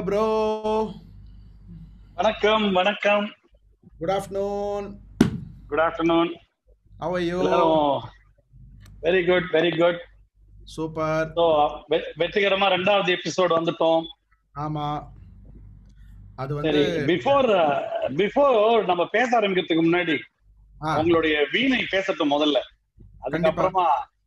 Bro வணக்கம் வணக்கம் good afternoon good afternoon how are you எல்லாரும் very good very good super so வெற்றிகரமா ரெண்டாவது எபிசோட் வந்துட்டோம் ஆமா அது சரி வந்து பிஃபோர் பிஃபோர் நம்ம பேச ஆரம்பிக்கிறதுக்கு முன்னாடி ஆ, உங்களுடைய வீணை பேசட்டும் முதல்ல அதுக்கப்புறமா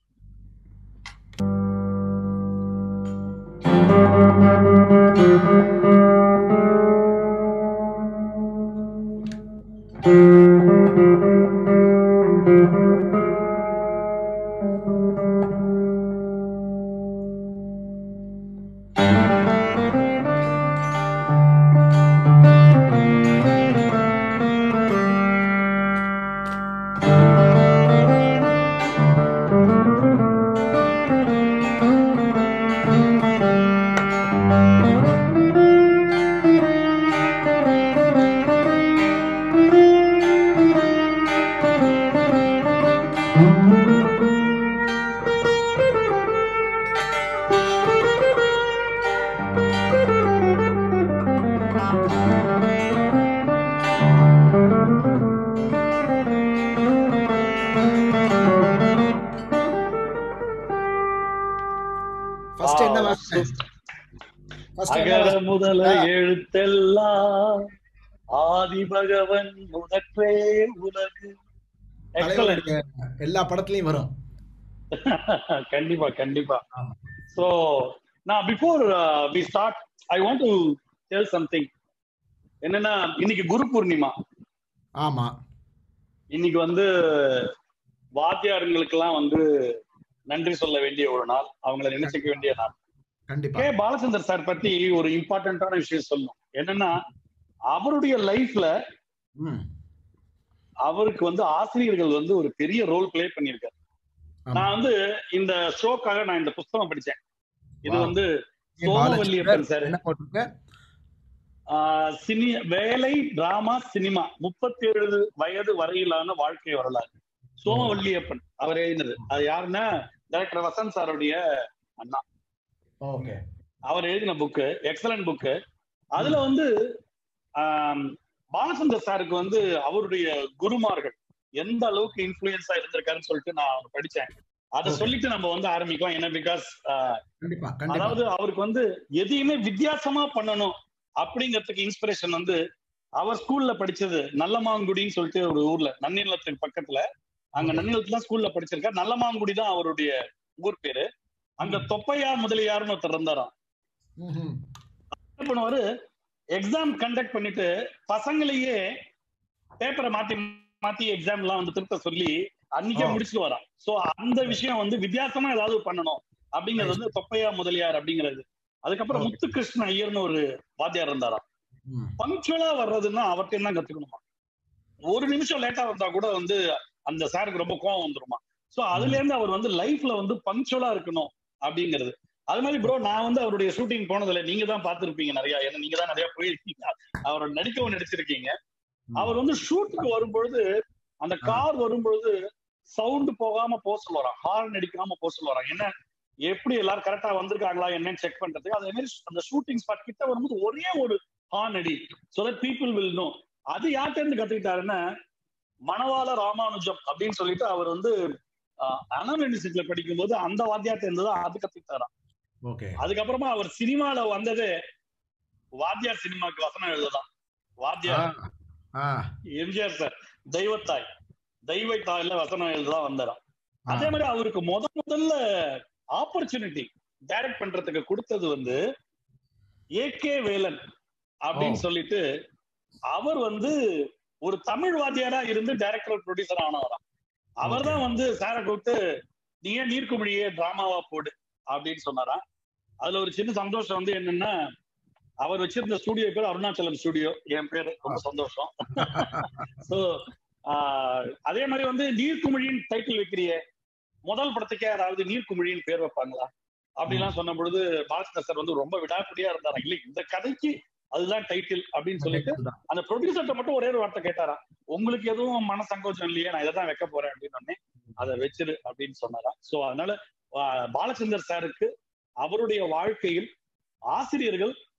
first என்ன Wow, வார்த்தை super. ஃபர்ஸ்ட் என்ன அகர வார்த்தை? முதல ஆ. எழுத்தெல்லாம் ஆதி பகவன் முதற்றே உலகு எக்ஸலன்ட் தலைவருடைய எல்லா படத்துலயும் வரும் கண்டிப்பா கண்டிப்பா ஆமா. சோ நான் before we start I want to tell something என்னன்னா இன்னைக்கு குரு பூர்ணிமா ஆமா இன்னைக்கு வந்து வாத்தியாருங்களுக்கெல்லாம் வந்து நன்றி சொல்ல வேண்டிய ஒரு நாள் அவங்கள நினைச்சுக்க வேண்டிய நாள் கண்டிப்பா கே பாலச்சந்தர் சார் பத்தி ஒரு இம்பார்ட்டன்டான விஷயம் சொல்லணும் என்னன்னா அவருடைய லைஃப்ல ம் அவருக்கு வந்து ஆசிரியர்கள் வந்து ஒரு பெரிய ரோல் ப்ளே பண்ணியிருக்காரு ஆமா. நான் வந்து இந்த ஷோக்காக நான் இந்த புஸ்தகம் படிச்சேன் இது Wow. வந்து ஏ, பாலச்சந்தர், சோமவல்லியப்பன் சார் என்ன போட்டிருக்க ஆஹ் சினி வேலை டிராமா சினிமா முப்பத்தி ஏழு வயது வரையிலான வாழ்க்கை வரலாறு சோமவல்லியப்பன் அவர் எழுதினது அது யாருன்னா டைரக்டர் வசந்த் சாருடைய அண்ணா ஓகே அவர் எழுதின புக்கு எக்ஸலன்ட் புக்கு அதுல வந்து ஆம், பாலச்சந்தர் சாருக்கு வந்து அவருடைய குருமார்கள் எந்த அளவுக்கு இன்ஃபுளுயன்ஸா இருந்திருக்காருன்னு சொல்லிட்டு நான் அவர் படிச்சேன் அதை Okay. சொல்லிட்டு நம்ம வந்து ஆரம்பிக்கலாம் என்ன பிகாஸ் கண்டிப்பா கண்டிப்பா அதாவது அவருக்கு வந்து எதையுமே வித்தியாசமா பண்ணணும் அப்படிங்கிறதுக்கு இன்ஸ்பிரேஷன் வந்து அவர் ஸ்கூல்ல படிச்சது நல்லமாங்குடின்னு சொல்லிட்டு ஒரு ஊர்ல நன்னிலத்துக்கு பக்கத்துல அங்க Okay. நன்னிலத்துல தான் ஸ்கூல்ல படிச்சிருக்காரு நல்லமாங்குடி தான் அவருடைய ஊர் பேரு அங்க தொப்பையா முதலியார்னு ஒருத்தர் இருந்தாராம் ம்ஹும். என்ன பண்ணுவாரு எக்ஸாம் கண்டக்ட் பண்ணிட்டு பசங்களையே பேப்பரை மாத்தி மாத்தி எக்ஸாம் எல்லாம் வந்து திருத்த சொல்லி அன்னைக்கே Oh. முடிச்சுட்டு வரான் சோ அந்த விஷயம் வந்து வித்தியாசமா ஏதாவது பண்ணணும் அப்படிங்கிறது வந்து தொப்பையா முதலியார் அப்படிங்கிறது அதுக்கப்புறம் Okay. முத்துகிருஷ்ண ஐயர்னு ஒரு வாத்தியார் இருந்தாராம் ம். பங்க்சுவலா வர்றதுன்னா அவர்கிட்ட தான் கத்துக்கணுமா ஒரு நிமிஷம் லேட்டா வந்தா கூட வந்து அந்த சாருக்கு ரொம்ப கோவம் வந்துருமா சோ அதுல இருந்து அவர் வந்து லைஃப்ல வந்து பங்க்சுவலா இருக்கணும் அப்படிங்கிறது அது மாதிரி ப்ரோ நான் வந்து அவருடைய ஷூட்டிங் போனதுல நீங்க தான் பார்த்திருப்பீங்க நிறைய ஏன்னா நீங்க தான் நிறைய போயிருக்கீங்க அவரோட நடிக்கவும் நடிச்சிருக்கீங்க ம். அவர் வந்து ஷூட்டுக்கு வரும்பொழுது அந்த கார் வரும்பொழுது சவுண்ட் போகாம போக சொல்லுவாராம் ஹார்ன் அடிக்காம போக சொல்லுவாராம் என்ன எப்படி எல்லாரும் கரெக்டா வந்திருக்காங்களா என்னன்னு செக் பண்றதுக்கு அதே மாதிரி அந்த ஷூட்டிங் ஸ்பாட் கிட்ட வரும்போது ஒரே ஒரு ஹார்ன் அடி so that people will know அது யார்கிட்ட இருந்து கத்துக்கிட்டாருன்னா மணவாள ராமானுஜம் அப்படின்னு சொல்லிட்டு அவர் வந்து அண்ணா யூனிவர்சிட்டியில படிக்கும்போது அந்த வாத்தியார்ட்ட இருந்து தான் அது கத்துக்கிட்டாராம் ஓகே அதுக்கப்புறமா அவர் சினிமால வந்ததே வாத்தியார் சினிமாக்கு வசனம் எழுததான் ஆ வாத்தியார் ஆ எம்ஜிஆர் சார் தெய்வத்தாய் தெய்வத்தாய்ல வசனம் எழுததான் வந்தாராம் ஆ. அதே மாதிரி அவருக்கு முத முதல்ல ஆப்பர்ச்சுனிட்டி டைரக்ட் பண்றதுக்கு கொடுத்தது வந்து ஏ கே வேலன் அப்படின்னு ஓ. சொல்லிட்டு அவர் வந்து ஒரு தமிழ் வாத்தியாரா இருந்து டைரக்டர் ப்ரொடியூசர் ஆனவராம் அவர் தான் வந்து சாரை கூப்பிட்டு நீ ஏன் நீர்க்குமிழியே டிராமாவா போடு அப்படின்னு சொன்னாராம் அதுல ஒரு சின்ன சந்தோஷம் வந்து என்னன்னா அவர் வச்சிருந்த ஸ்டுடியோ பேர் அருணாச்சலம் ஸ்டுடியோ என் பேரு ரொம்ப சந்தோஷம் சோ அதே மாதிரி வந்து நீர்க்குமிழின்னு டைட்டில் வைக்கிறியே முதல் படத்துக்கே யாராவது நீர்க்குமிழின்னு பேர் வைப்பாங்களா அப்படிலாம் சொன்ன பொழுது பாஸ்கர் சார் வந்து ரொம்ப விடாப்பிடியா இருந்தாரா இல்ல இந்த கதைக்கு அதுதான் டைட்டில் அப்படின்னு சொல்லிட்டு அதுதான். அந்த ப்ரொடியூசர்ட்ட மட்டும் ஒரே ஒரு வார்த்தை கேட்டாராம் உங்களுக்கு எதுவும் மன சங்கோச்சம் இல்லையே நான் இதை தான் வைக்க போறேன் அப்படின்னு உடனே அதை வச்சிரு அப்படின்னு சொன்னாராம் சோ அதனால ஆஹ், பாலச்சந்தர் சாருக்கு அவருடைய வாழ்க்கையில் ஆசிரியர்கள்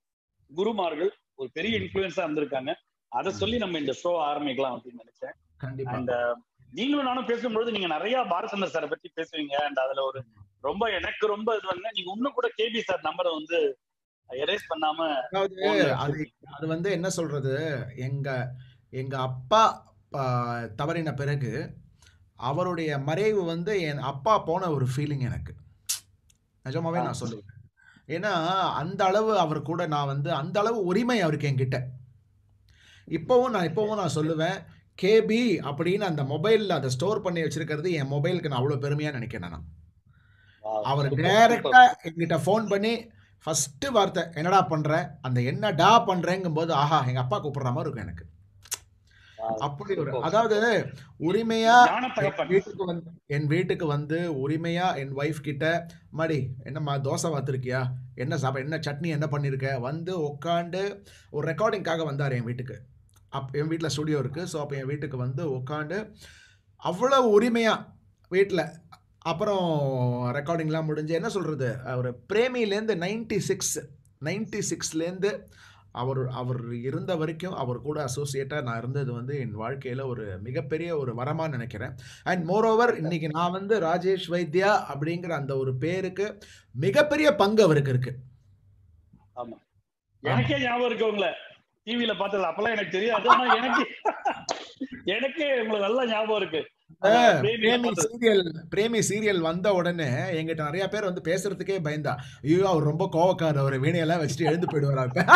குருமார்கள் ஒரு பெரிய இன்ஃபுளுன்ஸா இருந்திருக்காங்க அதை சொல்லி நம்ம இந்த ஷோ ஆரம்பிக்கலாம் அப்படின்னு நினைச்சேன் கண்டிப்பா அண்ட் நீங்களும் நானும் பேசும்பொழுது நீங்க நிறைய பாலச்சந்தர் சாரை பத்தி பேசுவீங்க அண்ட் அதுல ஒரு ரொம்ப எனக்கு ரொம்ப இது வந்து நீங்க இன்னும் கூட கேபி சார் நம்பரை வந்து எரேஸ் பண்ணாம அதாவது phone ல அது அது வந்து என்ன சொல்றது எங்க எங்க அப்பா ஆ, தவறின பிறகு அவருடைய மறைவு வந்து என் அப்பா போன ஒரு ஃபீலிங் எனக்கு நிஜமாவே நான் சொல்லுவேன் ஏன்னா அந்த அளவு அவர் கூட நான் வந்து அந்த அளவு உரிமை அவருக்கு என்கிட்ட இப்போவும் நான் இப்போவும் நான் சொல்லுவேன் கேபி அப்படின்னு அந்த மொபைலில் அதை ஸ்டோர் பண்ணி வச்சிருக்கிறது என் மொபைலுக்கு நான் அவ்வளோ பெருமையாக நினைக்கிறேன் நான் Wow, அவர் super, டைரக்டா என்கிட்ட ஃபோன் பண்ணி ஃபர்ஸ்ட் வார்த்தை என்னடா பண்ற அந்த என்னடா பண்றேங்கும் போது ஆஹா எங்க அப்பா கூப்பிடுற மாதிரி இருக்கும் எனக்கு Wow, அப்படி ஒரு super. அதாவது உரிமையா ஞான என் தகப்பன் வீட்டுக்கு வந்து என் வீட்டுக்கு வந்து உரிமையா என் ஒய்ஃப் கிட்ட மடி என்னம்மா தோசை வாத்துருக்கியா என்ன சாப்ப என்ன சட்னி என்ன பண்ணிருக்க வந்து உட்காந்து ஒரு ரெக்கார்டிங்காக வந்தார் என் வீட்டுக்கு அப் என் வீட்டில் ஸ்டுடியோ இருக்குது ஸோ அப்போ என் வீட்டுக்கு வந்து உட்காந்து அவ்வளோ உரிமையாக வீட்டில் அப்புறம் ரெக்கார்டிங்லாம் முடிஞ்சு என்ன சொல்கிறது அவர் பிரேமிலேருந்து நைன்டி சிக்ஸ் நைன்டி சிக்ஸ்லேருந்து அவர் அவர் இருந்த வரைக்கும் அவர் கூட அசோசியேட்டாக நான் இருந்தது வந்து என் வாழ்க்கையில் ஒரு மிகப்பெரிய ஒரு வரமாக நினைக்கிறேன் அண்ட் மோரோவர் இன்னைக்கு நான் வந்து ராஜேஷ் வைத்யா அப்படிங்கிற அந்த ஒரு பேருக்கு மிகப்பெரிய பங்கு அவருக்கு இருக்கு ஆமா எனக்கே ஞாபகம் இருக்கு உங்களை டிவில பார்த்தது அப்பெல்லாம் எனக்கு தெரியாது ஆனா எனக்கு எனக்கே உங்களை நல்லா ஞாபகம் இருக்கு அந்த பிரேமில பிரேமி பார்த்தது. சீரியல் பிரேமி சீரியல் வந்த உடனே எங்கிட்ட நிறைய பேர் வந்து பேசுறதுக்கே பயந்தா ஐயோ அவர் ரொம்ப கோவக்காரர் அவர் வீணையெல்லாம் வச்சுட்டு எழுந்து போயிடுவாரா இப்ப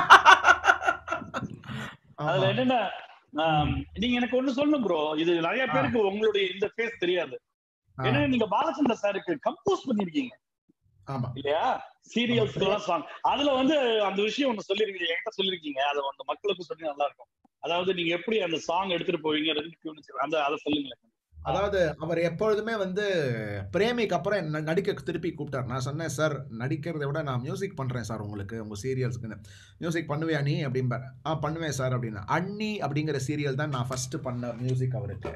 அதுல ஆமா. என்னன்னா ஆம், நீங்க எனக்கு ஒண்ணு சொல்லணும் ப்ரோ இது நிறைய ஆ. பேருக்கு உங்களுடைய இந்த ஃபேஸ் தெரியாது ஆ, ஏன்னா நீங்க பாலச்சந்தர் சாருக்கு கம்போஸ் பண்ணிருக்கீங்க ஆமா இல்லையா சீரியல்ஸ்க்கு எல்லாம் சாங் அதுல வந்து அந்த விஷயம் ஒண்ணு சொல்லிருக்கீங்க என்கிட்ட சொல்லிருக்கீங்க அதை அந்த மக்களுக்கு சொல்லி நல்லா இருக்கும் அதாவது நீங்க எப்படி அந்த சாங் எடுத்துட்டு போவீங்க ரெண்டு tune அந்த அதை சொல்லுங்களேன் அதாவது அவர் எப்பொழுதுமே வந்து பிரேமிக்கு அப்புறம் என்ன நடிக்க திருப்பி கூப்பிட்டார் நான் சொன்னேன் சார் நடிக்கிறதை விட நான் மியூசிக் பண்ணுறேன் சார் உங்களுக்கு உங்கள் சீரியல்ஸ்க்குன்னு மியூசிக் பண்ணுவியா நீ அப்படிம்பார் ஆ பண்ணுவேன் சார் அப்படின்னா அண்ணி அப்படிங்கிற சீரியல் தான் நான் ஃபஸ்ட்டு பண்ண மியூசிக் அவருக்கு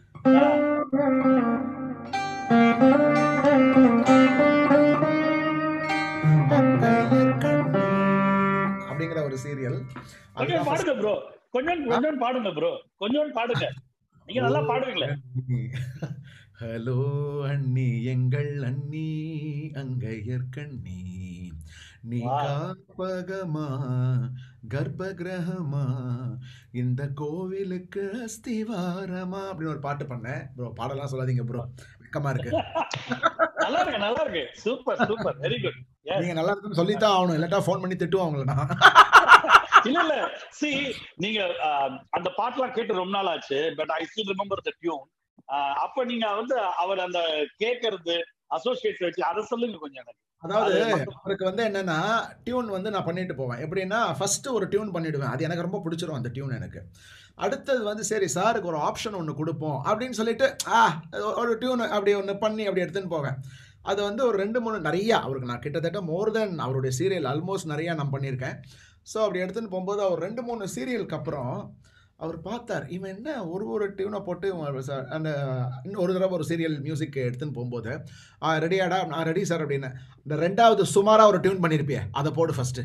அப்படிங்கிற ஒரு சீரியல் கொஞ்சம் பாடுங்க ப்ரோ கொஞ்சம் கொஞ்சம் பாடுங்க ப்ரோ கொஞ்சம் பாடுங்க நீங்க நல்லா பாடுவீங்களே ஹலோ அண்ணி எங்கள் அண்ணி அங்கையர் கண்ணி நீ வா. காப்பகமா கர்ப்பகிரகமா இந்த கோவிலுக்கு அஸ்திவாரமா அப்படின்னு ஒரு பாட்டு பண்ணேன் ப்ரோ பாடலாம் சொல்லாதீங்க ப்ரோ வெக்கமா இருக்கு நல்லா இருக்கு நல்லா இருக்கு சூப்பர் சூப்பர் வெரி குட் நீங்க நல்லா இருக்குன்னு சொல்லித்தான் ஆகணும் இல்லாட்டா ஃபோன் பண்ணி திட்டுவோம் உங்களை நான் இல்ல இல்ல சி நீங்க ஆஹ், அந்த பாட்டுலாம் கேட்டு ரொம்ப நாள் ஆச்சு but I still remember the tune அப்ப நீங்க வந்து அவர் அந்த கேட்கறது அசோசியேட் வச்சு அதை சொல்லுங்க கொஞ்சம் எனக்கு அதாவது அது மட்டும். அவருக்கு வந்து என்னன்னா டியூன் வந்து நான் பண்ணிட்டு போவேன் எப்படின்னா ஃபர்ஸ்ட் ஒரு டியூன் பண்ணிடுவேன் அது எனக்கு ரொம்ப பிடிச்சிரும் அந்த டியூன் எனக்கு அடுத்தது வந்து சரி சாருக்கு ஒரு ஆப்ஷன் ஒன்று கொடுப்போம் அப்படின்னு சொல்லிட்டு ஆ ஒரு டியூன் அப்படி ஒன்று பண்ணி அப்படி எடுத்துன்னு போவேன் அது வந்து ஒரு ரெண்டு மூணு நிறையா அவருக்கு நான் கிட்டத்தட்ட மோர் தென் அவருடைய சீரியல் ஆல்மோஸ்ட் நிறையா நான் பண்ணியிருக்கேன் ஸோ அப்படி எடுத்துன்னு போகும்போது அவர் ரெண்டு மூணு சீரியலுக்கு அப்புறம் அவர் பார்த்தார் இவன் என்ன ஒரு ஒரு டியூனை போட்டு இவன் ச- அந்த இன்னும் ஒரு தடவை ஒரு சீரியல் மியூசிக் எடுத்துன்னு போகும்போது ஆ ரெடியாடா நான் ரெடி சார் அப்படின்னு இந்த ரெண்டாவது சுமாரா ஒரு டியூன் பண்ணிருப்பிய அதை போடு ஃபர்ஸ்ட்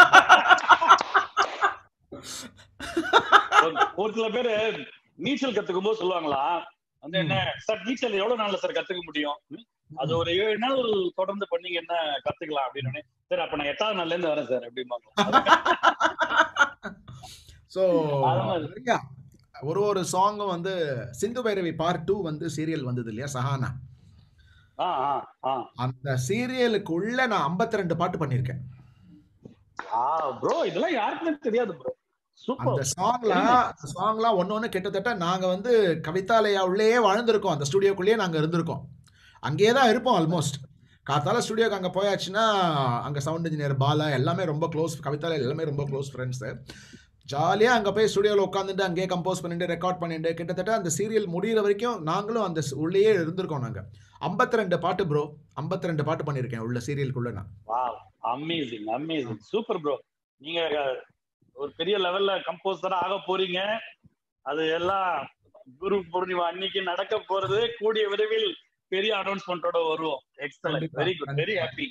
ஒரு- ஒரு சில பேரு நீச்சல் கத்துக்கும் போது சொல்லுவாங்களா வந்து என்ன சார் நீச்சல் எவ்வளவு நாள்ல சார் கத்துக்க முடியும் ம்? அது ஒரு ஏழு நாள் தொடர்ந்து பண்ணீங்கன்னா கத்துக்கலாம் அப்படின்னு சரி அப்ப நான் எட்டாவது நாள்ல இருந்து வரேன் சார் அப்படிம்பாங்க ஸோ அது மாதிரி. நிறையா ஒரு ஒரு சாங்கும் வந்து சிந்து பைரவி பார்ட் டூ வந்து சீரியல் வந்தது இல்லையா சஹானா ஆ ஆ ஆ அந்த சீரியலுக்குள்ள நான் 52 ரெண்டு பாட்டு பண்ணியிருக்கேன் ஆ ப்ரோ இதெல்லாம் யாருக்குமே தெரியாது ப்ரோ அந்த சூப்பர் சாங்லாம் சாங்லாம் ஒன்று ஒன்று கிட்டத்தட்ட நாங்கள் வந்து கவிதாலயா உள்ளேயே வாழ்ந்திருக்கோம் அந்த ஸ்டுடியோக்குள்ளேயே நாங்கள் இருந்திருக்கோம் அங்கேயே தான் இருப்போம் ஆல்மோஸ்ட் காத்தால ஸ்டுடியோக்கு அங்கே போயாச்சுன்னா அங்கே சவுண்ட் இன்ஜினியர் பாலா எல்லாமே ரொம்ப க்ளோஸ் கவிதாலயா எல்லாமே ரொம்ப க்ளோஸ் ஃப்ரெண்ட்ஸு ஜாலியாக அங்கே போய் ஸ்டுடியோவில் உட்காந்துட்டு அங்கேயே கம்போஸ் பண்ணிட்டு ரெக்கார்ட் பண்ணிட்டு கிட்டத்தட்ட அந்த சீரியல் முடியிற வரைக்கும் நாங்களும் அந்த ஸ்- உள்ளேயே இருந்திருக்கோம் நாங்கள் 52 ரெண்டு பாட்டு ப்ரோ 52 ரெண்டு பாட்டு பண்ணியிருக்கேன் உள்ள சீரியலுக்குள்ள நான் wow amazing amazing super bro நீங்க அஹ், ஒரு பெரிய லெவல்ல கம்போசரா ஆக போறீங்க அது எல்லாம் குரு பூர்ணிமா அன்னைக்கு நடக்க போறது கூடிய விரைவில் பெரிய அனௌன்ஸ்மெண்டோட வருவோம் எக்ஸலன்ட் கண்டிப்பா, வெரி குட் வெரி கண்டிப்பா. ஹாப்பி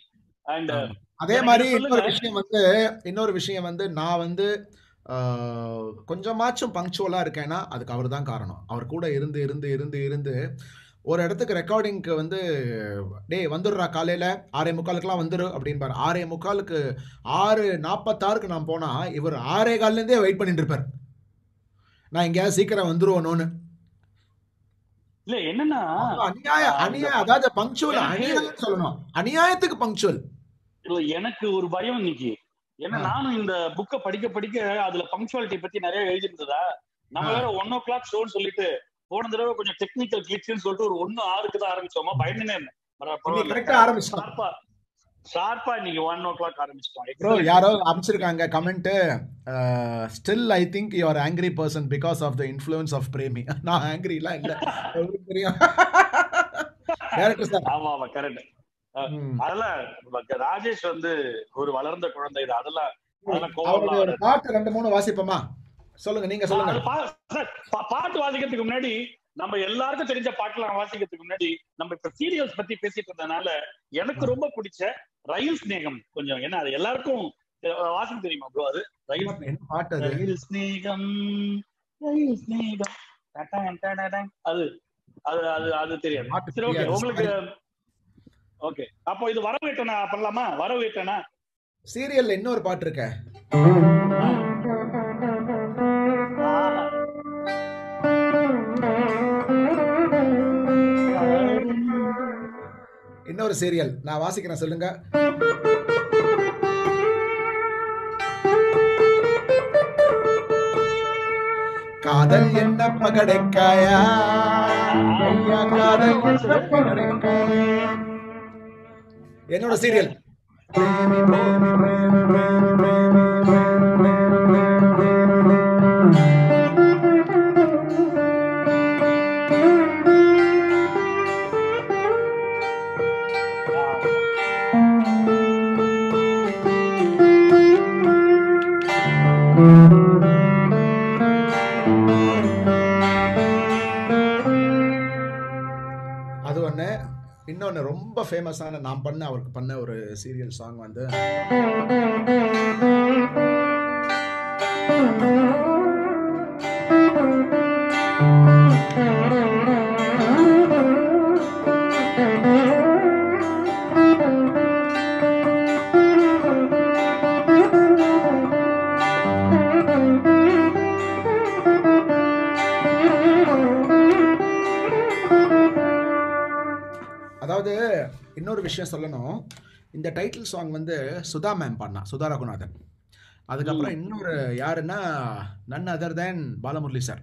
அண்ட் ஆமா. அதே எனக்கு மாதிரி சொல்லுங்க. இன்னொரு விஷயம் வந்து இன்னொரு விஷயம் வந்து நான் வந்து ஆஹ், கொஞ்சமாச்சும் பங்க்சுவலா இருக்கேன்னா அதுக்கு அவர் தான் காரணம் அவர் கூட இருந்து இருந்து இருந்து இருந்து ஒரு இடத்துக்கு ரெக்கார்டிங்க்கு வந்து டேய் வந்துடுறா காலையில் ஆறே முக்காலுக்குலாம் வந்துரு அப்படின்பாரு ஆறே முக்காலுக்கு ஆறு நாற்பத்தாறுக்கு நான் போனா இவர் ஆறே கால்லேருந்தே வெயிட் பண்ணிட்டு இருப்பார் நான் எங்கேயாவது சீக்கிரம் வந்துருவணும்னு இல்ல என்னன்னா அநியாய அநியாய அதாவது பங்க்சுவல் அநியாயம் சொல்லணும் அநியாயத்துக்கு பங்க்சுவல் இல்ல எனக்கு ஒரு பயம் இன்னைக்கு ஏன்னா ஆ. நானும் இந்த புக்கை படிக்க படிக்க அதுல பங்க்சுவாலிட்டி பத்தி நிறைய எழுதிருந்ததா நம்ம ஆ. வேற ஒன் ஓ கிளாக் ஷோன்னு சொல்லிட்டு போன தடவை கொஞ்சம் டெக்னிக்கல் கிளிக்ஸ்னு சொல்லிட்டு ஒரு ஒன்னு ஆறுக்கு தான் ஆரம்பிச்சோமா பயந்துனே இருந்தேன் பரவா- பரவாயில்ல. கரெக்டா ஆரம்பிச்சிட்டோம் ஷார்ப்பா ஷார்ப்பா இன்னைக்கு ஒன் ஓ கிளாக் ஆரம்பிச்சிட்டோம் ப்ரோ Excellent. யாரோ அமைச்சிருக்காங்க comment still I think you are angry person because of the influence of பிரேமி நான் ஆங்கிரிலாம் இல்ல உங்களுக்கு தெரியும் டேரக்டர் சார் ஆமா ஆமா கரெக்ட் அதெல்லாம் பக்க- ராஜேஷ் வந்து ஒரு வளர்ந்த குழந்தை இது அதெல்லாம் அதெல்லாம் அவருடைய கோவம் ஒரு பாட்டு ரெண்டு மூணு வாசிப்போமா சொல்லுங்க நீங்க சொல்லுங்க அது பா- சார், பா- பாட்டு வாசிக்கிறதுக்கு முன்னாடி நம்ம எல்லாருக்கும் தெரிஞ்ச பாட்டுலாம் வாசிக்கிறதுக்கு முன்னாடி நம்ம இப்ப சீரியல்ஸ் பத்தி பேசிட்டு இருந்தனால எனக்கு ரொம்ப பிடிச்ச ரயில் ஸ்நேகம் கொஞ்சம் ஏன்னா அது எல்லாருக்கும் அஹ், வாசிக்க தெரியுமா ப்ரோ அது ரயில் ஸ்நேகம். என்ன பாட்டு அது ரயில் ஸ்நேகம் ரயில் ஸ்நேகம் டடன் டடடன். அது அது அது அது தெரியாது பாட்டு சரி ஓகே தெரியாது. உங்களுக்கு ஓகே அப்போ இது வரவேட்டனா பண்ணலாமா வரவேட்டனா சீரியல்ல இன்னொரு பாட்டு இருக்க இன்னொரு சீரியல் நான் வாசிக்கிறேன் சொல்லுங்க காதல் என்ன பகடைக்காயா ஐயா, காதல் என்ன பகடைக்காயா? என்னோட சீரியல் அது ஒன்று இன்னொன்று ரொம்ப ஃபேமஸான நான் பண்ண அவருக்கு பண்ண ஒரு சீரியல் சாங் வந்து அதாவது இன்னொரு விஷயம் சொல்லணும் இந்த டைட்டில் சாங் வந்து சுதா மேம் பாடினா சுதா ரகுநாதன் அதுக்கப்புறம் இன்னொரு யாருன்னா none other than Balamurali sir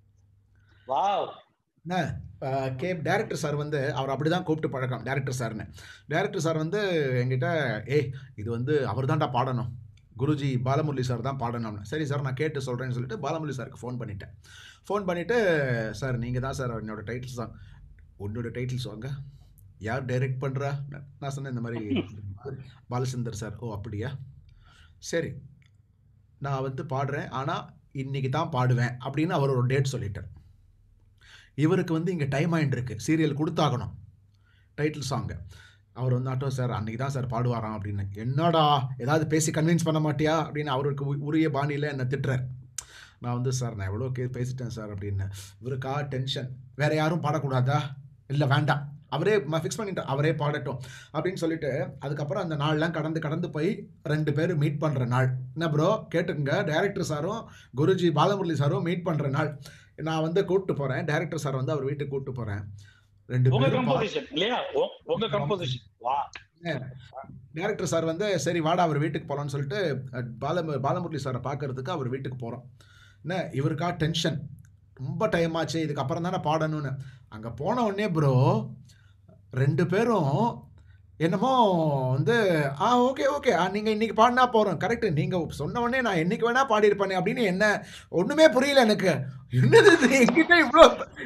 wow என்ன கே டேரக்டர் சார் வந்து அவர் அப்படி தான் கூப்பிட்டு பழக்கம் டேரக்டர் சார்னு டேரக்டர் சார் வந்து என்கிட்ட ஏய் இது வந்து அவர் தான்டா பாடணும் குருஜி பாலமுரளி சார் தான் பாடணும்னு சரி சார் நான் கேட்டு சொல்கிறேன்னு சொல்லிட்டு பாலமுரளி சாருக்கு ஃபோன் பண்ணிட்டேன் ஃபோன் பண்ணிவிட்டு சார் நீங்கள் தான் சார் என்னோட டைட்டில் சாங் உன்னோட டைட்டில் சாங்க யார் டைரக்ட் பண்ணுறா நான் சொன்னேன் இந்த மாதிரி பாலச்சந்தர் சார் ஓ அப்படியா சரி நான் வந்து பாடுறேன் ஆனால் இன்னைக்கு தான் பாடுவேன் அப்படின்னு அவர் ஒரு டேட் சொல்லிட்டார் இவருக்கு வந்து இங்கே டைம் ஆயிட்டு இருக்கு சீரியல் கொடுத்தாகணும் டைட்டில் சாங்கு அவர் வந்து ஆட்டோ சார் அன்னைக்கு தான் சார் பாடுவாராம் அப்படின்னு என்னடா ஏதாவது பேசி கன்வின்ஸ் பண்ண மாட்டியா அப்படின்னு அவருக்கு உ- உரிய பாணியில் என்னை திட்டுறார் நான் வந்து சார் நான் எவ்வளோ கே பேசிட்டேன் சார் அப்படின்னு இவருக்கா டென்ஷன் வேற யாரும் பாடக்கூடாதா இல்லை வேண்டாம் அவரே ஃபிக்ஸ் பண்ணிட்டேன் அவரே பாடட்டும் அப்படின்னு சொல்லிட்டு அதுக்கப்புறம் அந்த நாள்லாம் கடந்து கடந்து போய் ரெண்டு பேரும் மீட் பண்ணுற நாள் என்ன ப்ரோ கேட்டுக்குங்க டைரக்டர் சாரும் குருஜி பாலமுரளி சாரும் மீட் பண்ணுற நாள் நான் வந்து கூப்பிட்டு போகிறேன் டைரக்டர் சார் வந்து அவர் வீட்டுக்கு கூப்பிட்டு போகிறேன் ரெண்டு உங்க பேரும் பா- கம்போசிஷன் இல்லையா உ- உங்க கம்போசிஷன் வா டேரக்டர் சார் வந்து சரி வாடா அவர் வீட்டுக்கு போகலான்னு சொல்லிட்டு அஹ், பால பாலமுரளி சாரை பார்க்கறதுக்கு அவர் வீட்டுக்கு போகிறோம் என்ன இவருக்கா டென்ஷன் ரொம்ப டைம் ஆச்சு இதுக்கப்புறம் தானே பாடணும்னு அங்கே போன உடனே ப்ரோ ரெண்டு பேரும் என்னமோ வந்து ஆ ஓகே ஓகே ஆ நீங்கள் இன்னைக்கு பாடினா போகிறோம் கரெக்டு நீங்கள் சொன்ன உடனே நான் என்னைக்கு வேணா பாடியிருப்பேனே அப்படின்னு என்ன ஒன்றுமே புரியல எனக்கு என்னது இது என்கிட்ட இவ்வளோ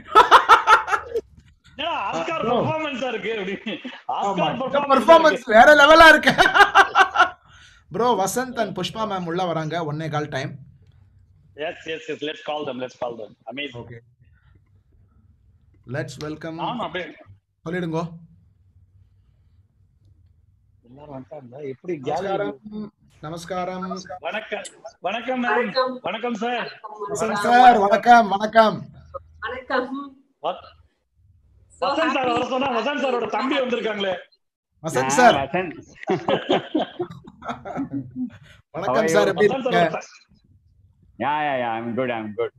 ஏன்னா, ஆஸ்கார் bro. பெர்ஃபார்மன்ஸா இருக்கு அப்படின்னு ஆஸ்கார் பெர்ஃபார்மன்ஸ் பெர்ஃபார்மன்ஸ் வேற லெவலா இருக்கு bro Vasanth and Pushpa ma'am உள்ள வராங்க ஒன்னே call time yes yes yes let's call them let's call them amazing okay let's welcome நானும் அப்படியே சொல்லிடுங்க எல்லாரும் வந்துட்டாங்களா? எப்படி கேலரி நமஸ்காரம் நமஸ்காரம் வணக்கம் வணக்கம் மேம் வணக்கம் வணக்கம் சார் வசந்த் சார் வணக்கம் வணக்கம் வணக்கம் So வசந்த் சார் happy. வர சொன்னா வசந்த் சாரோட தம்பி வந்திருக்காங்களே வசந்த் Ah, சார் Vasan. வணக்கம் சார் எப்படி வசந்த் இருக்கீங்க சாரோட த- Yeah, yeah, yeah. I'm good. I'm good.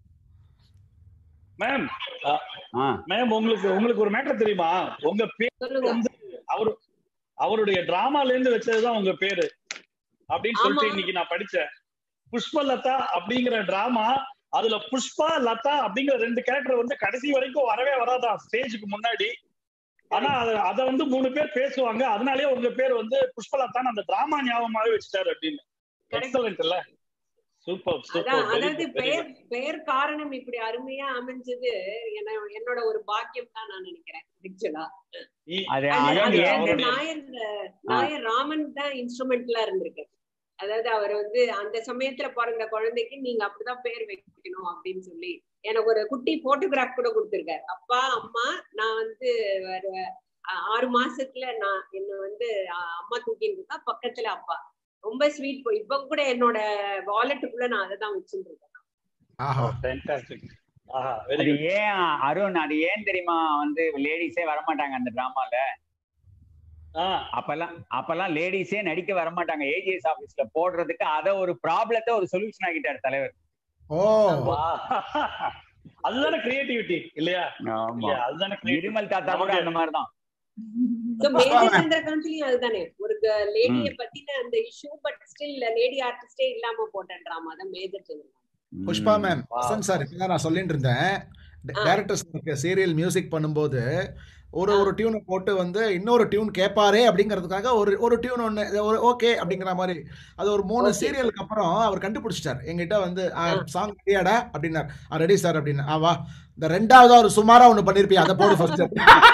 Ma'am Ah, ma'am உங்களுக்கு உங்களுக்கு ஒரு மேட்டர் தெரியுமா உங்க பேர் சொல்லுங்க வந்து அவரு அவருடைய டிராமால இருந்து வச்சதுதான் உங்க பேரு அப்படின்னு சொல்லிட்டு ஆமா. இன்னைக்கு நான் படிச்சேன் புஷ்பலதா அப்படிங்கிற டிராமா அதுல புஷ்பா லதா அப்படிங்கிற ரெண்டு கேரக்டர் வந்து கடைசி வரைக்கும் வரவே வராதான் ஸ்டேஜுக்கு முன்னாடி ஆனா அத- அத வந்து மூணு பேர் பேசுவாங்க அதனாலயே உங்க பேர் வந்து புஷ்பலதான் அந்த டிராமா ஞாபகமாவே வச்சுட்டாரு அப்படின்னு Correct. எக்ஸலன்ட் இல்ல சூப்பர் அதான் சூப்பர் அதாவது பெயர் பெயர் காரணம் இப்படி அருமையா அமைஞ்சது என்ன என்னோட ஒரு பாக்கியம் தான் நான் நினைக்கிறேன் ஆக்சுவலா அது அது அதான் அது ஏன் வந்து தெரியும்? நாயர் நாயர் ராமன் தான் இன்ஸ்ட்ருமெண்ட்ல இருந்திருக்கு அதாவது அவர் வந்து அந்த சமயத்துல பிறந்த குழந்தைக்கு நீங்க அப்படிதான் பேர் வைக்கணும் அப்படின்னு சொல்லி எனக்கு ஒரு குட்டி போட்டோகிராஃப் கூட கொடுத்திருக்காரு அப்பா அம்மா நான் வந்து ஒரு ஆ- ஆறு மாசத்துல நான் என்ன வந்து ஆ, அம்மா தூக்கிட்டு இருக்கா பக்கத்துல அப்பா ரொம்ப ஸ்வீட் இப்ப கூட என்னோட வாலெட்டுக்குள்ள நான் அதை தான் வச்சுட்டு இருக்கேன் ஆஹா ஃபேண்டாஸ்டிக் ஆஹா வெரி அது குட் ஏன் அருண் அது ஏன் தெரியுமா வந்து லேடிஸே வரமாட்டாங்க அந்த டிராமால ஆ அப்பெல்லாம் அப்பெல்லாம் லேடிஸே நடிக்க வரமாட்டாங்க ஏஜிஎஸ் ஆபீஸ்ல போடுறதுக்கு அத ஒரு ப்ராப்ளத்தை ஒரு சொல்யூஷன் ஆகிட்டாரு தலைவர் ஓ வா. அதுதானே கிரியேட்டிவிட்டி இல்லையா ஆமா இல்லையா? அதுதானே creativity. இருமல் தாத்தா கூட அந்த மாதிரிதான் So, மேஜர் சந்திரகாந்த்லயும் அதுதானே ஒரு லேடிய பத்தின அந்த இஷ்யூ பட் ஸ்டில் லேடி ஆர்டிஸ்டே இல்லாம போட்ட டிராமா தான் major Chandrakanth Pushpa ma'am Wow. Vasanth sir இப்பதான் நான் சொல்லிட்டு இருந்தேன் ஆ. டேரக்டர் சீரியல் மியூசிக் பண்ணும்போது ஒரு ஒரு டியூனை போட்டு வந்து இன்னொரு டியூன் கேட்பாரே அப்படிங்கிறதுக்காக ஒரு ஒரு டியூன் ஒன்று ஒரு ஓகே அப்படிங்கிற மாதிரி அது ஒரு மூணு Okay. சீரியலுக்கு அப்புறம் அவர் கண்டுபிடிச்சிட்டார் எங்கிட்ட வந்து ஆ. சாங் ரெடியாடா அப்படின்னார் ரெடி சார் அப்படின்னு ஆ வா இந்த ரெண்டாவதா ஒரு சுமாரா ஒன்று பண்ணிருப்பியா அதை போடு ஃபர்ஸ்ட்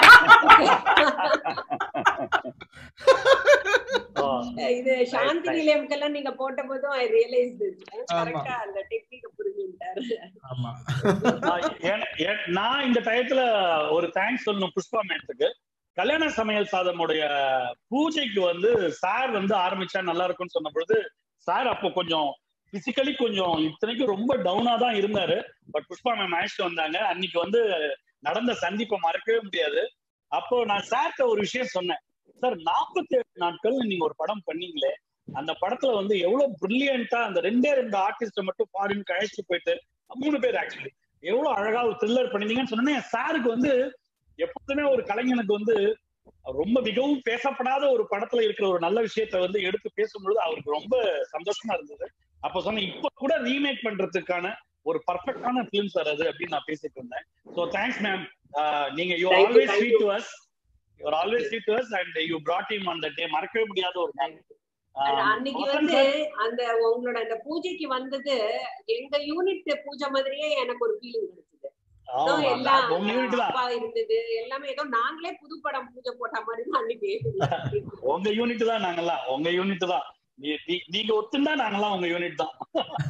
ஆ. இது சாந்தி right. நிலையம்க்கெல்லாம் நீங்க போட்ட போதும் ஐ ரியலைஸ் ஆமா. கரெக்டா அந்த டெக்னிக் புரிஞ்சுட்டாரு ஆமா நான் ஏன்- ஏன்- நான் இந்த டயத்துல ஒரு தேங்க்ஸ் சொல்லணும் புஷ்பா மேத்துக்கு கல்யாண சமையல் சாதமுடைய பூஜைக்கு வந்து சார் வந்து ஆரம்பிச்சா நல்லா இருக்கும்னு சொன்ன பொழுது சார் அப்போ கொஞ்சம் பிசிக்கலி கொஞ்சம் இத்தனைக்கும் ரொம்ப டவுனா தான் இருந்தாரு பட் புஷ்பா மேம் அழைச்சிட்டு வந்தாங்க அன்னைக்கு வந்து நடந்த சந்திப்பை மறக்கவே முடியாது அப்போ நான் சார்ட்ட ஒரு விஷயம் சொன்னேன் சார் நாற்பத்தி ஏழு நாட்கள் நீங்க ஒரு படம் பண்ணீங்களே அந்த படத்துல வந்து எவ்வளவு பிரில்லியண்டா அந்த ரெண்டே ரெண்டு ஆர்டிஸ்ட மட்டும் ஃபாரின் அழைச்சிட்டு போயிட்டு மூணு பேர் ஆக்சுவலி எவ்வளவு அழகா ஒரு த்ரில்லர் பண்ணீங்கன்னு சொன்னேன் சாருக்கு வந்து எப்போதுமே ஒரு கலைஞனுக்கு வந்து ரொம்ப மிகவும் பேசப்படாத ஒரு படத்துல இருக்கிற ஒரு நல்ல விஷயத்த வந்து எடுத்து பேசும்பொழுது அவருக்கு ரொம்ப சந்தோஷமா இருந்தது அப்ப சொன்னேன் இப்ப கூட ரீமேக் பண்றதுக்கான ஒரு பர்ஃபெக்டான பிலிம் சார் அது அப்படின்னு நான் பேசிட்டு இருந்தேன் ஸோ தேங்க்ஸ் மேம் நீங்க you Thank you, always thank sweet to us you always sweet to us and you brought him on the day மறக்கவே முடியாத ஒரு நாள் And அன்னைக்கு வசந்த் வந்து sir, அந்த உங்களோட அந்த பூஜைக்கு வந்தது எங்க யூனிட் பூஜை மாதிரியே எனக்கு ஒரு ஃபீலிங் கிடைச்சது ஆமா, So, எல்லாம் உங்க யூனிட் தான் அப்பா இருந்தது எல்லாமே ஏதோ நாங்களே புது படம் பூஜை போட்ட மாதிரி தான் அன்னைக்கு உங்க யூனிட் தான் நாங்கெல்லாம் உங்க யூனிட் தான் நீ- நீ- நீங்க ஒத்துந்தா நாங்கெல்லாம் உங்க யூனிட் தான்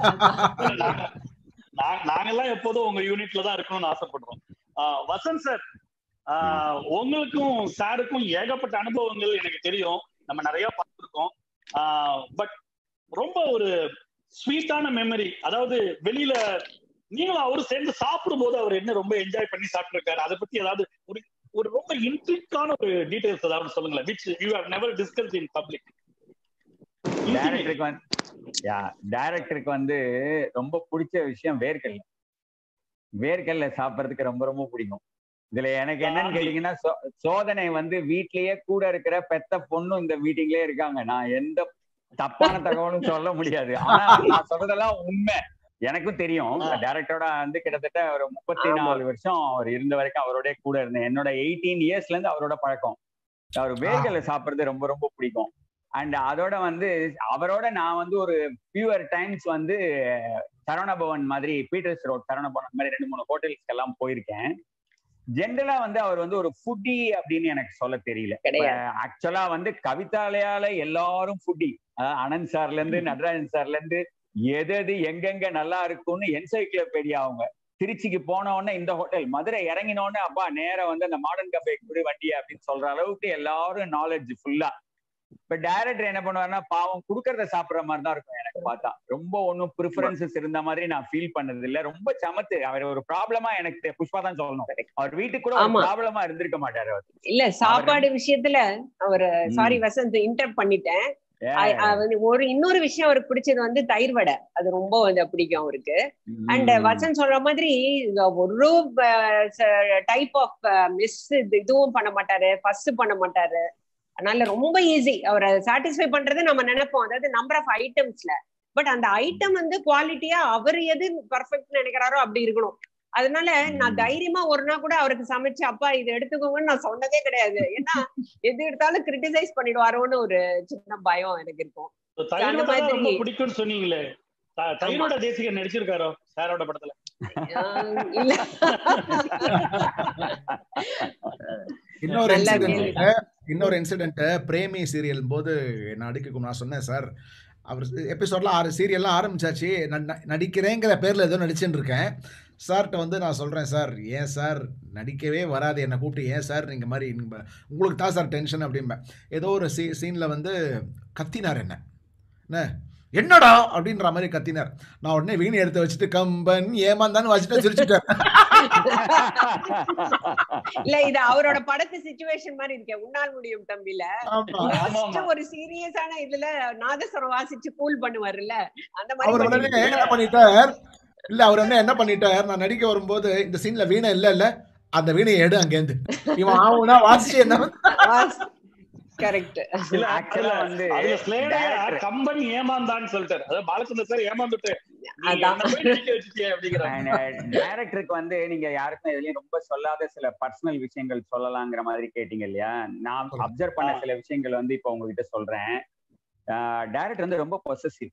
நாங்க- நா- நாங்கெல்லாம் எப்போதும் உங்க யூனிட்ல தான் இருக்கணும்னு ஆசைப்படுறோம் ஆஹ் வசந்த் சார் உங்களுக்கும் சாருக்கும் ஏகப்பட்ட அனுபவங்கள் எனக்கு தெரியும் நம்ம நிறைய பார்த்துருக்கோம் பட் ரொம்ப ஒரு ஸ்வீட்டான மெமரி அதாவது வெளியில நீங்களும் அவரும் சேர்ந்து சாப்பிடும் போது அவர் என்ன ரொம்ப என்ஜாய் பண்ணி சாப்பிட்டுருக்காரு அதை பத்தி ஏதாவது ஒரு ஒரு ரொம்ப இன்ட்ரிக்கான ஒரு டீடைல்ஸ் ஏதாவது சொல்லுங்களேன் which you have never discuss in public டைரக்டருக்கு வந்து யா டைரக்டருக்கு வந்து ரொம்ப பிடிச்ச விஷயம் வேர்க்கல்ல வேர்க்கல்ல சாப்பிட்றதுக்கு ரொம்ப ரொம்ப பிடிக்கும் இதுல எனக்கு என்னன்னு கேட்டீங்கன்னா சோ- சோதனை வந்து வீட்லயே கூட இருக்கிற பெத்த பொண்ணும் இந்த மீட்டிங்லயே இருக்காங்க நான் எந்த தப்பான தகவலும் சொல்ல முடியாது ஆனா நான் சொல்றதெல்லாம் உண்மை எனக்கும் தெரியும் ஆ. டைரக்டரோட வந்து கிட்டத்தட்ட ஒரு முப்பத்தி ஆமா. நாலு வருஷம் அவர் இருந்த வரைக்கும் அவரோட கூட இருந்தேன் என்னோட எயிட்டீன் இயர்ஸ்ல இருந்து அவரோட பழக்கம் அவர் வேர்க்கல்ல சாப்பிடுறது ரொம்ப ரொம்ப பிடிக்கும் அண்ட் அதோட வந்து அவரோட நான் வந்து ஒரு ஃபியூவர் டைம்ஸ் வந்து சரவணபவன் மாதிரி பீட்டர்ஸ் ரோட் சரவணபவன் அந்த மாதிரி ரெண்டு மூணு ஹோட்டல்ஸ்க்கு எல்லாம் போயிருக்கேன் ஜென்ரலா வந்து அவர் வந்து ஒரு ஃபுட்டி அப்படின்னு எனக்கு சொல்ல தெரியல கிடையாது ஆக்சுவலா வந்து கவிதாலயால எல்லாரும் ஃபுட்டி அனந்த் சார்ல இருந்து நடராஜன் சார்ல இருந்து எது எது எங்கெங்க நல்லா இருக்கும்னு என்சைக்ளோபீடியா அவங்க திருச்சிக்கு போன உடனே இந்த ஹோட்டல் மதுரை இறங்கின உடனே அப்பா நேரா வந்து அந்த மாடர்ன் கஃபே குடி வண்டி அப்படின்னு சொல்ற அளவுக்கு எல்லாரும் நாலேஜ் ஃபுல்லா இப்ப டைரக்டர் என்ன பண்ணுவாருன்னா பாவம் குடுக்கறத சாப்பிடுற மாதிரி தான் இருக்கும் எனக்கு பார்த்தா ரொம்ப ஒன்னும் ப்ரிஃபரன்சஸ் இருந்த மாதிரி நான் ஃபீல் பண்ணது இல்ல ரொம்ப சமத்து அவர் ஒரு ப்ராப்ளமா எனக்கு தெ- புஷ்பா தான் சொல்லணும் அவர் வீட்டுக்கு கூட ஒரு ஆமா. ப்ராப்ளமா இருந்திருக்க மாட்டாரு அவர் இல்ல சாப்பாடு விஷயத்துல அவர் சாரி வசந்த் இன்டர் பண்ணிட்டேன் ஏ, I- I வந்து ஒரு இன்னொரு விஷயம் அவருக்கு பிடிச்சது வந்து தயிர் வடை அது ரொம்ப வந்து பிடிக்கும் அவருக்கு அண்ட் ம். வசந்த் சொல்ற மாதிரி இந்த ஒரு டைப் ஆஃப் மிஸ் இதுவும் பண்ண மாட்டாரு ஃபர்ஸ்ட் பண்ண மாட்டாரு அதனால ரொம்ப ஈஸி அவரை சாட்டிஸ்ஃபை பண்றது நம்ம நினைப்போம் அதாவது நம்பர் ஆஃப் ஐட்டம்ஸ்ல பட் அந்த ஐட்டம் வந்து குவாலிட்டியா அவர் எது பர்ஃபெக்ட் நினைக்கிறாரோ அப்படி இருக்கணும் அதனால நான் ம். தைரியமா ஒரு நாள் கூட அவருக்கு சமைச்சு அப்பா இதை எடுத்துக்கோங்கன்னு நான் சொன்னதே கிடையாது ஏன்னா எது எடுத்தாலும் கிரிட்டிசைஸ் பண்ணிடுவாரோன்னு ஒரு சின்ன பயம் எனக்கு இருக்கும் தயிரோட அந்த தான் ரொம்ப மாதிரி- பிடிக்கும்னு சொன்னீங்களே த- தயிரோட தேசிகன் நடிச்சிருக்காரோ சாரோட படத்துல ஆஹ் இல்ல இன்னொரு நல்ல இன்சிடென்ட் கேள்வி. இன்னொரு இன்சிடென்ட் பிரேமி சீரியல் போது என்ன அடிக்கும் நான் சொன்னேன் சார் அவர் எபிசோட்லாம் ஆறு சீரியல்லாம் ஆரம்பிச்சாச்சு நான் ந- நடிக்கிறேங்கிற பேரில் ஏதோ நடிச்சுட்டு இருக்கேன் சார்கிட்ட வந்து நான் சொல்கிறேன் சார் ஏன் சார் நடிக்கவே வராது என்னை கூப்பிட்டு ஏன் சார் நீங்கள் மாதிரி நீங்க- உங்களுக்கு தான் சார் டென்ஷன் அப்படிம்பேன் ஏதோ ஒரு சீ சீனில் வந்து கத்தினார் என்ன என்ன என்னடா அப்படின்ற மாதிரி கத்தினார் நான் உடனே வீணை எடுத்து வச்சுட்டு கம்பன் ஏமாந்தான்னு வச்சுட்டு சிரிச்சுட்டேன் இல்ல இது அவரோட படத்து சிச்சுவேஷன் மாதிரி இருக்கேன் உன்னால் முடியும் தம்பில ஆமா ஆமா, First ஆமா. ஒரு சீரியஸான இதுல நாதஸ்வரம் வாசிச்சு கூல் பண்ணுவாருல்ல அந்த அவர் மாதிரி உடனே என்ன பண்ணிட்டார் இல்ல அவர் என்ன என்ன பண்ணிட்டார் நான் நடிக்க வரும்போது இந்த சீன்ல வீணை இல்ல இல்ல அந்த வீணையை எடு அங்கேருந்து இவன் ஆவுனா வாசிச்சு என்ன கரெக்ட் இல்ல Actually அதுல- வந்து அதுல ஸ்லேடா director- கம்பன் ஏமாந்தான்னு சொல்லிட்டாரு அதாவது பாலச்சந்திர சார் ஏமாந்துட்டு நீ அதான். என்னை போய் நடிக்க வச்சுட்டியே அப்படிங்கிறாங்க டைரக்டருக்கு வந்து நீங்க யாருக்கும் எதுலயும் ரொம்ப சொல்லாத சில பர்சனல் விஷயங்கள் சொல்லலாங்கிற மாதிரி கேட்டீங்க இல்லையா நான் சொல்லுங்க. அப்சர்வ் பண்ண சில விஷயங்கள் வந்து இப்ப உங்ககிட்ட சொல்றேன் டைரக்டர் வந்து ரொம்ப பொசசிவ்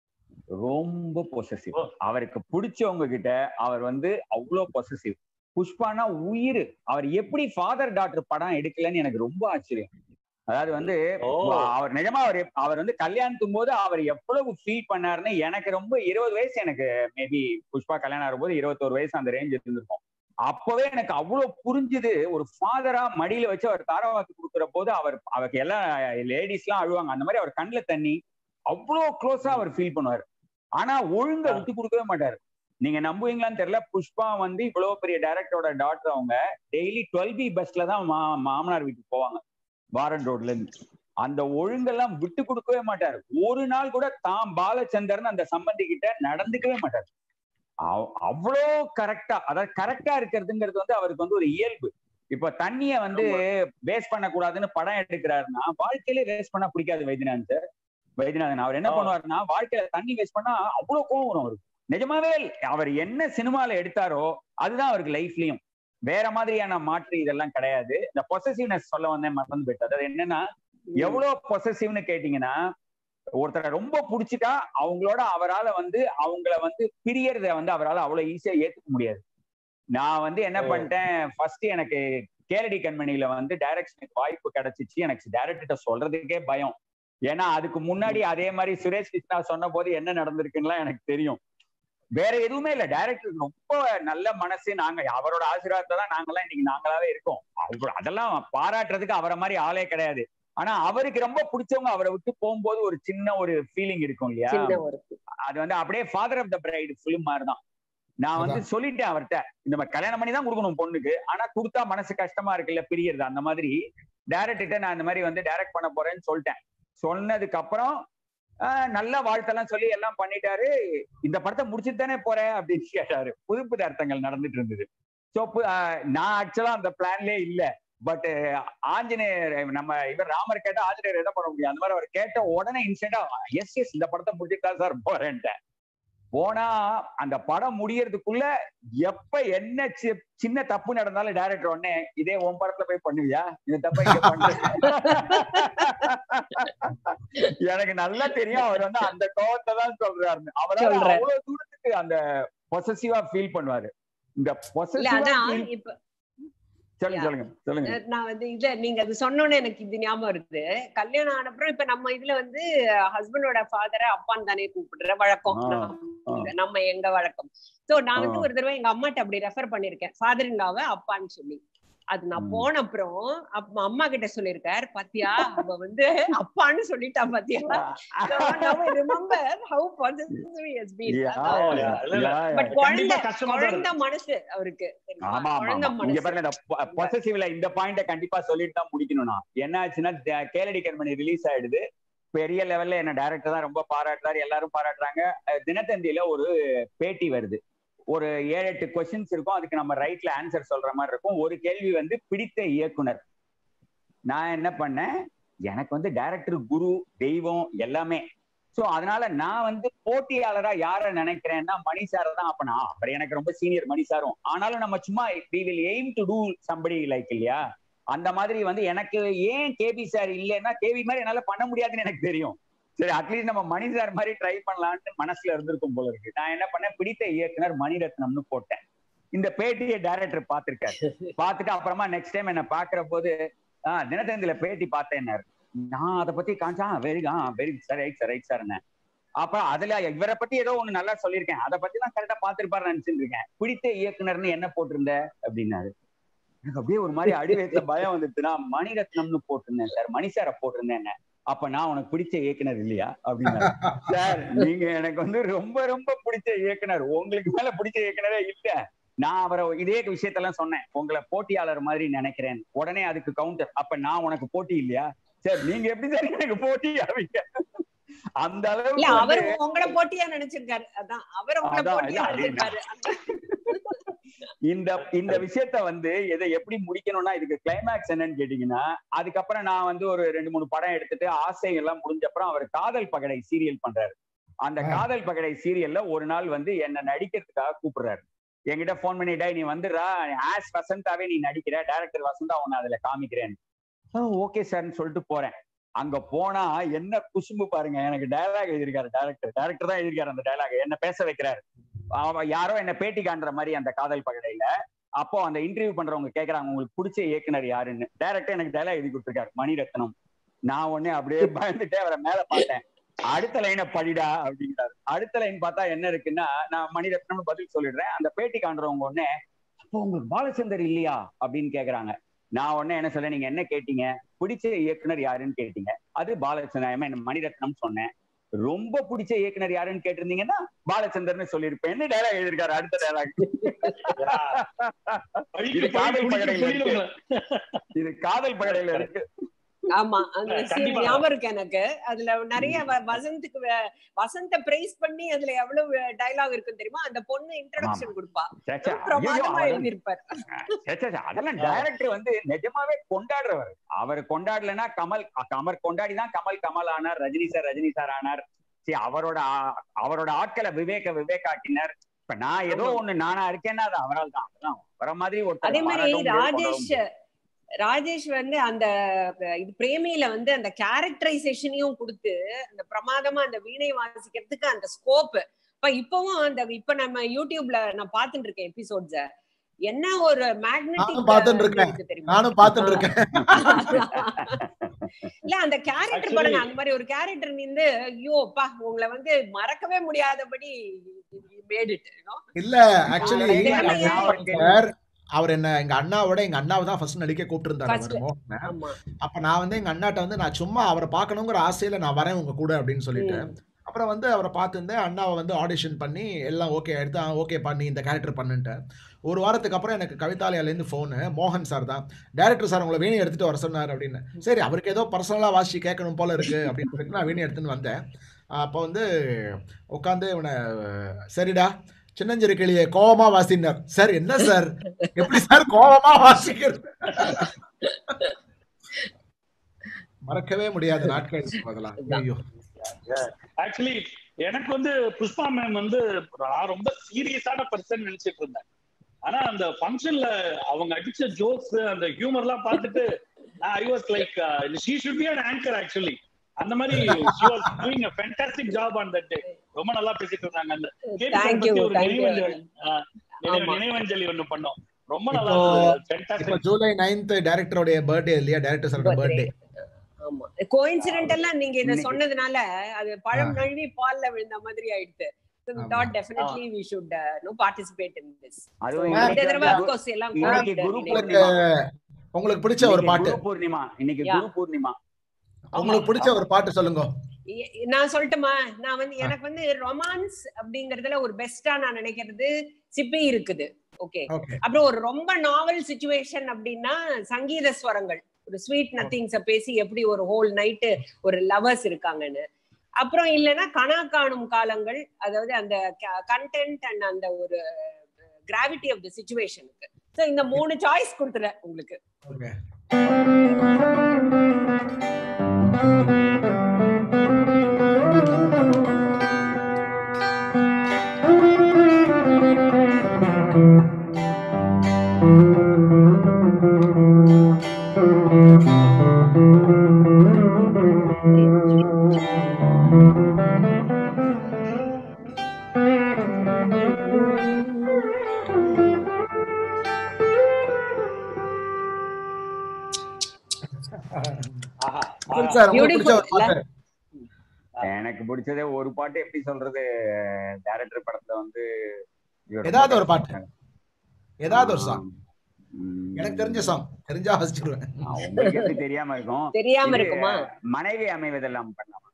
ரொம்ப பொசசிவ் ஓ. அவருக்கு பிடிச்சவங்க கிட்ட அவர் வந்து அவ்வளோ பொசசிவ் புஷ்பானா உயிர் அவர் எப்படி ஃபாதர் டாக்டர் படம் எடுக்கலன்னு எனக்கு ரொம்ப ஆச்சரியம் அதாவது வந்து ஓ. அவர் நிஜமா அவர் எப்- அவர் வந்து கல்யாணத்தும் போது அவர் எவ்வளவு ஃபீல் பண்ணாருன்னு எனக்கு ரொம்ப இருபது வயசு எனக்கு மேபி புஷ்பா கல்யாணம் ஆகும்போது இருபத்தோரு வயசு அந்த ரேஞ்ச் இருந்திருக்கும் அப்பவே எனக்கு அவ்வளவு புரிஞ்சுது ஒரு ஃபாதரா மடியில வச்சு அவர் தாராவாத்து கொடுக்குற போது அவர் அவருக்கு எல்லாம் லேடிஸ் எல்லாம் அழுவாங்க அந்த மாதிரி அவர் கண்ணுல தண்ணி அவ்வளோ க்ளோஸா அவர் ஃபீல் பண்ணுவார் ஆனா ஒழுங்கா ஆ. விட்டு கொடுக்கவே மாட்டாரு நீங்க நம்புவீங்களான்னு தெரியல புஷ்பா வந்து இவ்வளவு பெரிய டைரக்டரோட டாக்டர் அவங்க டெய்லி டுவெல் பி பஸ்ல தான் மா மாமனார் வீட்டுக்கு போவாங்க வாரன் ரோட்ல இருந்து அந்த ஒழுங்கெல்லாம் விட்டு கொடுக்கவே மாட்டார் ஒரு நாள் கூட தாம் பாலச்சந்தர்னு அந்த சம்பந்தி கிட்ட நடந்துக்கவே மாட்டார் அவ்- அவ்வளோ கரெக்டா அதாவது கரெக்டா இருக்கிறதுங்கிறது வந்து அவருக்கு வந்து ஒரு இயல்பு இப்ப தண்ணிய வந்து வேஸ்ட் பண்ணக்கூடாதுன்னு படம் எடுக்கிறாருன்னா வாழ்க்கையிலே வேஸ்ட் பண்ணா பிடிக்காது வைத்தியநாதன் சார் வைத்தியநாதன் அவர் என்ன ஆ. பண்ணுவாருன்னா வாழ்க்கையில தண்ணி வேஸ்ட் பண்ணா அவ்வளவு கோவம் வரும் அவருக்கு நிஜமாவே அவர் என்ன சினிமால எடுத்தாரோ அதுதான் அவருக்கு லைஃப்லயும் வேற மாதிரியான மாற்று இதெல்லாம் கிடையாது இந்த பொசசிவ்னஸ் சொல்ல வந்தேன் மறந்து போயிட்டு அதாவது என்னன்னா எவ்வளவு பொசசிவ்னு கேட்டீங்கன்னா ஒருத்தரை ரொம்ப புடிச்சிட்டா அவங்களோட அவரால வந்து அவங்கள வந்து பிரியறத வந்து அவரால் அவ்வளவு ஈஸியா ஏத்துக்க முடியாது நான் வந்து என்ன ஓ. பண்ணிட்டேன் ஃபர்ஸ்ட் எனக்கு கேரடி கண்மணியில வந்து டைரக்ஷனுக்கு வாய்ப்பு கிடைச்சிச்சு எனக்கு டைரக்டர்கிட்ட சொல்றதுக்கே பயம் ஏன்னா அதுக்கு முன்னாடி அதே மாதிரி சுரேஷ் கிருஷ்ணா சொன்ன போது என்ன நடந்திருக்குன்னுலாம் எனக்கு தெரியும் வேற எதுவுமே இல்ல டைரக்டர் ரொம்ப நல்ல மனசு நாங்க அவரோட ஆசீர்வாதத்தை தான் நாங்கெல்லாம் இன்னைக்கு நாங்களாவே இருக்கோம் அவர் அதெல்லாம் பாராட்டுறதுக்கு அவரை மாதிரி ஆளே கிடையாது ஆனா அவருக்கு ரொம்ப பிடிச்சவங்க அவரை விட்டு போகும்போது ஒரு சின்ன ஒரு ஃபீலிங் இருக்கும் இல்லையா சின்ன ஒரு அது வந்து அப்படியே father of the bride film மாதிரி தான் நான் வந்து சொல்லிட்டேன் அவர்கிட்ட இந்த மாதிரி கல்யாணம் பண்ணி தான் கொடுக்கணும் பொண்ணுக்கு ஆனா கொடுத்தா மனசு கஷ்டமா இருக்குல்ல பிரியறது அந்த மாதிரி டேரக்டர்கிட்ட நான் இந்த மாதிரி வந்து டைரக்ட் பண்ண போறேன்னு சொல்லிட்டேன் சொன்னதுக்கு அப்புறம் ஆஹ், நல்ல வாழ்த்தெல்லாம் சொல்லி எல்லாம் பண்ணிட்டாரு இந்த படத்தை முடிச்சுட்டு தானே போறேன் அப்படின்னு கேட்டாரு புது புது அர்த்தங்கள் நடந்துட்டு இருந்தது ஸோ நான் ஆக்சுவலா அந்த பிளான்லயே இல்ல பட் ஆஞ்சநேயர் நம்ம இவர் ராமர் கேட்டா ஆஞ்சநேயர் என்ன பண்ண முடியும் அந்த மாதிரி அவர் கேட்ட உடனே இன்ஸ்டன்டா எஸ் எஸ் இந்த படத்தை முடிச்சுட்டு தான் சார் போறேன்ட்டேன் போனா அந்த படம் முடியறதுக்குள்ள எப்ப என்ன சி- சின்ன தப்பு நடந்தாலும் டைரக்டர் உடனே இதே உன் படத்துல போய் பண்ணுவியா இந்த தப்ப இங்க பண்ணு எனக்கு நல்லா தெரியும் அவர் வந்து அந்த கோவத்தை தான் சொல்றாரு அவரால சொல்றாரு. அவ்வளவு தூரத்துக்கு அந்த பொசசிவா ஃபீல் பண்ணுவாரு இந்த இல்ல பொசசிவா அதான் இப்ப சொல்லுங்க சொல்லுங்க சொல்லுங்க நான் வந்து இத நீங்க அது சொன்னோன்னே எனக்கு இது ஞாபகம் இருக்குது கல்யாணம் ஆன அப்புறம் இப்ப நம்ம இதுல வந்து ஹஸ்பண்டோட ஃபாதரை அப்பான்னு தானே கூப்பிடுற வழக்கம் ஆ, நம்ம- நம்ம எங்க வழக்கம் சோ நான் வந்து ஆ. ஒரு தடவை எங்க அம்மாட்ட அப்படி ரெஃபர் பண்ணிருக்கேன் ஃபாதர் இல்லாவ அப்பான்னு சொல்லி அது நான் ம். போன அப்புறம் அப்ப அம்மா கிட்ட சொல்லிருக்கார் பாத்தியா அவ வந்து அப்பான்னு சொல்லிட்டா பாத்தியா So now I remember how possessive he has been. Yeah, அதான். Oh, yeah. இல்ல, இல்ல. yeah, yeah. But குழந்தை கண்டிப்பா கஷ்டமா தான் குழந்தை மனசு அவருக்கு தெரியுமா? ஆமா ஆமா குழந்தை ஆமா. இங்க மனசு பாருங்க இந்த பொசசிவ்ல இந்த பாயிண்ட கண்டிப்பா சொல்லிட்டு தான் முடிக்கணும்னா என்ன ஆச்சுன்னா த- கேளடி கண்மணி ரிலீஸ் ஆயிடுது பெரிய லெவல்ல என்ன டைரக்டர் தான் ரொம்ப பாராட்டுறாரு எல்லாரும் பாராட்டுறாங்க அஹ் தினத்தந்தியில ஒரு பேட்டி வருது ஒரு ஏழு எட்டு கொஸ்டின்ஸ் இருக்கும் அதுக்கு நம்ம ரைட்ல ஆன்சர் சொல்ற மாதிரி இருக்கும் ஒரு கேள்வி வந்து பிடித்த இயக்குனர் நான் என்ன பண்ணேன் எனக்கு வந்து டைரக்டர் குரு தெய்வம் எல்லாமே சோ அதனால நான் வந்து போட்டியாளரா யார நினைக்கிறேன்னா மணி சார் தான் அப்ப நான் அவர் எனக்கு ரொம்ப சீனியர் மணி சாரும் ஆனாலும் நம்ம சும்மா we will aim to do somebody like இல்லையா அந்த மாதிரி வந்து எனக்கு ஏன் கேபி சார் இல்லைன்னா கேபி மாதிரி என்னால பண்ண முடியாதுன்னு எனக்கு தெரியும் சரி அட்லீஸ்ட் நம்ம மணி சார் மாதிரி ட்ரை பண்ணலாம்னு மனசுல இருந்திருக்கும் போல இருக்கு நான் என்ன பண்ணேன் பிடித்த இயக்குனர் மணிரத்னம்னு போட்டேன் இந்த பேட்டியை டைரக்டர் பார்த்திருக்காரு பார்த்துட்டு அப்புறமா நெக்ஸ்ட் டைம் என்ன பாக்குற போது ஆஹ் தினத்தந்தில பேட்டி பார்த்தேன்னாரு நான் அதை பத்தி காமிச்சா very ah very sir right sir right sir அப்புறம் அதுல இவரை பத்தி ஏதோ ஒண்ணு நல்லா சொல்லியிருக்கேன் அதை பத்தி தான் கரெக்டா பாத்துருப்பாரு நினைச்சிட்டு இருக்கேன் பிடித்த இயக்குனர்னு என்ன போட்டிருந்த அப்படின்னாரு எனக்கு அப்படியே ஒரு மாதிரி அடிவயத்துல பயம் வந்துட்டுனா மணிரத்னம்னு போட்டிருந்தேன் சார் மணி சாரை போட்டிருந்தேன் அப்ப நான் உனக்கு பிடிச்ச இயக்குனர் இல்லையா அப்படின்னா சார் நீங்க எனக்கு வந்து ரொம்ப ரொம்ப பிடிச்ச இயக்குனர் உங்களுக்கு மேல பிடிச்ச இயக்குனரே இல்ல நான் அவரை இதே விஷயத்தெல்லாம் சொன்னேன் உங்களை போட்டியாளர் மாதிரி நினைக்கிறேன் உடனே அதுக்கு கவுண்டர் அப்ப நான் உனக்கு போட்டி இல்லையா சார் நீங்க எப்படி சார் எனக்கு போட்டி ஆவீங்க அந்த இல்ல அளவுக்கு அவர் வந்து- உங்களை போட்டியா நினைச்சிருக்காரு அதான் அவர் உங்களை அதான், போட்டியா இல்ல, அது நினைச்சிருக்காரு இந்த இந்த விஷயத்த வந்து இதை எப்படி முடிக்கணும்னா இதுக்கு கிளைமேக்ஸ் என்னன்னு கேட்டீங்கன்னா அதுக்கப்புறம் நான் வந்து ஒரு ரெண்டு மூணு படம் எடுத்துட்டு ஆசை எல்லாம் முடிஞ்ச அப்புறம் அவர் காதல் பகடை சீரியல் பண்றாரு அந்த ஆ. காதல் பகடை சீரியல்ல ஒரு நாள் வந்து என்ன நடிக்கிறதுக்காக கூப்பிடுறாரு என்கிட்ட போன் பண்ணிட்டா நீ வந்துடுறா ஆஸ் வசந்தாவே நீ நடிக்கிற டைரக்டர் வசந்தா உன்னை அதுல காமிக்கிறேன் ஓகே சார்னு சொல்லிட்டு போறேன் அங்க போனா என்ன குசும்பு பாருங்க எனக்கு டயலாக் எழுதியிருக்காரு டேரக்டர் டேரக்டர் தான் எழுதியிருக்காரு அந்த டயலாக் என்ன பேச வைக்கிறாரு அவ யாரோ என்ன பேட்டி காண்ற மாதிரி அந்த காதல் பகடையில அப்போ அந்த இன்டர்வியூ பண்றவங்க கேக்குறாங்க உங்களுக்கு பிடிச்ச இயக்குனர் யாருன்னு டைரக்டா எனக்கு டயலாக் எழுதி கொடுத்துருக்காரு மணிரத்னம் நான் உடனே அப்படியே பயந்துட்டே அவரை மேல பார்த்தேன் அடுத்த லைனை படிடா அப்படிங்கிறாரு அடுத்த லைன் பார்த்தா என்ன இருக்குன்னா நான் மணிரத்னம்னு பதில் சொல்லிடுறேன் அந்த பேட்டி காண்றவங்க உடனே அப்போ உங்களுக்கு பாலச்சந்தர் இல்லையா அப்படின்னு கேக்குறாங்க நான் உடனே என்ன சொல்றேன் நீங்க என்ன கேட்டீங்க பிடிச்ச இயக்குனர் யாருன்னு கேட்டீங்க அது பாலச்சந்திரன் மணிரத்னம் சொன்னேன் ரொம்ப பிடிச்ச இயக்குனர் யாருன்னு கேட்டிருந்தீங்கன்னா பாலச்சந்தர்னு சொல்லியிருப்பேன் டைலாக் எழுதியிருக்காரு அடுத்த டைலாக் பழிக்கு இது பழி காதல் குடிக்க பகடையில சொல்லிடுவாங்க. இது காதல் பகடையில இருக்கு ஆமா அந்த கண்டிப்பா. scene ஞாபகம் இருக்கு எனக்கு அதுல நிறைய வ- வசந்துக்கு வ- வசந்த பிரைஸ் பண்ணி அதுல எவ்வளவு டயலாக் இருக்குன்னு தெரியுமா அந்த பொண்ணு இன்ட்ரோடக்ஷன் கொடுப்பா சே, சே, ஐயையோ, பிரமாதமா அதெல்லாம் எழுதியிருப்பார் சே, சே, சே, அதெல்லாம் டைரக்டர் வந்து நிஜமாவே கொண்டாடுறவர் அவர் கொண்டாடலன்னா கமல் கமர் கொண்டாடி தான் கமல் கமல் ஆனார் ரஜினி சார் ரஜினி சார் ஆனார் சரி அவரோட ஆ- அவரோட ஆட்களை விவேக விவேக் ஆக்கினார் இப்ப நான் ஏதோ ஆமா. ஒண்ணு நானா இருக்கேன்னா அது அவரால் தான் அதெல்லாம் வர மாதிரி ஒருத்தர் அதே மாதிரி பாராட்டவும் முடியாது, கொண்டாடவும் ராஜேஷ் முடியாது. ராஜேஷ் வந்து அந்த அஹ், இது பிரேமியில வந்து அந்த கேரக்டரைசேஷனையும் கொடுத்து அந்த பிரமாதமா அந்த வீணை வாசிக்கிறதுக்கு அந்த ஸ்கோப் இப்ப இப்பவும் அந்த இப்ப நம்ம யூடியூப்ல நான் பாத்துட்டு இருக்கேன் எபிசோட்ஸ என்ன ஒரு நானும் பார்த்துட்டு இருக்கேன். மேக்னெட்டிக் தெரியுமா நானும் பார்த்துட்டு இருக்கேன் இல்ல அந்த கேரக்டர் Actually- பாருங்க அந்த மாதிரி ஒரு கேரக்டர் நின்று ஐயோ பா உங்களை வந்து மறக்கவே முடியாதபடி மேட் இட் இல்ல ஆக்சுவலி ஆ, திறமையா- சார் அவர் என்ன எங்க அண்ணாவோட எங்க அண்ணாவை தான் ஃபர்ஸ்ட் நடிக்க கூப்பிட்டு First. இருந்தாரு மோகனை. ஆமா அப்ப நான் வந்து எங்க அண்ணாட்ட வந்து நான் சும்மா அவரை பார்க்கணுங்கிற ஆசையில நான் வரேன் உங்க கூட அப்படின்னு சொல்லிட்டு ம். அப்புறம் வந்து அவரை பார்த்துருந்தேன் அண்ணாவை வந்து ஆடிஷன் பண்ணி எல்லாம் ஓகே எடுத்து ஓகே பண்ணி இந்த கேரக்டர் பண்ணுன்ட்டு ஒரு வாரத்துக்கு அப்புறம் எனக்கு கவிதாலயாலேருந்து ஃபோனு மோகன் சார் தான் டேரக்டர் சார் உங்களை வீணை எடுத்துட்டு வர சொன்னார் அப்படின்னு சரி அவருக்கு ஏதோ பர்சனலாக வாசி கேட்கணும் போல இருக்கு அப்படின்னு சொல்லிட்டு நான் வீணை எடுத்துன்னு வந்தேன் அப்போ வந்து உட்காந்து இவனை சரிடா சின்னஞ்சிறு கிளியை கோவமா வாசினார் சார் என்ன சார் எப்படி சார் கோவமா வாசிக்கிறது மறக்கவே முடியாத நாட்கள் அதெல்லாம் ஐயோ ஆக்சுவலி எனக்கு வந்து புஷ்பா மேம் வந்து நான் ரொம்ப சீரியஸான பர்சன் நினைச்சிட்டு இருந்தேன் ஆனா அந்த ஃபங்க்ஷன்ல அவங்க அடிச்ச ஜோக்ஸ் அந்த ஹியூமர் எல்லாம் பார்த்துட்டு I was like she should be an anchor actually அந்த மாதிரி she was doing a fantastic job on that day ரொம்ப நல்லா பேசிட்டு இருந்தாங்க அந்த கேபி சார் தேங்க்யூ பத்தி ஒரு தேங்க்யூ நினைவஞ்சலி ஆஹ், நினைவு- ஆமா. நினைவஞ்சலி ஒண்ணு பண்ணோம் ரொம்ப நல்லா இப்போ- இருந்தது இப்போ ஃபேண்டாஸ்டிக் ஜூலை நைன்த் டைரக்டருடைய பர்த்டே இல்லையா டைரக்டர் சாரோட பர்த்டே ஆமா கோயின்சிடென்ட் எல்லாம் நீங்க இத இன்னைக்கு- சொன்னதுனால அது பழம் நழுவி பால்ல விழுந்த மாதிரி ஆயிடுச்சு So we ஆமா. thought definitely we should uh, no participate in this. அதுவும் So, இந்த இன்னைக்கு தடவை வந்து of course எல்லாம் இன்னைக்கு COVID குரு related. பூர்ணிமா உங்களுக்கு பிடிச்ச ஒரு இன்னைக்கு பாட்டு குரு பூர்ணிமா இன்னைக்கு Yeah. குரு பூர்ணிமா உங்களுக்கு பிடிச்ச ஒரு பாட்டு சொல்லுங்க எ- நான் சொல்லட்டுமா நான் வந்து எனக்கு வந்து ரொமான்ஸ் அப்படிங்கறதுல ஒரு பெஸ்டா நான் நினைக்கிறது சிப்பி இருக்குது ஓகே ஓகே அப்புறம் ஒரு ரொம்ப நாவல் சுச்சுவேஷன் அப்படின்னா சங்கீத ஸ்வரங்கள் ஒரு ஸ்வீட் நத்திங்ஸ பேசி எப்படி ஒரு ஹோல் நைட்டு ஒரு லவர்ஸ் இருக்காங்கன்னு அப்புறம் இல்லைன்னா கனா காணும் காலங்கள் அதாவது அந்த கண்டென்ட் அண்ட் அந்த ஒரு கிராவிட்டி ஆஃப் த சுச்சுவேஷனுக்கு ஸோ இந்த மூணு சாய்ஸ் கொடுத்துறேன் உங்களுக்கு ஓகே ஆஹா, குரு ஆஹா. சார் உங்களுக்கு பிடிச்ச ஒரு Beautiful, பாட்டு எனக்கு பிடிச்சதே ஒரு பாட்டு எப்படி சொல்றது டைரக்டர் படத்துல வந்து இவர் ஏதாவது ஒரு பாட்டு. ஏதாவது ஒரு சாங் ம். எனக்கு தெரிஞ்ச சாங் தெரிஞ்சா வச்சுடுவேன் ஆ, உங்களுக்கு எப்படி தெரியாம இருக்கும் தெரியாம இது, இருக்குமா மனைவி அமைவதெல்லாம் பண்ணலாம்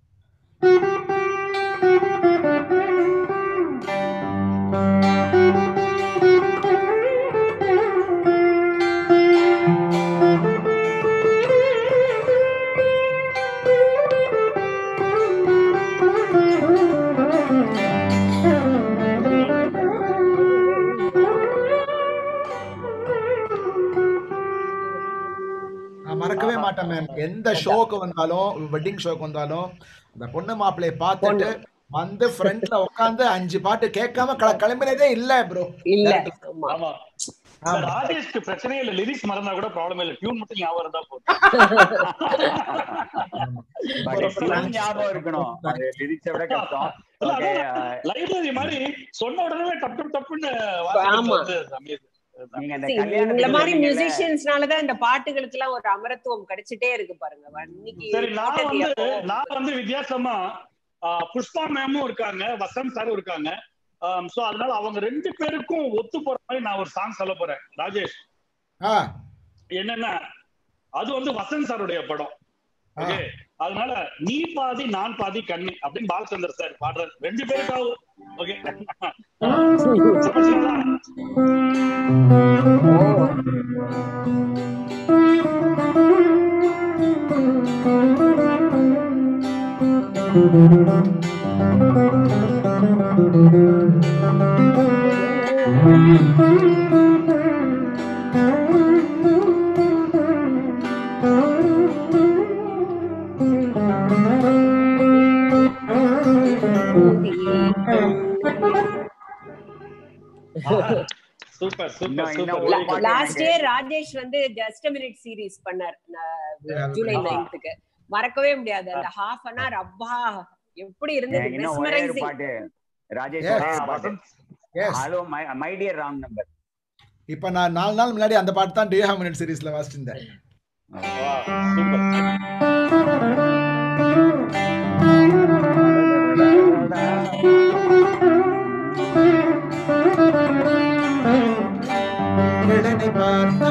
நான் மறக்கவே மாட்டேன் மேம் எந்த ஷோக்கு வந்தாலும் வெட்டிங் ஷோக்கு வந்தாலும் அந்த பொண்ணு மாப்பிள்ளைய பார்த்துட்டு வந்து ஃப்ரண்ட்ல உட்காந்து அஞ்சு பாட்டு கேட்காம கிள- கிளம்பினதே இல்ல ப்ரோ இல்ல ஆமா ஆமா ஆமா. ராஜேஷ்க்கு பிரச்சனையே இல்ல லிரிக்ஸ் மறந்தா கூட ப்ராப்ளம் இல்ல டியூன் மட்டும் ஞாபகம் இருந்தா போதும் பட் ரொம்ப tune thanks. ஞாபகம் இருக்கணும் அது லிரிக்ஸை விட கஷ்டம் இல்ல, ஓகே அதான் லைப்ரரி மாதிரி சொன்ன உடனே டப்பு டப்புன்னு ஆமா. வாசிக்கிறது வந்து amazing. நீங்க அந்த See, இவங்கள மாதிரி கல்யாணம் மியூசிஷியன்ஸ்னாலதான் இந்த பாட்டுகளுக்கு எல்லாம் ஒரு அமரத்துவம் கிடைச்சிட்டே இருக்கு பாருங்க இன்னைக்கு சரி நான் போட்டது வந்து எப்போ? நான் வந்து வித்தியாசமா ஆ, புஷ்பா மேமும் இருக்காங்க வசந்த் சாரும் இருக்காங்க சோ அதனால அவங்க ரெண்டு பேருக்கும் ஒத்து போற மாதிரி நான் ஒரு சாங் சொல்ல போறேன் ராஜேஷ் ஆ என்னன்னா அது வந்து வசந்த் சாருடைய படம் ஓகே அதனால நீ பாதி நான் பாதி கண்ணு அப்படின்னு பாலச்சந்தர் சார் பாடுறாரு ரெண்டு பேருக்காவும் ஓகே சூப்பர் இன்னும் சூப்பர் இன்னும் சூப்பர் ஒரு பாட்டு லாஸ்ட் எனக்கு- இயர் ராஜேஷ் வந்து ஜஸ்ட் மினிட் சீரிஸ் பண்ணார் ஜூலை ஆமா. நைன்த்துக்கு மறக்கவே முடியாது அந்த ஹாஃப் அன் ஹவர் அப்பா எப்படி இருந்தது எனக்கு இன்னும் ஒரே ஒரு மெஸ்மரைசிங் பாட்டு ராஜேஷ் Yes. ஒரே ஒரு பாட்டு yes hello my dear wrong number இப்ப நான் நாலு நாள் முன்னாடி அந்த பாட்டு தான் டியூ ஹேவ் மினிட் சீரிஸ்ல வாசிச்சிருந்தேன் சூப்பர் கிழனை பார்த்தா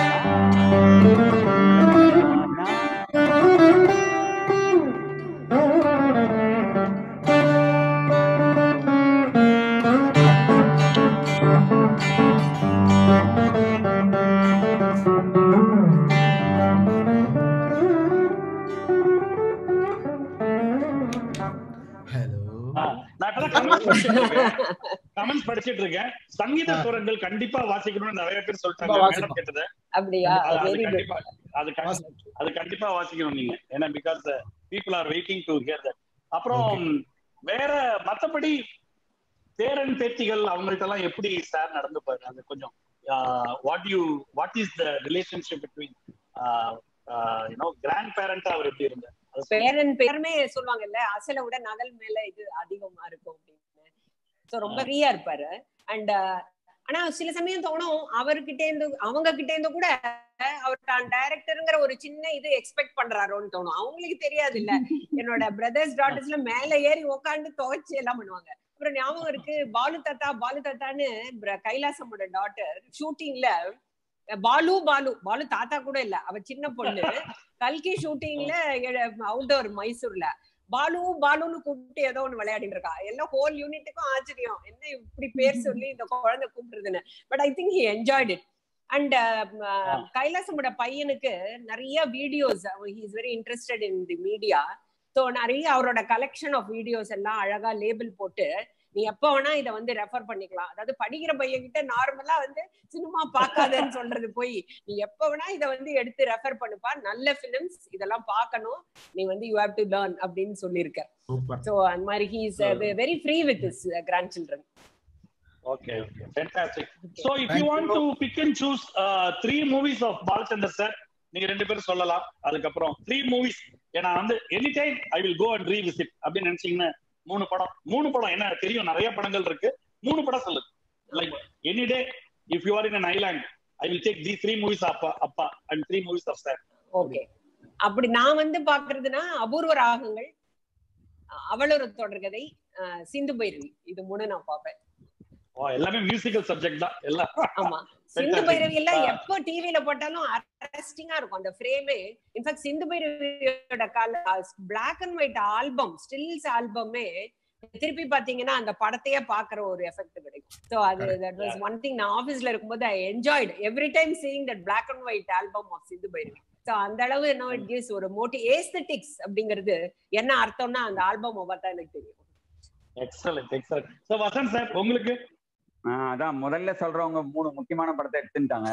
ஹலோ நான் இப்பதான் கமெண்ட்ஸ் படிச்சிட்டு இருக்கேன் கமெண்ட்ஸ் படிச்சிட்டு இருக்கேன் சங்கீத சுரங்கள் கண்டிப்பா வாசிக்கணும்னு நிறைய பேர் சொல்லிட்டாங்க கண்டிப்பா மேடம் கேட்டது அப்படியா அது- அது வெரி குட் கண்டிப்பா அது கண்டி- அது கண்டிப்பா வாசிக்கணும் நீங்க ஏன்னா because people are waiting to hear that அப்புறம் வேற மத்தபடி பேரன் பேத்திகள் அவங்கள்ட்ட எல்லாம் எப்படி சார் நடந்துப்பாரு அது கொஞ்சம் what you what is the relationship between you know grand பேரண்டா அவர் எப்படி இருந்தார் அது சொல்லுங்க. பேரன் பேருமே சொல்லுவாங்கல்ல அசலை விட நகல் மேல இது அதிகமா இருக்கும் அப்படின்னு சோ ரொம்ப ஃப்ரீயா இருப்பாரு அண்ட் ஆனா சில சமயம் தோணும் அவர்கிட்ட இருந்து அவங்க கிட்ட இருந்து கூட அவர் தான் டைரக்டருங்கிற ஒரு சின்ன இது எக்ஸ்பெக்ட் பண்றாரோன்னு தோணும் அவங்களுக்கு தெரியாது இல்ல என்னோட பிரதர்ஸ் டாட்டர்ஸ்ல மேல ஏறி உட்காந்து துவைச்சு எல்லாம் பண்ணுவாங்க அப்புறம் ஞாபகம் இருக்கு பாலு தாத்தா பாலு தாத்தான்னு பிர- கைலாசமோட டாட்டர் ஷூட்டிங்ல பாலு பாலு பாலு தாத்தா கூட இல்ல அவ சின்ன பொண்ணு கல்கி ஷூட்டிங்ல அவுட்டோர் மைசூர்ல பாலு பாலுன்னு கூப்பிட்டு ஏதோ ஒண்ணு விளையாடிட்டு இருக்கா எல்லாம் ஹோல் யூனிட்டுக்கும் ஆச்சரியம் என்ன இப்படி பேர் சொல்லி இந்த குழந்தை கூப்பிடுறதுன்னு but I think he enjoyed it and கைலாசமோட பையனுக்கு நிறைய videos he is very interested in the media so நிறைய அவரோட கலெக்ஷன் ஆஃப் வீடியோஸ் எல்லாம் அழகா லேபிள் போட்டு நீ எப்ப வேணா இதை வந்து ரெஃபர் பண்ணிக்கலாம் அதாவது படிக்கிற பையன் கிட்ட நார்மலா வந்து சினிமா பார்க்காதன்னு சொல்றது போய் நீ எப்ப வேணா இதை வந்து எடுத்து ரெஃபர் பண்ணுப்பா நல்ல பிலிம்ஸ் இதெல்லாம் பார்க்கணும் நீ வந்து யூ ஹேவ் டு லேர்ன் அப்படின்னு சொல்லியிருக்க சூப்பர் ஸோ அந்த மாதிரி he is very free with is grand children Okay, okay, fantastic. So if Thank you want you. to pick and choose uh, three movies of Balachandar sir, நீங்க ரெண்டு பேரும் சொல்லலாம் அதுக்கப்புறம் three movies ஏன்னா வந்து any time I will go and revisit அப்படின்னு நினைச்சீங்கன்னா மூணு படம் மூணு படம் என்ன தெரியும் நிறைய படங்கள் இருக்கு மூணு படம் சொல்லுங்க like any day if you are in an island I will take the three movies அப்பா அப்பா and three movies of sir okay அப்படி நான் வந்து பாக்குறதுன்னா அபூர்வ ராகங்கள் அவளொரு தொடர்கதை அஹ், சிந்து பைரவி இது மூணு நான் பார்ப்பேன் ஓ எல்லாமே மியூசிக்கல் சப்ஜெக்ட் தான் எல்லாம் ஆமா சிந்து Fantastic. பைரவி எல்லாம் ஆ. எப்போ டிவில போட்டாலும் அரெஸ்டிங்கா இருக்கும் அந்த ஃப்ரேமே இன்ஃபேக்ட் சிந்து பைரவியோட கால black and white album stills ஆல்பமே திருப்பி பாத்தீங்கன்னா அந்த படத்தையே பாக்குற ஒரு எஃபெக்ட் கிடைக்கும் சோ அது தட் வாஸ் ஒன் திங் நான் ஆபீஸ்ல இருக்கும்போது I enjoyed every time seeing that black and white album of Sindhu Bhairavi so அந்த அளவு என்ன இட் கிவ்ஸ் ஒரு மோட்டி ஏஸ்தட்டிக்ஸ் அப்படிங்கிறது என்ன அர்த்தம்னா அந்த ஆல்பம் பார்த்தா எனக்கு தெரியும் excellent excellent so Vasanth sir உங்களுக்கு ஆஹ் அதான் முதல்ல சொல்றவங்க மூணு முக்கியமான படத்தை எடுத்துட்டாங்க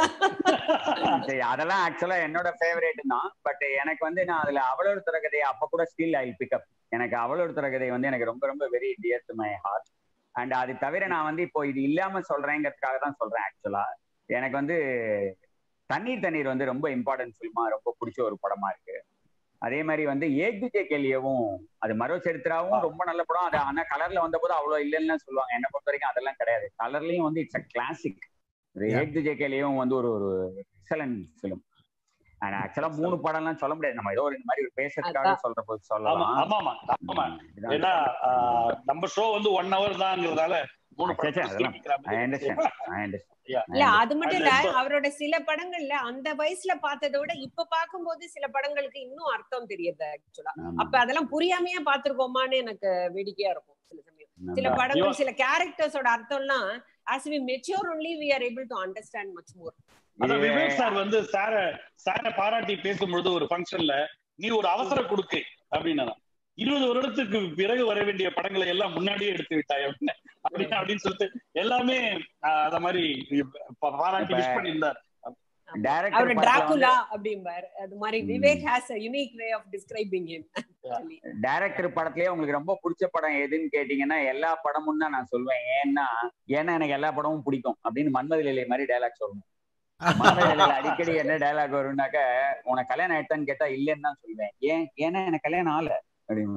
சரி அதெல்லாம் ஆக்சுவலா என்னோட ஃபேவரேட் தான் பட் எனக்கு வந்து நான் அதுல அவளோட திறகதையை அப்ப கூட ஸ்டில் ஐ பிக்கப் எனக்கு அவளோட திறகதை வந்து எனக்கு ரொம்ப ரொம்ப very dear to my heart and அது தவிர நான் வந்து இப்போ இது இல்லாம சொல்றேங்கிறதுக்காக தான் சொல்றேன் ஆக்சுவலா எனக்கு வந்து தண்ணீர் தண்ணீர் வந்து ரொம்ப இம்பார்ட்டன்ட் ஃபில்மா ரொம்ப பிடிச்ச ஒரு படமா இருக்கு அதே மாதிரி வந்து ஏக்திஜே கேலியவும் அது மரோ சரித்திராவும் ரொம்ப நல்ல படம் அது ஆனா கலர்ல வந்த போது அவ்வளவு இல்லைன்னு சொல்லுவாங்க என்ன பொறுத்த வரைக்கும் அதெல்லாம் கிடையாது கலர்லயும் வந்து இட்ஸ் அ கிளாசிக் Yeah. ஏக்திஜே கேலியும் வந்து ஒரு ஒரு எக்ஸலன்ட் ஃபிலிம் அண்ட் ஆக்சுவலா மூணு படம்லாம் சொல்ல முடியாது நம்ம ஏதோ ஒரு இந்த மாதிரி ஒரு பேசுறதுக்காக அதான். சொல்ற போது ஆமா சொல்லலாம் ஆமா ஆமா ஆமா இதுதான் ஏன்னா ஆஹ், நம்ம ஷோ வந்து ஒன் ஹவர் தாங்கிறதால மூணு சரி, சரி, அதெல்லாம். I understand. I understand. Yeah. இல்ல அது மட்டும் இல்ல அதுல இப்ப- அவரோட சில படங்கள்ல அந்த வயசுல பார்த்ததை விட இப்ப பார்க்கும்போது சில படங்களுக்கு இன்னும் அர்த்தம் தெரியுது ஆக்சுவலா ஆமா. அப்ப அதெல்லாம் புரியாமையே பாத்துருக்கோமான்னு எனக்கு வேடிக்கையா இருக்கும் சில சமயம் சில ஆமா. படங்கள் இவன்- சில கேரக்டர்ஸோட அர்த்தம்லாம் as we mature only we are able to understand much more அதான் இது- விவேக் சார் வந்து சார சார பாராட்டி பேசும்பொழுது ஒரு ஃபங்க்ஷன்ல நீ ஒரு அவசர கொடுக்கை அப்படின்னு இருபது வருடத்துக்கு பிறகு வர வேண்டிய படங்களை எல்லாம் முன்னாடியே எடுத்து விட்டாய் அப்படின்னு அப்படின்னு அப்படின்னு சொல்லிட்டு எல்லாமே ஆஹ், அத மாதிரி பா- பாராட்டி விஷ் பண்ணியிருந்தார் Director அவரு படத்துல டிராகுலா அப்படிம்பார் அது மாதிரி ம். Vivek has a unique way of describing him actually director படத்திலேயே உங்களுக்கு ரொம்ப பிடிச்ச படம் எதுன்னு கேட்டீங்கன்னா எல்லா படமும் தான் நான் சொல்லுவேன் ஏன்னா ஏன்னா எனக்கு எல்லா படமும் பிடிக்கும் அப்படின்னு மன்மதி லீலை மாதிரி டைலாக் சொல்லணும் மன்மதி லீலையில அடிக்கடி என்ன டைலாக் வரும்னாக்க உனக்கு கல்யாணம் ஆயிட்டான்னு கேட்டா இல்லைன்னு தான் சொல்லுவேன் ஏன் ஏன்னா எனக்கு கல்யாணம் ஆகல அப்படின்னு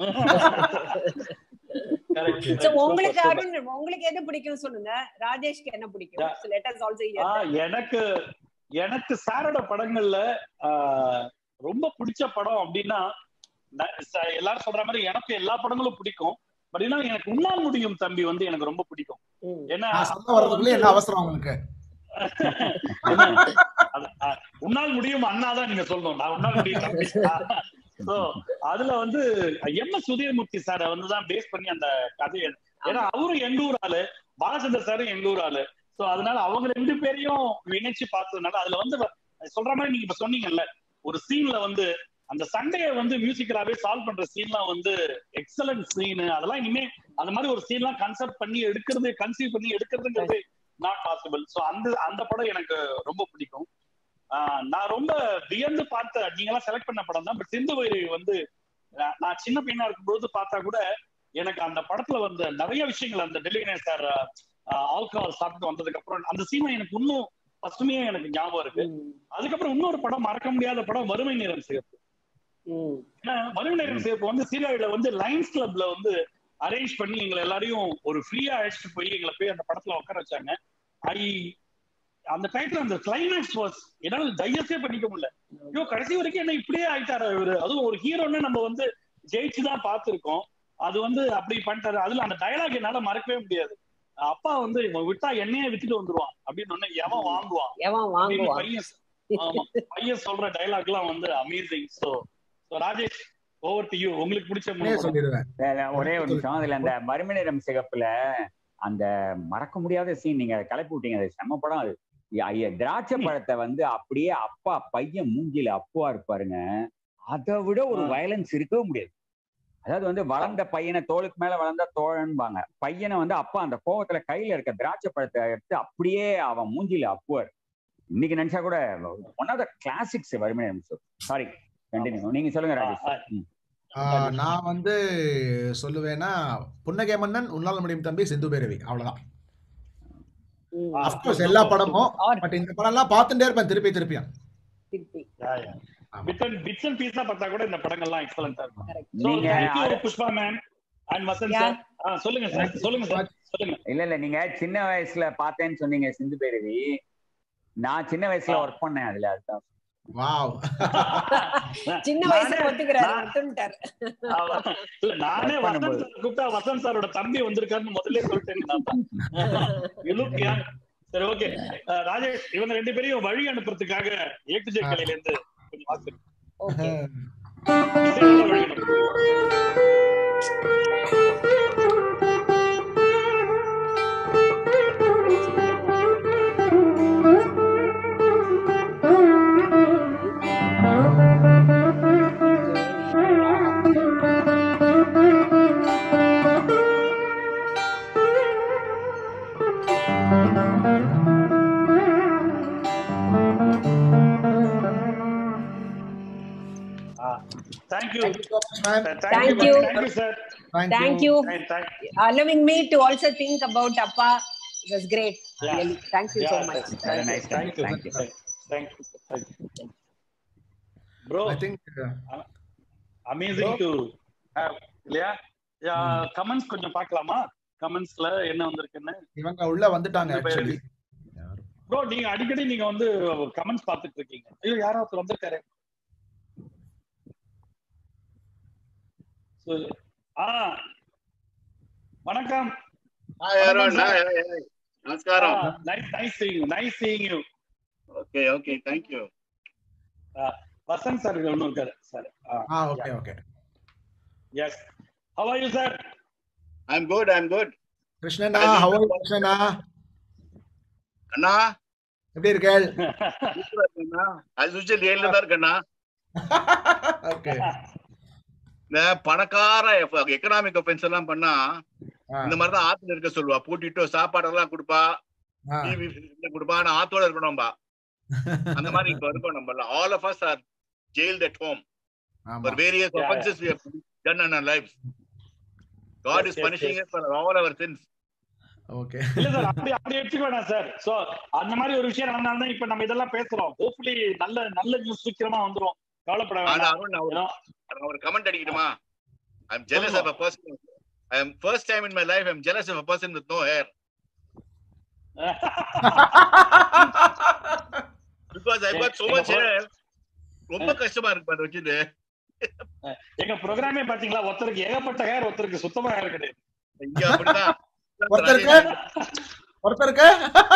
Correct. சோ Super, உங்களுக்கு super. அருண் உங்களுக்கு எது பிடிக்கும் சொல்லுங்க ராஜேஷ்க்கு என்ன பிடிக்கும் Yeah. So let us also hear ஆஹ், எனக்கு எனக்கு சாரோட படங்கள்ல ஆஹ், ரொம்ப பிடிச்ச படம் அப்படின்னா நான் ச- எல்லாரும் சொல்ற மாதிரி எனக்கு எல்லா படங்களும் பிடிக்கும் பட் என்ன எனக்கு உன்னால் முடியும் தம்பி வந்து எனக்கு ரொம்ப பிடிக்கும் ம். ஏன்னா நான் சொல்ல வர்றதுக்குள்ள என்ன அவசரம் உங்களுக்கு அது, அஹ், உன்னால் முடியும் அண்ணா தான் நீங்க சொல்லணும் நான் உன்னால் முடியும் தம்பி சோ அதுல வந்து எம் எஸ் உதயமூர்த்தி சாரை வந்து தான் பேஸ் பண்ணி அந்த கதையை ஏன்னா அவரும் எங்க ஊர் ஆளு பாலச்சந்தர் சாரும் எங்க ஊர் ஆளு சோ அதனால அவங்க ரெண்டு பேரையும் இணைச்சு பார்த்ததுனால அதுல வந்து சொல்ற மாதிரி நீங்க இப்ப சொன்னீங்கல்ல ஒரு சீன்ல வந்து அந்த சண்டையை வந்து மியூசிக்கலாவே சால்வ் பண்ற சீன்லாம் வந்து எக்ஸலன்ட் சீன் அதெல்லாம் இனிமே அந்த மாதிரி ஒரு சீன்லாம் கன்செப்ட் பண்ணி எடுக்கிறது கன்சீவ் பண்ணி எடுக்கிறதுங்கிறது நாட் பாசிபிள் சோ அந்த அந்த படம் எனக்கு ரொம்ப பிடிக்கும் ஆஹ் நான் ரொம்ப வியந்து பார்த்த நீங்க எல்லாம் செலக்ட் பண்ண படம் தான் பட் சிந்து வைரவி வந்து நான் நான் சின்ன பையனா இருக்கும்போது பார்த்தா கூட எனக்கு அந்த படத்துல வந்த நிறைய விஷயங்கள் அந்த டெலிவரி சார் ஆல்கஹால் சாப்பிட்டு வந்ததுக்கு அப்புறம் அந்த சீனை எனக்கு இன்னும் ஃபர்ஸ்டுமே எனக்கு ஞாபகம் இருக்கு ம். அதுக்கப்புறம் இன்னொரு படம் மறக்க முடியாத படம் வறுமை நேரம் சிறப்பு ம். ஏன்னா வறுமை நேரம் சிறப்பு வந்து சீரியல்ல வந்து லைன்ஸ் கிளப்ல வந்து அரேஞ்ச் பண்ணி எங்களை எல்லாரையும் ஒரு ஃப்ரீயா அழைச்சிட்டு போய் எங்களை போய் அந்த படத்துல உட்கார வச்சாங்க ஐ அந்த டைத்துல அந்த கிளைமேக்ஸ் வாஸ் என்னால டைஜஸ்டே பண்ணிக்க முடியல ஐயோ கடைசி வரைக்கும் என்ன இப்படியே ஆயிட்டாரு இவரு அதுவும் ஒரு ஹீரோன்னு நம்ம வந்து ஜெயிச்சு தான் பார்த்திருக்கோம் அது வந்து அப்படி பண்ணிட்டாரு அதுல அந்த டயலாக் என்னால மறக்கவே முடியாது அப்பா வந்து இவன் விட்டா எண்ணெயே வித்துட்டு வந்துருவான் அப்படின்னு ஒண்ணு எவன் வாங்குவான் எவன் அப்படின்னு வாங்குவான் பையன் ஆமா பையன் சொல்ற டைலாக் எல்லாம் வந்து amazing so Rajesh over to you உங்களுக்கு பிடிச்ச உடனே மூணு படம். சொல்லிடுவேன் இல்ல, ஒரே ஒரு நிமிஷம் அதுல அந்த மறுமணிரம் சிகப்புல அந்த மறக்க முடியாத சீன் நீங்க அதை கிளப்பி விட்டீங்க அது செம்ம படம் அது ஐயா, ஐயா, திராட்சை பழத்தை வந்து அப்படியே அப்பா பையன் மூஞ்சில அப்புவா இருப்பாருங்க அதை விட ஒரு ஆ. வயலன்ஸ் இருக்கவே முடியாது அதாவது வந்து வளர்ந்த பையனை தோளுக்கு மேல வளர்ந்த தோழன்பாங்க பையனை வந்து அப்பா அந்த கோவத்துல கையில இருக்க திராட்சை பழத்தை எடுத்து அப்படியே அவன் மூஞ்சில அப்புவார் இன்னைக்கு நினைச்சா கூட ஒன் ஆஃப் த கிளாசிக்ஸ் வறுமணிரம் சாரி கண்டினியூ நீங்க சொல்லுங்க ராஜேஷ் ஆ, ம். ஆஹ் நான் வந்து சொல்லுவேன்னா புன்னகை மன்னன் உன்னால் முடியும் தம்பி சிந்து பேரவி அவ்வளவுதான் ம். ஆ. அப்கோர்ஸ் எல்லா படமும் Or பட் இந்த படம் எல்லாம் பார்த்துட்டே இருப்பேன் திருப்பி திருப்பியும் திருப்பி yeah, yeah. ஆமா. Bits and- bits and piece ஆ பார்த்தா கூட இந்த படங்கள்லாம் எக்ஸலண்டா இருக்கும் correct. So, நீங்க thank you, அர- Pushpa ma'am and Vasanth Yeah. Sir ஆ, சொல்லுங்க சார் சொல்லுங்க சார் சொல்லுங்க இல்ல இல்ல நீங்க சின்ன வயசுல பார்த்தேன்னு சொன்னீங்க சிந்து பேரவி நான் சின்ன வயசுல ஆ. ஒர்க் பண்ணேன் அதுல அதுதான் வாவ் சின்ன வயசுல நானே- ஒத்துக்கிறாரு நான்- ஒத்துட்டாரு அவ்வளவு- இல்ல நானே Work வசந்த் பண்ணும்போது. சார் கூப்பிட்டா வசந்த் சாரோட தம்பி வந்திருக்காருன்னு முதல்ல சொல்லிட்டேன் நான் தான். You look young. சரி ஓகே ராஜேஷ் இவங்க ரெண்டு பேரையும் வழி அனுப்புறதுக்காக ஏட்டு ஜே கலையில இருந்து கொஞ்சம் வாக்கு ஓகே இசையோட வழி அனுப்பு. Thank you. Thank you so much, man. Thank you. Thank you. Thank you, sir. Thank, Thank you. you. Thank- thank- allowing me to also think about Appa. It was great. Yeah. Really. Thank you so Yeah, much. Very nice. Thank you. Thank you. Thank you. Thank you. Thank you. Bro, I think uh, amazing Bro. to have. இல்லையா comments கொஞ்சம் பார்க்கலாமா கமெண்ட்ஸ்ல என்ன வந்திருக்குன்னு இவங்க உள்ள வந்துட்டாங்க actually bro நீங்க அடிக்கடி நீங்க வந்து கமெண்ட்ஸ் பார்த்துட்டு இருக்கீங்க ஐயோ யாரோ ஒருத்தர் வந்திருக்காரு So, ஆ வணக்கம் Hi, Arun. Hi, hi, hi. Namaskaram. Nice nice seeing nice seeing you Okay, okay. Thank you. Vasanth sir ஒன்றும் இருக்காரு சார் ஆ okay okay yes how are you sir I'm good. I'm good. கிருஷ்ணனா ஹவ் கிருஷ்ணனா அண்ணா எப்படி இருக்கேள் சூப்பரா இருக்கேண்ணா. as usual ஏழுல தான் இருக்கேண்ணா. ஓகே இந்த பணக்கார எக்கனாமிக் ஒஃபென்ஸ் எல்லாம் பண்ணா இந்த மாதிரி தான் ஆத்துல இருக்க சொல்லுவா பூட்டிட்டு சாப்பாடெல்லாம் கொடுப்பா டிவி கொடுப்பா ஆனா ஆத்தோட இருக்கணும்பா அந்த மாதிரி இப்ப இருக்கோம் நம்ம all of us are jailed at home ஆமா for various Yeah, offenses we have done in our lives. God Yes, is yes, punishing yes. us for all our sins. Okay இல்ல சார் அப்படி அப்படி எடுத்துக்க வேணாம் சார் சோ அந்த மாதிரி ஒரு விஷயம் நடந்தாலும் தான் இப்ப நம்ம இதெல்லாம் பேசுறோம் ஹோப்ஃபுல்லி நல்ல நல்ல நியூஸ் சீக்கிரமா வந்துரும் கவலைப்பட ஆனா வேண்டாம் அருண் நான் ஒரு- ஏன்னா, நான் ஒரு கமெண்ட் அடிக்கணுமா ஐ எம் ஜெலஸ் ஆஃப் சொல்லுங்க. A person I am first time in my life I am jealous of a person with no hair because I got so much hair ரொம்ப கஷ்டமா இருக்கு பாரு வச்சுட்டு எங்க ப்ரோக்ராமே பாத்தீங்களா ஒருத்தருக்கு ஏகப்பட்ட ஹேர் ஒருத்தருக்கு சுத்தமா ஹேர் கிடையாது இங்க அப்படிதான் ஒருத்தருக்கு ஒருத்தருக்கு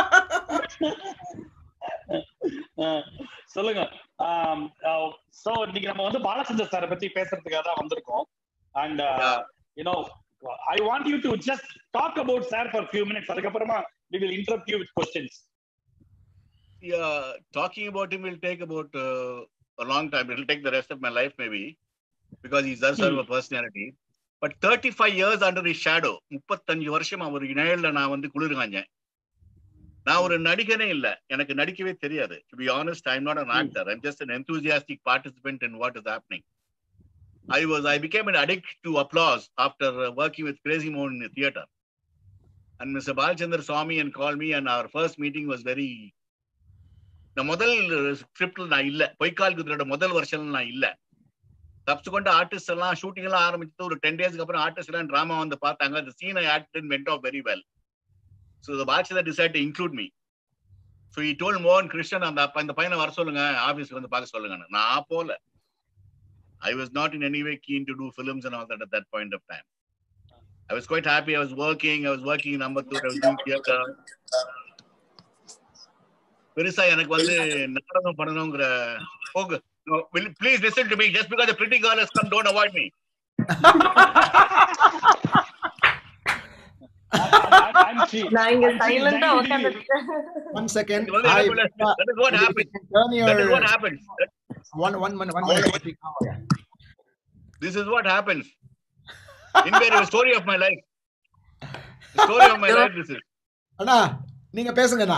அஹ், சொல்லுங்க சோ இன்னைக்கு நம்ம வந்து பாலச்சந்தர் சாரை பத்தி பேசுறதுக்காக தான் வந்திருக்கோம் and Yeah. You know I want you to just talk about sir for few minutes அதுக்கப்புறமா we will interrupt you with questions Yeah, talking about him will take about uh, a long time. It will take the rest of my life, maybe, because he does have a personality. But 35 years under his shadow, முப்பத்தஞ்சு வருஷம் அவர் நிழல்ல நான் வந்து குளிர் காஞ்சேன் நான் ஒரு நடிகனே இல்ல எனக்கு நடிக்கவே தெரியாது to be honest I am not an actor I'm just an enthusiastic participant in what is happening i was i became an addict to applause after uh, working with crazy mohan in the theater and mr balchandra saw me and called me and our first meeting was very இந்த முதல் ஸ்கிரிப்ட்ல நான் இல்ல பொய்க்கால் குதிரையோட முதல் வருஷம் நான் இல்ல சப்சிக்வெண்ட் ஆர்டிஸ்ட் எல்லாம் ஷூட்டிங் எல்லாம் ஆரம்பிச்சு ஒரு டென் டேஸ்க்கு அப்புறம் ஆர்டிஸ்ட் எல்லாம் டிராமா வந்து பார்த்தாங்க அந்த scene I acted went off very well so the பாட்சர் decide to include me so he told மோகன் கிருஷ்ணன் அந்த அப்ப இந்த பையனை வர சொல்லுங்க ஆபீஸ்க்கு வந்து பார்க்க சொல்லுங்க நான் போல I was not in any way keen to do films and all that at that point of time I was quite happy. I was working. I was working in Ambattur. I was doing theater. பெருசா எனக்கு வந்து நாடகம் பண்ணணுங்கிற போகு please listen to me just because pretty girl has come don't avoid me நான் இங்க சைலண்டா உட்காந்துட்டு One second. இது வந்து Hi, எனக்கு உள்ள- Vishwa. that is what You happens. can Turn That is what your happens. one one minute. One minute. This is what happens. Invariable story of my life. The story of my life. This is. அண்ணா நீங்க பேசுங்கண்ணா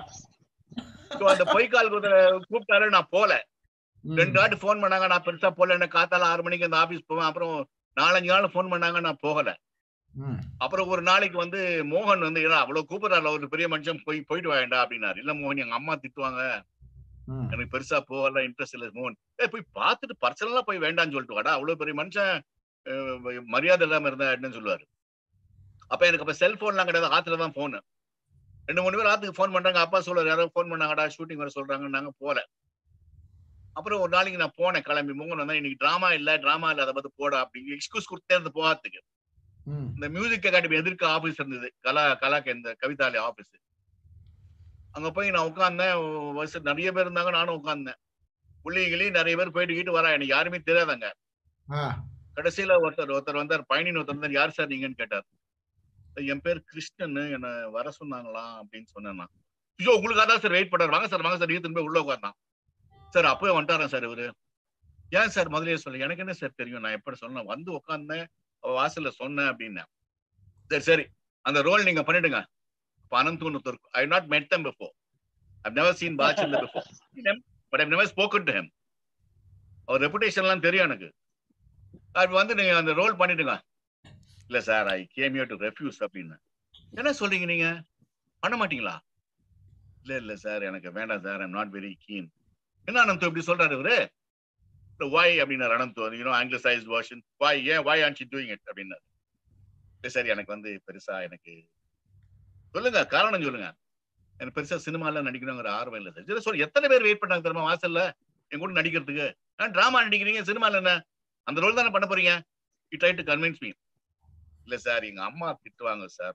so அந்த பொய்க்கால் குதிரை கூப்பிட்டாரு நான் போல ம். ரெண்டு வாட்டி ஃபோன் பண்ணாங்க நான் பெருசா போல என்ன காத்தால ஆறு மணிக்கு அந்த ஆபீஸ் போவேன் அப்புறம் நாலஞ்சு நாள் ஃபோன் பண்ணாங்க நான் போகல ம். அப்புறம் ஒரு நாளைக்கு வந்து மோகன் வந்து ஏன்னா அவ்வளவு கூப்பிடுறாரு ஒரு பெரிய மனுஷன் போய் போயிட்டு வாண்டா அப்படின்னாரு இல்ல மோகன் எங்க அம்மா திட்டுவாங்க ம். எனக்கு பெருசா போகல இன்ட்ரெஸ்ட் இல்ல மோகன் ஏ போய் பார்த்துட்டு பர்சனலா போய் வேண்டாம்னு சொல்லிட்டு வாடா அவ்வளவு பெரிய மனுஷன் அஹ், மரியாதை இல்லாம இருந்தா என்னன்னு சொல்லுவாரு அப்ப எனக்கு அப்ப செல்போன்லாம் கிடையாது ஆத்துல தான் போன் ரெண்டு மூணு பேர் ஆத்துக்கு ஃபோன் பண்றாங்க அப்பா சொல்றாரு யாரோ ஃபோன் பண்ணாங்கடா ஷூட்டிங் வர சொல்றாங்க நாங்க போல அப்புறம் ஒரு நாளைக்கு நான் போனேன் கிளம்பி மோகன் வந்தா இன்னைக்கு டிராமா இல்ல டிராமா இல்ல அதை பார்த்து போடா அப்படி எக்ஸ்கூஸ் கொடுத்தே இருந்து போகாதுக்கு ம். இந்த மியூசிக் அகாடமி எதிர்க்க ஆபீஸ் இருந்தது கலா கலாக்கு இந்த கவிதாலி ஆபீஸ் அங்க போய் நான் உட்கார்ந்தேன் வருஷம் நிறைய பேர் இருந்தாங்க நானும் உட்கார்ந்தேன் புள்ளிகளி நிறைய பேர் போயிட்டு கிட்டு வரா எனக்கு யாருமே தெரியாதாங்க ஆ. கடைசியில ஒருத்தர் ஒருத்தர் வந்தார் பயணின்னு ஒருத்தர் வந்தார் யார் சார் நீங்கன்னு கேட்டார் என் பேர் கிருஷ்ணன் என்ன வர சொன்னாங்களா அப்படின்னு சொன்னேன் நான் ஐயோ உங்களுக்கு அதான் சார் வெயிட் பண்றாரு வாங்க சார் வாங்க சார் ஈத்து போய் உள்ள உட்கார்ந்தான் சார் அப்பவே வந்துட்டாரன் சார் இவரு ஏன் சார் முதலே சொல்ல எனக்கு என்ன சார் தெரியும் நான் எப்படி சொன்னேன் வந்து உட்கார்ந்தேன் அவ வாசல்ல சொன்னேன் அப்படின்னேன் சரி சரி அந்த ரோல் நீங்க பண்ணிடுங்க அப்ப அனந்த் ஒருத்தர் I not met them before I've never seen Balachander before Seen him, but I've never spoken to him அவர் ரெப்புடேஷன் எல்லாம் தெரியும் எனக்கு அது வந்து நீங்க அந்த ரோல் பண்ணிடுங்க இல்ல sir I came you to refuse அப்படின்னு என்ன சொல்றீங்க நீங்க பண்ண மாட்டீங்களா இல்ல இல்ல சார் எனக்கு வேண்டாம் sir I'm not very keen என்ன அனந்த் இப்படி சொல்றாரு இவரு வாய் அப்படின்னாரு Anant you know anglicised version why ஏன் வாய் ஆன் டூயிங் இட் அப்படின்னாரு இல்ல சார் எனக்கு வந்து பெருசா எனக்கு சொல்லுங்க காரணம் சொல்லுங்க எனக்கு பெருசா சினிமால நடிக்கணுங்கிற ஆர்வம் இல்லை சார் சரி சொல்லு எத்தனை பேர் வெயிட் பண்ணாங்க தெரியுமா வாசல்ல என் கூட நடிக்கிறதுக்கு டிராமா நடிக்கிறீங்க சினிமால என்ன அந்த ரோல் தானே பண்ண போறீங்க you try to convince me இல்ல சார் எங்க அம்மா திட்டுவாங்க சார்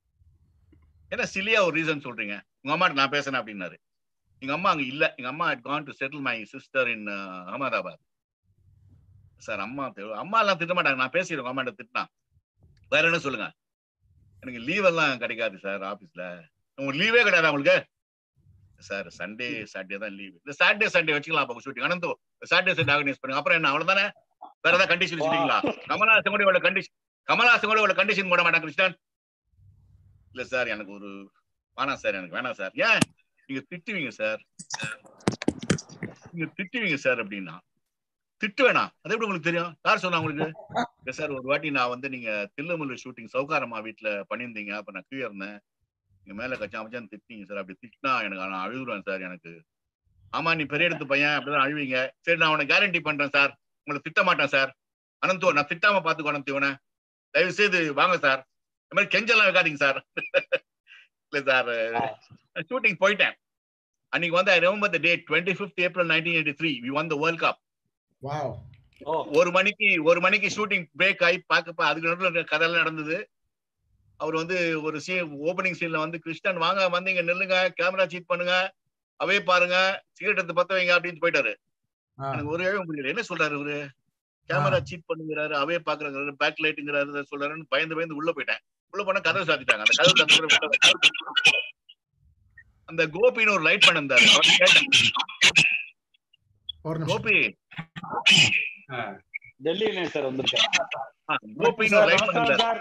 என்ன சிலியா ஒரு ரீசன் சொல்றீங்க உங்க அம்மாட்ட நான் பேசுறேன் அப்படின்னாரு எங்க அம்மா அங்க இல்ல எங்க அம்மா had gone to settle my sister in Ahmedabad sir அம்மா தெ- அம்மா எல்லாம் திட்ட மாட்டாங்க நான் பேசிடுவேன் உங்க அம்மாட்ட திட்டினா வேற என்ன சொல்லுங்க எனக்கு லீவ் எல்லாம் கிடைக்காது சார் ஆபீஸ்ல உங்களுக்கு லீவே கிடையாது உங்களுக்கு சார் சண்டே சாட்டர்டே தான் லீவ் இந்த சாட்டர்டே சண்டே வச்சுக்கலாம் அப்ப ஷூட்டிங் அனந்தோ சாட்டர்டே சண்டே ஆர்கனைஸ் பண்ணுங்க அப்புறம் என்ன அவ்வளவுதானே வேற ஏதாவது கண்டிஷன் வச்சுட்டீங்களா கமலஹாசன் கூட இவ்வளவு கண்டிஷன் கமலஹாசன் கூட இவ்வளவு கண்டிஷன் போட மாட்டாங்க கிருஷ்ணன் இல்ல சார் எனக்கு ஒரு வேணாம் சார் எனக்கு வேணாம் சார் ஏன் நீங்க திட்டுவீங்க சார் நீங்க திட்டுவீங்க சார் அப்படின்னா திட்டு வேணாம் அது எப்படி உங்களுக்கு தெரியும் யார் சொன்னா உங்களுக்கு இல்ல சார் ஒரு வாட்டி நான் வந்து நீங்க தில்லுமுல்லு ஷூட்டிங் சௌகாரம்மா வீட்டுல பண்ணியிருந்தீங்க அப்ப நான் கீழே இருந்தேன் நீங்க மேல கச்சா மச்சான் திட்டிங்க சார் அப்படி திட்டினா எனக்கு நான் அழுதுருவேன் சார் எனக்கு ஆமா நீ பெரிய எடுத்து பையன் அப்படிதான் அழுவீங்க சரி நான் உனக்கு கேரண்டி பண்றேன் சார் உங்களை திட்ட மாட்டேன் சார் அனந்தோ நான் திட்டாம பாத்துக்கோ அனந்த் இவனை தயவு செய்து வாங்க சார் இந்த மாதிரி கெஞ்செல்லாம் வைக்காதீங்க சார் இல்ல சார் ஷூட்டிங் போயிட்டேன் அன்னைக்கு வந்து I remember the date twenty fifth April nineteen eighty three we won the world cup Wow. ஒரு மணிக்கு ஒரு மணிக்கு ஷூட்டிங் பிரேக் ஆகி பார்க்க அதுக்கு நடுவில் கதையெல்லாம் நடந்தது அவர் வந்து ஒரு சீன் ஓப்பனிங் சீன்ல வந்து கிருஷ்ணன் வாங்க வந்து இங்க நில்லுங்க கேமரா சீட் பண்ணுங்க அவே பாருங்க சிகரெட் எடுத்து பத்த வைங்க அப்படின்னு போயிட்டாரு ஆ. எனக்கு ஒரு ஏழும் புரியல என்ன சொல்றாரு இவரு கேமரா சீட் பண்ணுங்கிறாரு அவே பாக்குறாரு பேக் லைட்டுங்கிறாரு சொல்றாருன்னு பயந்து பயந்து உள்ள போயிட்டேன் உள்ள போனா கதவை சாத்திட்டாங்க அந்த கதவை சாத்தி அந்த கோபின்னு ஒரு லைட் பண்ண இருந்தாரு அவர்ட்ட கேட்டேன், ஒரு நிமிஷம் கோபி டெல்லியிலே சார் வந்திருக்கேன் ஆ, கோபின்னு ஒரு லைட் பண்ண இருந்தாரு சார்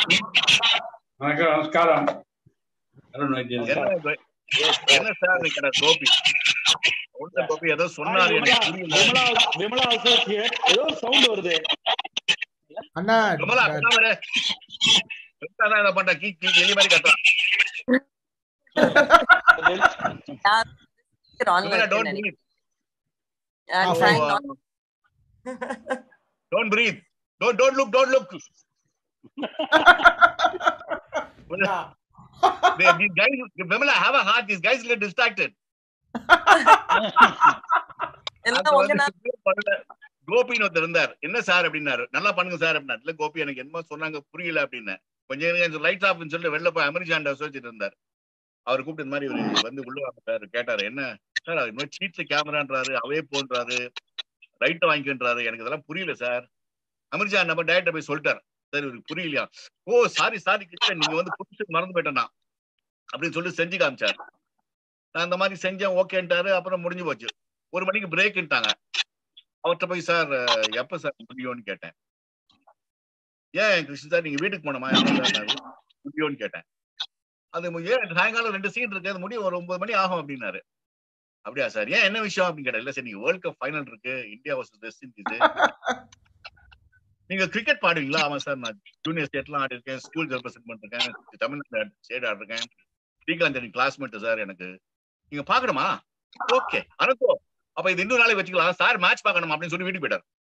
வணக்கம் நமஸ்காரம் அருண் வைத்தியன் என்ன இது? என்ன சார் இருக்கிற கோபி ஒண்ணு கோபி ஏதோ சொன்னாரு விமலா எனக்கு புரியல விமலா விமலா அசோசியேட் ஏதோ சவுண்ட் வருது அண்ணா கமலா கமலா பெருசாதான் இதை பண்ற கீ கீ எலி மாதிரி கத்துறான் on Kamala with don't it. Breathe I'm Oh, trying not don't breathe don't don't look don't look these guys Vimala have a heart these guys get distracted எல்லாம் அப்ப ஒண்ணு வந்து நான் பண்ணல. கோபின்னு ஒருத்தர் இருந்தார் என்ன சார் அப்படின்னாரு நல்லா பண்ணுங்க சார் அப்படின்னாரு இல்ல கோபி எனக்கு என்னமோ சொன்னாங்க புரியல அப்படின்னு கொஞ்சம் நேரம் லைட் ஆஃப்னு சொல்லிட்டு வெளில போய் அமெரிக்காண்ட வச்சுட்டு இருந்தார் அவர் கூப்பிட்டு இந்த மாதிரி இவரு வந்து உள்ள வாங்க கேட்டாரு என்ன சார் அவர் இன்னும் சீட்ஸ் கேமரான்றாரு அவே போன்றாரு ரைட்டை வாங்கிக்கின்றாரு எனக்கு இதெல்லாம் புரியல சார் அமிர்ஜா நம்ம டேரக்டர் போய் சொல்லிட்டார் சார் இவருக்கு புரியலையா ஓ சாரி சாரி கிருஷ்ணன் நீங்க வந்து புதுசு மறந்து போயிட்டேன்னா அப்படின்னு சொல்லி செஞ்சு காமிச்சார் நான் இந்த மாதிரி செஞ்சேன் ஓகேன்ட்டாரு அப்புறம் முடிஞ்சு போச்சு ஒரு மணிக்கு பிரேக்ன்ட்டாங்க அவர்கிட்ட போய் சார் எப்ப சார் முடியும்னு கேட்டேன் ஏன் கிருஷ்ணன் சார் நீங்க வீட்டுக்கு போனோமா முடியும்னு கேட்டேன் அது ஏன் சாயங்காலம் ரெண்டு சீன் இருக்கு அது முடியும் ஒரு ஒன்பது மணி ஆகும் அப்படின்னாரு அப்படியா சார் ஏன் என்ன விஷயம் அப்படின்னு கேட்டேன் இல்ல சார் நீங்க வேர்ல்ட் கப் ஃபைனல் இருக்கு இந்தியா வர்சஸ் வெஸ்ட் இண்டீஸ் நீங்க கிரிக்கெட் பாடுவீங்களா ஆமா சார் நான் ஜூனியர் ஸ்டேட்லாம் ஆடி இருக்கேன் ஸ்கூல் ரெப்ரசென்ட் பண்ணிருக்கேன் தமிழ்நாடு ஸ்டேட் ஆடிருக்கேன் ஸ்ரீகாந்த் கிளாஸ்மேட் சார் எனக்கு நீங்க பாக்கணுமா ஓகே அனுப்போ அப்ப இது இன்னொரு நாளைக்கு வச்சுக்கலாம் சார் மேட்ச் பார்க்கணும் அப்படின்னு சொல்லி வீட்டுக்கு போயிட்டார்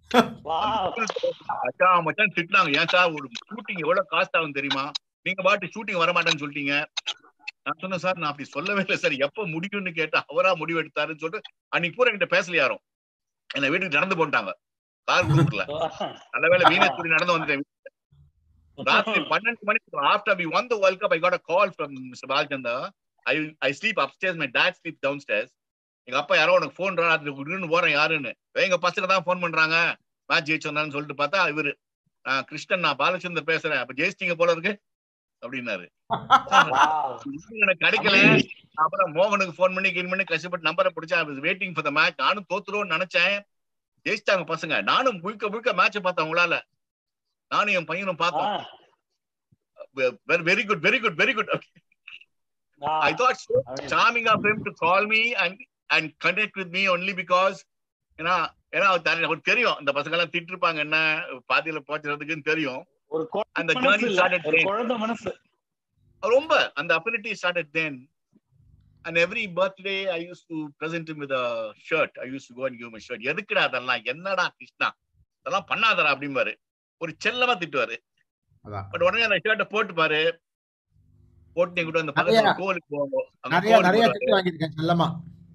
அச்சா மச்சான் திட்டினாங்க ஏன் சார் ஒரு ஷூட்டிங் எவ்வளவு காஸ்ட் ஆகும் தெரியுமா நீங்க பாட்டு ஷூட்டிங் வர மாட்டேன்னு சொல்லிட்டீங்க நான் சொன்னேன் சார் நான் அப்படி சொல்லவே இல்லை சார் எப்ப முடியும்னு கேட்டா அவரா முடிவு எடுத்தாருன்னு சொல்லிட்டு அன்னைக்கு பூரா என்கிட்ட பேசல யாரும் என்ன வீட்டுக்கு நடந்து போட்டாங்க கார் குரூப்ல நல்ல வேலை வீணேஸ்வரி நடந்து வந்துட்டேன் ராத்திரி பன்னெண்டு மணிக்கு after we won the world cup I got a call from Mister Balachander I I sleep upstairs my dad sleep downstairs எங்க அப்பா யாரோ உனக்கு ஃபோன் ராத்திரி போறேன் யாருன்னு எங்க பசங்க தான் ஃபோன் பண்றாங்க மேட்ச் ஜெயிச்சோன்னு சொல்லிட்டு பார்த்தா இவரு நான் கிருஷ்ணன் நான் பாலச்சந்தர் பேசுறேன் அப்ப ஜெயிச்சிங்க போல இருக்கு அப்படின்னாரு எனக்கு கிடைக்கல அப்புறம் மோகனுக்கு போன் பண்ணி கிளீன் பண்ணி கஷ்டப்பட்டு நம்பரை பிடிச்சா வெயிட்டிங் ஃபார் த மேட்ச் நானும் தோத்துருவோம்னு நினைச்சேன் ஜெயிச்சிட்டாங்க பசங்க நானும் முழுக்க முழுக்க மேட்சை பார்த்தேன் உங்களால நானும் என் பையனும் பார்த்தோம் very good very good very good I thought so charming of him to call me and and connect with me only because ஏன்னா ஏன்னா அவருக்கு தெரியும் இந்த பசங்க எல்லாம் திட்டிருப்பாங்க என்ன பாதியில போச்சுறதுக்குன்னு தெரியும் ஒரு அந்த ஜர்னி ஸ்டார்டட் ஒரு குழந்தை மனசு ரொம்ப அந்த ability started then and every birthday I use to present with a shirt I use to go and give my shirt எதுக்குடா அதெல்லாம் என்னடா கிருஷ்ணா அதெல்லாம் பண்ணாதடா அப்படிம்பாரு ஒரு செல்லமா திட்டுவாரு பட் உடனே அந்த ஷர்ட்டை போட்டு பாரு போட்டு எங்கிட்ட அந்த பக்கத்துல கோலுக்கு போவோம் நிறைய நிறைய திட்டு வாங்கியிருக்கேன் செல்லமா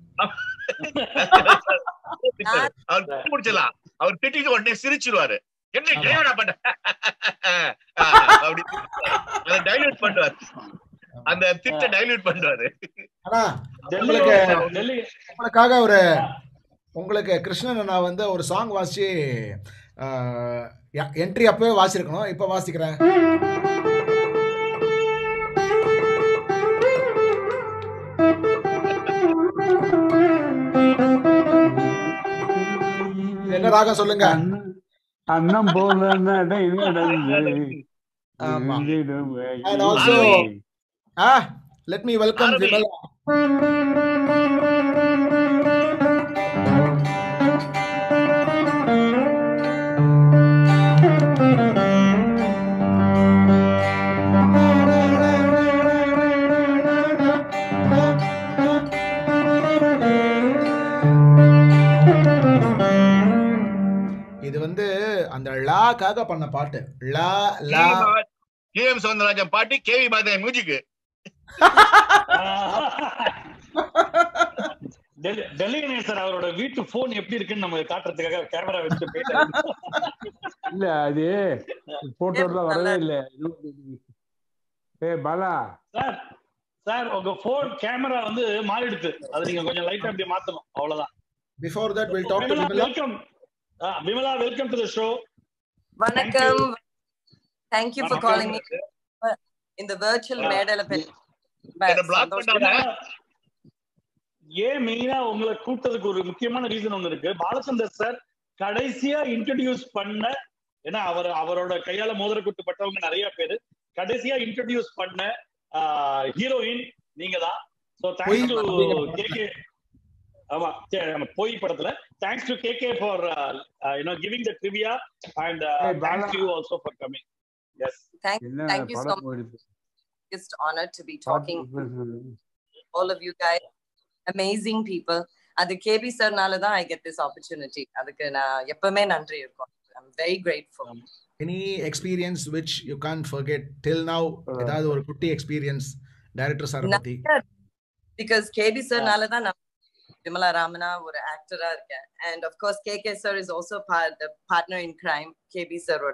அவர் முடிச்சலாம் அவர் திட்டிட்டு உடனே சிரிச்சிருவாரு என்ன ஜெயடா பண்ண அப்படி அதை டைல்யூட் பண்ணுவாரு அந்த திட்ட டைல்யூட் பண்ணுவாரு ஆனா உங்களுக்கு உங்களுக்காக ஒரு உங்களுக்கு கிருஷ்ணன் நான் வந்து ஒரு சாங் வாசிச்சு என்ட்ரி அப்பவே வாசிருக்கணும் இப்ப வாசிக்கிறேன் என்ன ராகம் சொல்லுங்க அன்னம் போல நடை நடந்து ஆமா and also ah let me welcome Vimala இது வந்து அந்த லாக்காக பண்ண பாட்டு லா லா கே எம் சவுந்தரராஜன் பாட்டு கேவி பாதே மியூசிக் டெல்லி சார் அவரோட வீட்டு போன் எப்படி இருக்குன்னு நம்ம காட்டுறதுக்காக கேமரா வச்சு போயிட்டாரு இல்ல அது போட்டோல வரவே இல்ல ஏ பாலா சார் சார் உங்க போன் கேமரா வந்து மாறிடுது அது நீங்க கொஞ்சம் லைட்டா அப்படி மாத்தணும் அவ்வளவுதான் before that will talk to Vimala welcome Vimala welcome to the show வணக்கம் thank you for calling me இந்த வெர்ச்சுவல் மேடையில ஏன் மெயினா உங்களை கூட்டதுக்கு ஒரு முக்கியமான ரீசன் ஒண்ணு இருக்கு பாலச்சந்தர் சார் கடைசியா இன்ட்ரடியூஸ் பண்ண ஏன்னா அவர் அவரோட கையால மோதிர குட்டுப்பட்டவங்க நிறைய பேரு கடைசியா இன்ட்ரடியூஸ் பண்ண ஹீரோயின் நீங்க தான் so thanks to K K ஆமா போய் படத்துல thanks to K K for you know giving the trivia and thanks you also for coming yes Thank, thank you so much. Just honored to be talking all of you guys. Amazing people. அது KB சார்னால தான் I get this opportunity அதுக்கு நான் எப்பவுமே நன்றி இருக்கும் I'm very grateful any experience which you can't forget till now ஏதாவது ஒரு குட்டி எக்ஸ்பீரியன்ஸ் டைரக்டர் சார் பத்தி பிகாஸ் கேபி சார்னால தான் நான் விமலா ராமனா ஒரு ஆக்டர் ஆக்டரா இருக்கேன் and of course K K sir is also partner in crime KB சாரோட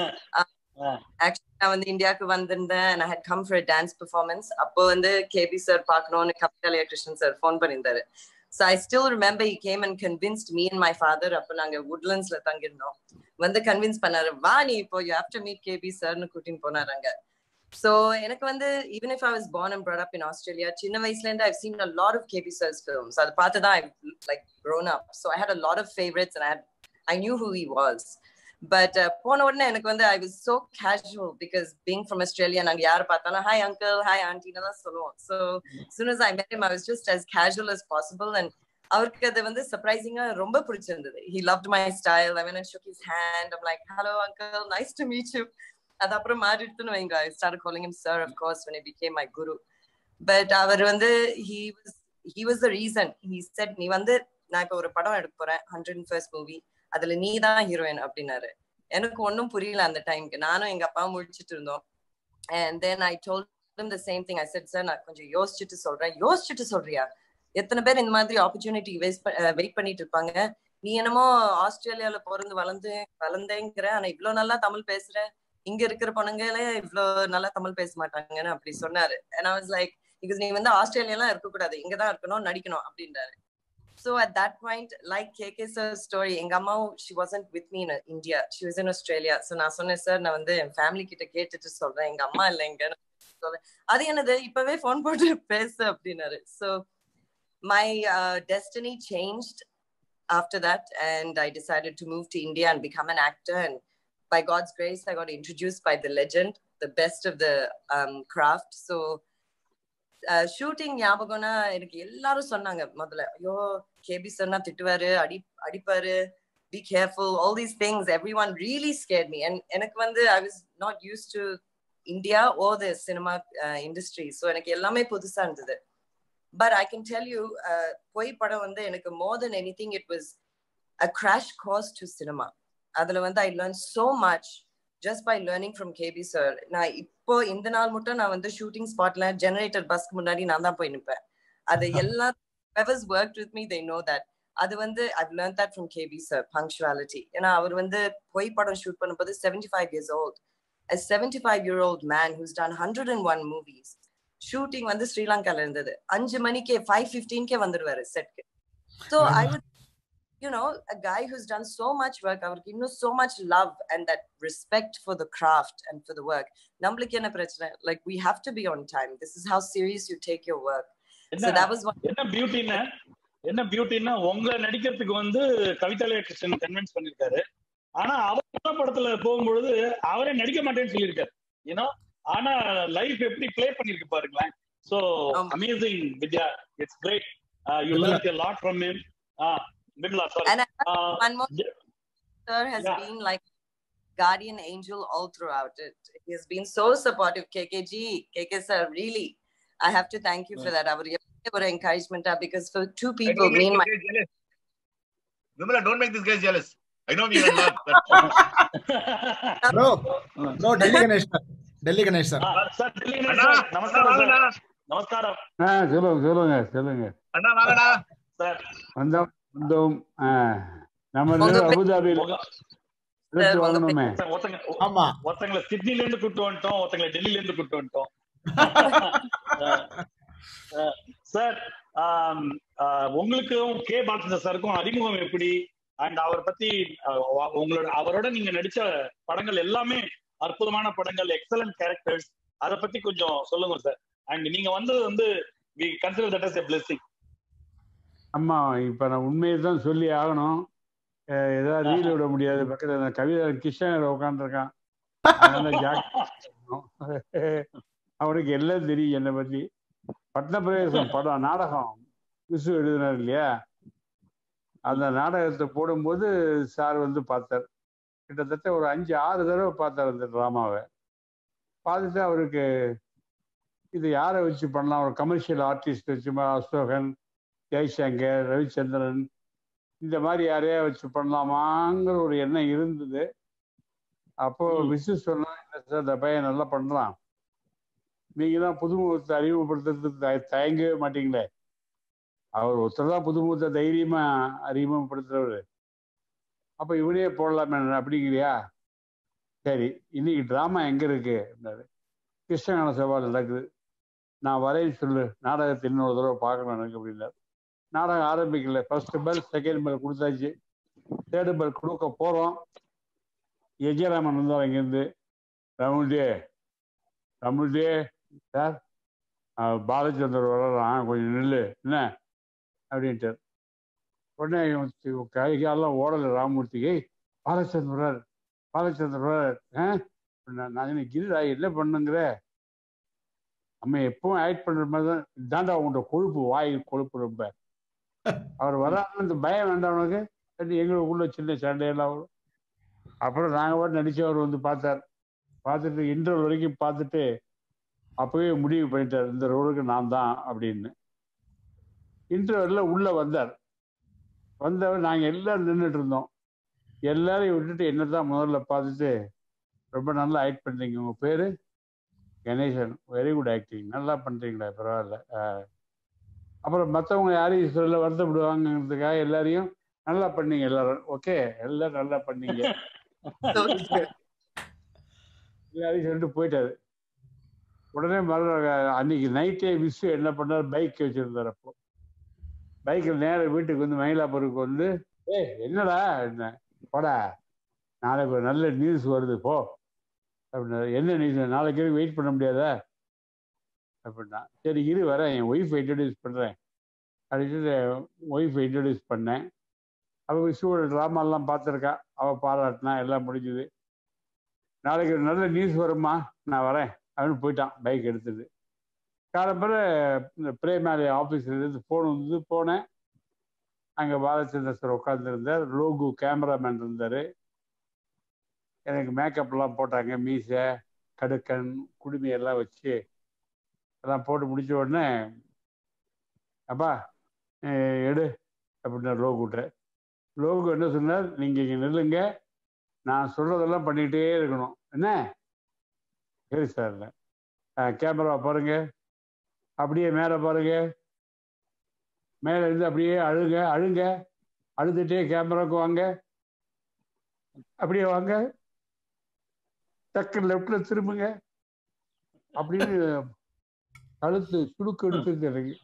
ஆக்சுவலி நான் வந்து இந்தியாவுக்கு வந்திருந்தேன் and I had come for a dance performance அப்போ வந்து கேபி சார் பார்க்கணும்னு கவிதாலயா கிருஷ்ணன் சார் ஃபோன் பண்ணியிருந்தாரு so I still remember he came and convinced me and my father அப்போ நாங்க woodlandsல தங்கியிருந்தோம் வந்து கன்வின்ஸ் பண்ணாரு வா நீ இப்போ you have to meet KB சார்னு கூட்டின்னு போனாரு அங்க ஸோ எனக்கு வந்து even if I was born and brought up in Australia சின்ன வயசுல இருந்து I've seen a lot of KB sir's films அது பார்த்து தான் I've like grown up so I had a lot of favorites and I had I knew who he was but போன உடனே எனக்கு வந்து I was so casual because being from Australia நாங்க யாரை பார்த்தாலும் ஹாய் அங்கிள் ஹாய் ஆண்டின்னு தான் சொல்லுவோம் so soon as I met him, I was just as casual as possible and அவருக்கு அது வந்து சர்ப்ரைசிங்கா ரொம்ப பிடிச்சிருந்தது he loved my style I mean shook his hand I'm like hello uncle nice to meet you அது அப்புறம் மாறிடுத்துன்னு வைங்க I start calling him sir of course when he became my guru பட் அவர் வந்து he was he was the reason he said நீ வந்து நான் இப்ப ஒரு படம் எடுக்க போறேன் ஹண்ட்ரட் அண்ட் ஃபர்ஸ்ட் மூவி அதுல நீ தான் ஹீரோயின் அப்படின்னாரு எனக்கு ஒன்றும் புரியல அந்த டைம்க்கு நானும் எங்க அப்பாவும் முடிச்சிட்டு இருந்தோம் and then I told the same thing I said sir நான் கொஞ்சம் யோசிச்சுட்டு சொல்றேன் யோசிச்சுட்டு சொல்றியா எத்தனை பேர் இந்த மாதிரி ஆப்பர்ச்சுனிட்டி வெயிட் வெயிட் பண்ணிட்டு இருப்பாங்க நீ என்னமோ ஆஸ்திரேலியால பிறந்து வளர்ந்து வளர்ந்தேங்கிற ஆனா இவ்வளவு நல்லா தமிழ் பேசுற இங்க இருக்கிற பொண்ணுங்களே இவ்வளவு நல்லா தமிழ் பேச மாட்டாங்கன்னு அப்படி சொன்னாரு and I was like because நீ வந்து ஆஸ்திரேலியாலாம் இருக்கக்கூடாது இங்கதான் இருக்கணும் நடிக்கணும் அப்படின்றாரு So at that point, like KK sir's story, எங்க அம்மாவும் she wasn't with me in uh, India. She was in Australia. So நான் சொன்னேன் சார் நான் வந்து என் ஃபேமிலி கிட்ட கேட்டுட்டு சொல்றேன் எங்க அம்மா இல்லை எங்க சொல்றேன் அது என்னது இப்பவே ஃபோன் போட்டு பேசு அப்படின்னாரு so my destiny changed after that and I decided to move to India and become an actor and by God's grace I got introduced by the legend the best of the um, craft so shooting ஞாபகம்னா எனக்கு எல்லாரும் சொன்னாங்க முதல்ல ஐயோ KP சொன்னா திட்டுவாரு அடி அடிப்பாரு be careful all these things every one really scare me and எனக்கு வந்து I was not use to India or the cinema industry so எனக்கு எல்லாமே புதுசா இருந்தது but I can tell you Poi படம் வந்து எனக்கு more than anything it was a crash course to cinema அதுல வந்து I learn so much just by learning from KB sir நான் இப்போ இந்த நாள் மட்டும் நான் வந்து ஷூட்டிங் ஸ்பாட்ல ஜெனரேட்டர் பஸ்க்கு முன்னாடி நான் தான் போய் நிற்பேன் அது எல்லா வெவர்ஸ் work with me they know that அது வந்து I learn that from KB sir punctuality ஏன்னா அவர் வந்து பொய் படம் ஷூட் பண்ணும்போது seventy five years old a 75 year old man who's done 101 movies shooting வந்து ஸ்ரீலங்கால இருந்தது அஞ்சு மணிக்கே ஃபைவ் ஃபிஃப்டீன்கே வந்துடுவாரு செட்க்கு so I would you know, a guy who's done so much work, அவருக்கு இன்னும் so much love and that respect for the craft and for the work. நம்மளுக்கு என்ன பிரச்சனை like we have to be on time. This is how serious you take your work. So that was one. என்ன பியூட்டின்னா என்ன பியூட்டின்னா உங்க நடிக்கிறதுக்கு வந்து கவிதாலய Krishnan convince பண்ணிருக்காரு ஆனா அவர் படத்துல போகும்பொழுது அவரே நடிக்க மாட்டேன்னு சொல்லியிருக்காரு ஏன்னா ஆனா லைஃப் எப்படி ப்ளே பண்ணிருக்கு பாருங்களேன் so amazing Vidya it's great you learn a lot from him ah Bimla, sorry. And I have Uh, one more. yeah. Sir has Yeah. been like guardian angel all throughout it. He has been so supportive. KKG, KK sir, really, I have to thank you for that. அவர் எப்பவுமே ஒரு encouragement ah, because for two people, don't me make and my this guy jealous. Vimala, don't make this guy jealous. I know we are not. Bro bro Delhi Ganesh sir Delhi Ganesh sir sir Delhi அண்ணா, sir நமஸ்காரம் வாங்கண்ணா. Sir நமஸ்காரம் ஆ சொல்லுங்க சொல்லுங்க சொல்லுங்க அண்ணா வாங்கடா sir வந்தோம் வந்தோம் ஆ நம்ம உங்க ரெண்டு பே- அபுதாபியில் உங்க எடுத்து உங்க வாங்கணுமே சார், ஒருத்தங்க ஆமா ஒருத்தங்களை சிட்னில இருந்து கூட்டு வந்துட்டோம் ஒருத்தங்களை டெல்லில இருந்து கூட்டு வந்துட்டோம் சார் உங்களுக்கும் கே பாலச்சந்தர் சாருக்கும் அறிமுகம் எப்படி அண்ட் அவர் பத்தி அஹ், உங்களோட அவரோட நீங்க நடிச்ச படங்கள் எல்லாமே அற்புதமான படங்கள் எக்ஸலன்ட் கேரக்டர்ஸ் அத பத்தி கொஞ்சம் சொல்லுங்க சார் அண்ட் நீங்க வந்தது வந்து we consider that as a blessing ஆமா இப்ப நான் உண்மையை தான் சொல்லி ஆகணும் அஹ் ஏதாவது ரீல் விட முடியாது பக்கத்துல அந்த கவிதை கிருஷ்ணன் உட்காந்துருக்கான் அதனால ஜாக்கிரதையா இருக்கணும். அவனுக்கு எல்லாம் தெரியும் என்னை பத்தி பட்னப்பிரவேசம் படம் நாடகம் விசு எழுதினார் இல்லையா அந்த நாடகத்தை போடும்போது சார் வந்து பார்த்தார் கிட்டத்தட்ட ஒரு அஞ்சு ஆறு தடவை பார்த்தார் அந்த ட்ராமாவை பார்த்துட்டு அவருக்கு இது யாரை வச்சு பண்ணலாம் ஒரு கமர்ஷியல் ஆர்டிஸ்ட் வச்சு அசோகன் ஜெய்சங்கர் ரவிச்சந்திரன் இந்த மாதிரி யாரையா வச்சு பண்ணலாமாங்கிற ஒரு எண்ணம் இருந்தது அப்போ விசு சொன்னா "இல்ல சார் இந்த பையன் நல்லா பண்றான் நீங்க தான் புதுமுகத்தை அறிமுகப்படுத்துறதுக்கு தய- தயங்கவே மாட்டீங்களே அவர் ஒருத்தர் தான் புதுமுகத்தை தைரியமா அறிமுகப்படுத்துறவர் அப்ப இவனே போடலாமே அப்படிங்கிறியா சரி இன்னைக்கு டிராமா எங்க இருக்கு அப்படின்னாரு கிருஷ்ணகான சவால் நடக்குது நான் வரேன்னு சொல்லு நாடகத்தை இன்னொரு தடவை பார்க்கணும் எனக்கு அப்படின்னாரு நாடகம் ஆரம்பிக்கல ஃபர்ஸ்ட் பெல் செகண்ட் பெல் கொடுத்தாச்சு தேர்டு பெல் கொடுக்க போறோம் எஜயராமன் வந்தார் இங்கேருந்து தமிழ்டே தமிழ்டே சார் அஹ் பாலச்சந்தர் வர்றான் கொஞ்சம் நில்லு என்ன அப்படின்ட்டார் உடனே இவன் தி- கை காலெல்லாம் ஓடலை ராமமூர்த்திக்கு பாலச்சந்தர் வர்றார் பாலச்சந்தர் வர்றார் ஆ அப்படின்னா, நான் எனக்கு இருடா என்ன பண்ணுங்கிற நம்ம எப்பவும் ஆக்ட் பண்ற மாதிரி தான் இதாண்டா உங்கள்கிட்ட கொழுப்பு வாய் கொழுப்பு ரொம்ப அவர் வராருன்னு இந்த பயம் வேண்டாம் உனக்கு சரி, எங்களுக்குள்ள சின்ன சண்டையெல்லாம் வரும் அப்புறம் நாங்கள் பாட்டு நடிச்சு அவர் வந்து பார்த்தார் பார்த்துட்டு இன்டர்வல் வரைக்கும் பார்த்துட்டு அப்பவே முடிவு பண்ணிட்டார் இந்த ரோலுக்கு நான் தான் அப்படின்னு இன்டர்வெல்ல உள்ள வந்தார் வந்தவர் நாங்கள் எல்லாரும் நின்றுட்டு இருந்தோம் எல்லாரையும் விட்டுட்டு என்னதான் முதல்ல பார்த்துட்டு ரொம்ப நல்லா ஆக்ட் பண்றீங்க உங்க பேரு கணேசன் வெரி குட் ஆக்டிங் நல்லா பண்றீங்களா பரவாயில்ல ஆஹ். அப்புறம் மற்றவங்க யாரையும் சொல்ல வருத்தப்படுவாங்கிறதுக்காக எல்லாரையும் நல்லா பண்ணீங்க எல்லாரும் ஓகே எல்லாம் நல்லா பண்ணீங்க எல்லாரையும் சொல்லிட்டு போயிட்டாரு உடனே மறு அன்னைக்கு நைட்டே விசு என்ன பண்ணார் பைக் வச்சிருந்தார் அப்போ பைக்கில் நேரா வீட்டுக்கு வந்து மயிலாப்பூருக்கு வந்து ஏ என்னடா என்ன போடா நாளைக்கு ஒரு நல்ல நியூஸ் வருது போ அப்படின்னாரு என்ன நியூஸ் நாளைக்கு வெயிட் பண்ண முடியாதா அப்படின்னா சரி இரு வரேன் என் ஒய்ஃபை இன்ட்ரடியூஸ் பண்ணுறேன் அப்படின்ட்டு ஒய்ஃபை இன்ட்ரடியூஸ் பண்ணேன் அவள் விசுவோட ட்ராமாலாம் பார்த்துருக்கா அவள் பாராட்டினா எல்லாம் முடிஞ்சுது நாளைக்கு ஒரு நல்ல நியூஸ் வருமா நான் வரேன் அப்படின்னு போயிட்டான் பைக் எடுத்துட்டு காலம்பர இந்த பிரேமாலி ஆஃபீஸில் இருந்து ஃபோன் வந்து போனேன் அங்கே பாலச்சந்திர சார் உட்காந்துருந்தார் லோகு கேமராமேன் இருந்தார் எனக்கு மேக்கப்லாம் போட்டாங்க மீசை கடுக்கன் குடுமி எல்லாம் வச்சு எல்லாம் போட்டு முடிச்ச உடனே அப்பா அஹ் எடு அப்படின்னு லோகுட்ட லோகு என்ன சொன்னார் நீங்கள் இங்கே நில்லுங்க நான் சொல்றதெல்லாம் பண்ணிக்கிட்டே இருக்கணும் என்ன சரி சார் கேமரா பாருங்க அப்படியே மேலே பாருங்க மேலே இருந்து அப்படியே அழுங்க அழுங்க அழுதுட்டே கேமராவுக்கு வாங்க அப்படியே வாங்க டக்கு லெஃப்ட்ல திரும்புங்க அப்படின்னு கழுத்து சுடுக்கு எடுத்துருக்கு எனக்கு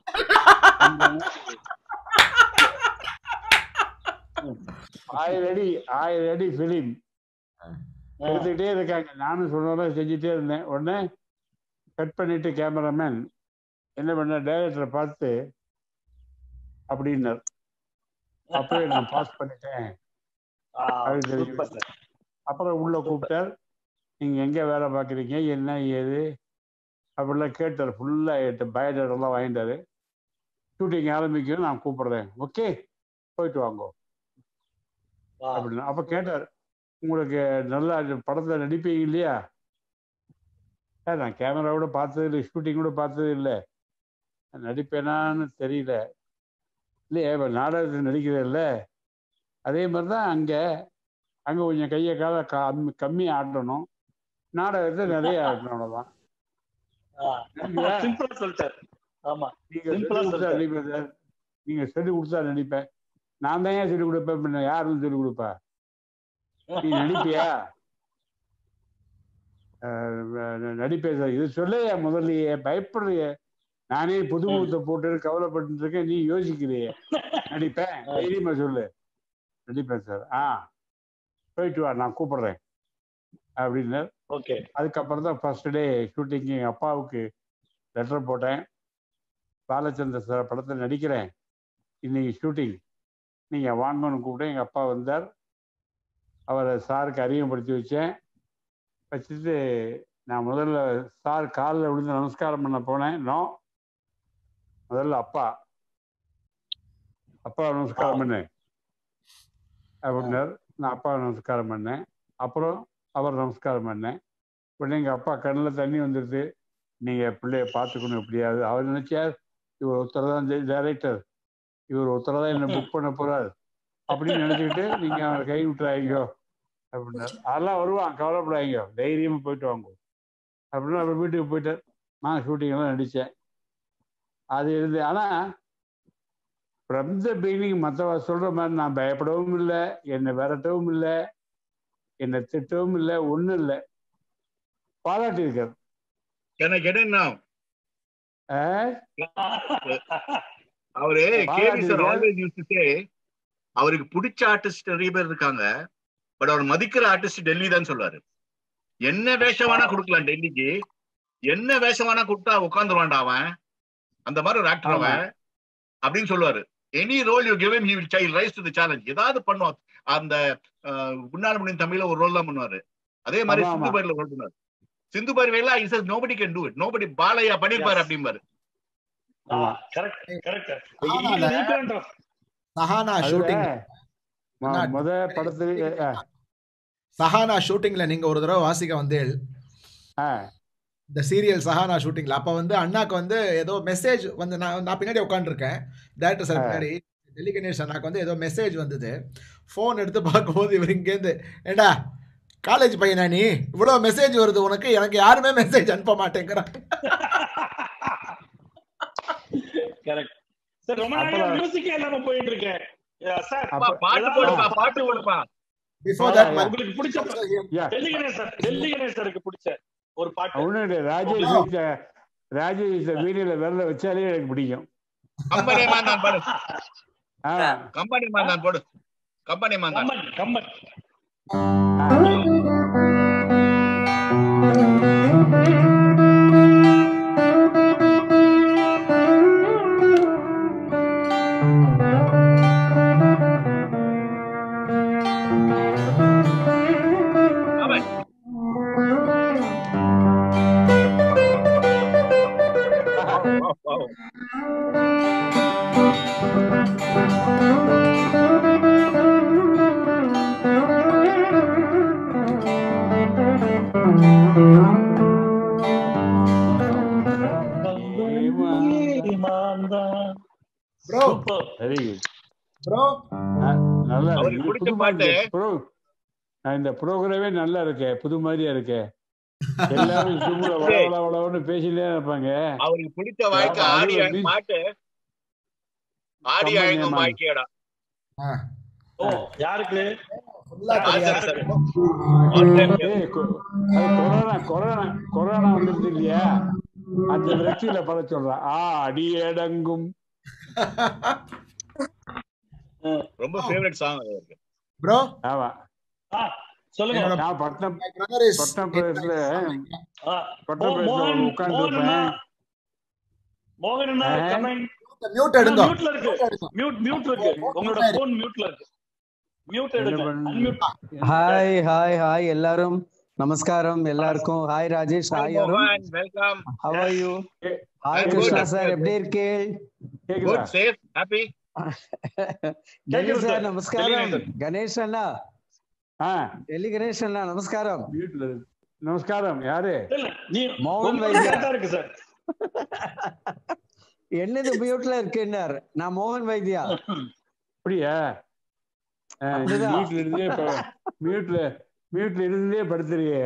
ஆயிரம் அடி ஆயிரம் அடி ஃபிலிம் எடுத்துக்கிட்டே இருக்காங்க நானும் சொன்னதெல்லாம் செஞ்சுட்டே இருந்தேன் உடனே கட் பண்ணிட்டு கேமராமேன் என்ன பண்ண டைரக்டரை பார்த்து அப்படின்னார் அப்பவே நான் பாஸ் பண்ணிட்டேன் அப்படின்னு தெரிஞ்சு சூப்பர் சார் அப்புறம் உள்ள கூப்பிட்டார் நீங்க எங்க வேலை பார்க்குறீங்க என்ன ஏது அப்படிலாம் கேட்டார் ஃபுல்லா பயோடேட்டெல்லாம் வாங்கிட்டாரு ஷூட்டிங் ஆரம்பிக்கும் நான் கூப்பிடுறேன் ஓகே போயிட்டு வாங்கோ அப்படின்னு அப்ப கேட்டார் உங்களுக்கு நல்லா படத்துல நடிப்பீங்க இல்லையா சார் நான் கேமரா கூட பார்த்தது இல்லை ஷூட்டிங் கூட பார்த்தது இல்லை நடிப்பேனான்னு தெரியல இல்லையே இப்போ நாடகத்தில் நடிக்கிறதில்ல அதே மாதிரி தான் அங்கே அங்கே கொஞ்சம் கையை கால கம்மி கம்மி ஆடணும் நாடகத்தில் நிறைய ஆடணும் அவ்வளோதான் சிம்பிளா சொல்லிட்டார் ஆமா நீங்க Simple ஆ சொல்லி கொடுத்தா சொல்லிட்டாரு. நடிப்பேன் சார் நீங்க சொல்லி கொடுத்தா நடிப்பேன் நான் தான் ஏன் சொல்லி கொடுப்பேன் பின்ன யாரும் சொல்லி கொடுப்பா நீ நடிப்பியா அஹ் ந- நடிப்பேன் சார் இது சொல்லையா முதல்லயே பயப்படுறிய நானே புதுமுகத்தை போட்டு கவலைப்பட்டு இருக்கேன் நீ யோசிக்கிறிய நடிப்பேன் தைரியமா சொல்லு நடிப்பேன் சார் ஆ போயிட்டு வா நான் கூப்பிடுறேன் அப்படின்னு ஓகே அதுக்கப்புறம் தான் ஃபர்ஸ்ட் டே ஷூட்டிங்கு எங்கள் அப்பாவுக்கு லெட்டர் போட்டேன் பாலச்சந்திர சார் படத்தில் நடிக்கிறேன் இன்னைக்கு ஷூட்டிங் நீங்கள் வாங்கன்னு கூப்பிட்டு எங்கள் அப்பா வந்தார் அவரை சாருக்கு அறிமுகப்படுத்தி வச்சேன் வச்சுட்டு நான் முதல்ல சார் காலில் விழுந்து நமஸ்காரம் பண்ண போனேன் நோ முதல்ல அப்பா அப்பா நமஸ்காரம் பண்ணேன் அப்படின்னார் நான் அப்பா நமஸ்காரம் பண்ணேன் அப்புறம் அவர் நமஸ்காரம் பண்ணேன் உடனே எங்கள் அப்பா கண்ணில் தண்ணி வந்துடுது நீங்கள் பிள்ளைய பார்த்துக்கணும் எப்படியாவது அவர் நினைச்சார் இவர் ஒருத்தர் தான் டைரக்டர் இவர் ஒருத்தர் தான் என்னை புக் பண்ண போறார் அப்படின்னு நினைச்சுக்கிட்டு நீங்க அவரை கை விட்டுறாங்க அப்படின்னாரு அதெல்லாம் வருவான் கவலைப்படாதீங்க தைரியமா போயிட்டு வாங்க அப்படின்னு அவர் வீட்டுக்கு போயிட்டார் நான் ஷூட்டிங் எல்லாம் நடித்தேன் அது இருந்து ஆனா ஃப்ரம் த பிகினிங் மற்றவ சொல்ற மாதிரி நான் பயப்படவும் இல்லை என்னை விரட்டவும் இல்லை என்னை திட்டவும் இல்லை ஒன்றும் இல்லை பாராட்டி இருக்காரு Can I get in now? ஆ? அவரு கேவி சார் பாராட்டுங்க. ஆல்வேஸ் யூஸ் டு சே அவருக்கு பிடிச்ச ஆர்டிஸ்ட் நிறைய பேர் இருக்காங்க பட் அவர் மதிக்கிற ஆர்டிஸ்ட் டெல்லி தான் சொல்லுவாரு என்ன வேஷம் வேணா கொடுக்கலாம் டெல்லிக்கு என்ன வேஷம் வேணா கொடுத்தா உட்காந்துருவான்டா அவன் அந்த மாதிரி ஒரு ஆக்டர் அவன் அப்படின்னு சொல்லுவாரு any role you give he will child rise to the challenge ஏதாவது பண்ணுவான் அந்த முன்னாள் முடியும் தமிழ்ல ஒரு ரோல் தான் பண்ணுவாரு அதே மாதிரி ஆமா, ஆமா. சிந்து பைரில ரோல் பண்ணுவாரு சிந்து பைர் வேலா is nobody can do it nobody Balaiah பண்ணிருப்பாரு Yes. அப்படிம்பாரு ஆமா. கரெக்ட் கரெக்ட் ஆமால. சஹானா அதுல ஷூட்டிங் ம- முத படத்துல ஆ, சஹானா ஷூட்டிங்ல நீங்க ஒரு தடவை வாசிக்க வந்தேள் ஆ, இந்த சீரியல் சஹானா ஷூட்டிங்ல அப்ப வந்து அண்ணாக்கு வந்து ஏதோ மெசேஜ் வந்து நான் நான் பின்னாடி உட்காந்துருக்கேன் டேரக்டர் சார் ஆ. பின்னாடி டெல்லி கணேஷ் அண்ணாக்கு வந்து ஏதோ மெசேஜ் வந்தது ஃபோன் எடுத்து பார்க்கும்போது இவர் இங்கேருந்து ஏண்டா காலேஜ் பையனா நீ இவ்வளோ மெசேஜ் வருது உனக்கு எனக்கு யாருமே மெசேஜ் அனுப்ப மாட்டேங்கிறான் கரெக்ட் சார் ரொம்ப நாளைக்கு அப்புறம் மியூசிக்கே இல்லாம போயிட்டு இருக்கேன் சார் அப்ப பாட்டு போடுப்பா பாட்டு போடுப்பா பிஃபோர் Yeah, தட் yeah. உங்களுக்கு பிடிச்ச யா டெல்லி கணேசர் டெல்லி கணேசருக்கு பிடிச்ச ஒரு பாட்டு ஒன்றும் இல்லை ராஜேஷ் வீட்ட ராஜேஷ் வீட்ட வீடியோல விரல வச்சாலே எனக்கு பிடிக்கும் கம்பெனி மாந்தான் பாடு ஆ கம்பெனி மாந்தான் போடு கம்பெனி மாந்தான் கம்பன் கம்பன் அவன் Wow, wow, wow. Bro very good bro நல்லா இருக்கு அவருக்கு இது பிடிச்ச புது மாதிரி பாட்டு ப்ரோ இந்த ப்ரோக்ராமே நல்லா இருக்கே புது மாதிரியா இருக்கே எல்லாரும் சும்மா வள வள வளன்னு பேசிட்டே இருப்பாங்க அவருக்கு பிடிச்ச வாழ்க்கை ஆமா, அது ஆடி வந்து- பாட்டு ஆடி கம்பெனி அழங்கும் மாந்தான். வாழ்க்கையடா ஓ யாருக்கு ஃபுல்லா ராஜா தெரியாது சார் ஏய், கொ- அது கொரோனா கொரோனா கொரோனா வந்துருது இல்லையா அந்த வெற்றியில பட சொல்றான் ஆ அடியடங்கும் ரொம்ப ஃபேவரட் சாங் அது அவருக்கு ப்ரோ ஆமா ஆ, சொல்லுங்க என்னோட நான் பட்னம் brother is பட்னம் பிரதேசத்துல ஆ, பட்டம் மோ- பிரதேசத்துல மோகன் உட்கார்ந்து மோகன் அண்ணா இருப்பேன் மோகன் அண்ணா ஆ. கமெண்ட் மியூட் எடுங்க மியூட்ல இருக்கு மியூட் மியூட் இருக்கு உங்களோட போன் மியூட்ல இருக்கு மியூட் என்ன எடுங்க பண்ணு? அன்மியூட் ஹாய் ஹாய் ஹாய் எல்லாரும் நமஸ்காரம் எல்லாருக்கும் ஹாய் ராஜேஷ் ஹாய் அருண் மோகன் வெல்கம் how are you கே- hi I'm Krishna good. Sir எப்படி இருக்கே கேக்குதா good safe happy Delhi sir. Sir நமஸ்காரம் டெல்லி கணேஷ் அண்ணா ஆ டெல்லி கணேஷ் அண்ணா நமஸ்காரம் வீட்டுல இருக்கு. நமஸ்காரம் யாரு இல்ல நீ மோகன் உங்களுக்கு வைத்தியா. கரெக்டா இருக்கு சார் என்னது மியூட்ல இருக்குன்னார் நான் மோகன் வைத்தியா அப்படியா ஆ, நீ அப்படிதான். வீட்டுல இருந்தே இப்ப மியூட்ல மியூட்ல இருந்தே படுத்துறியே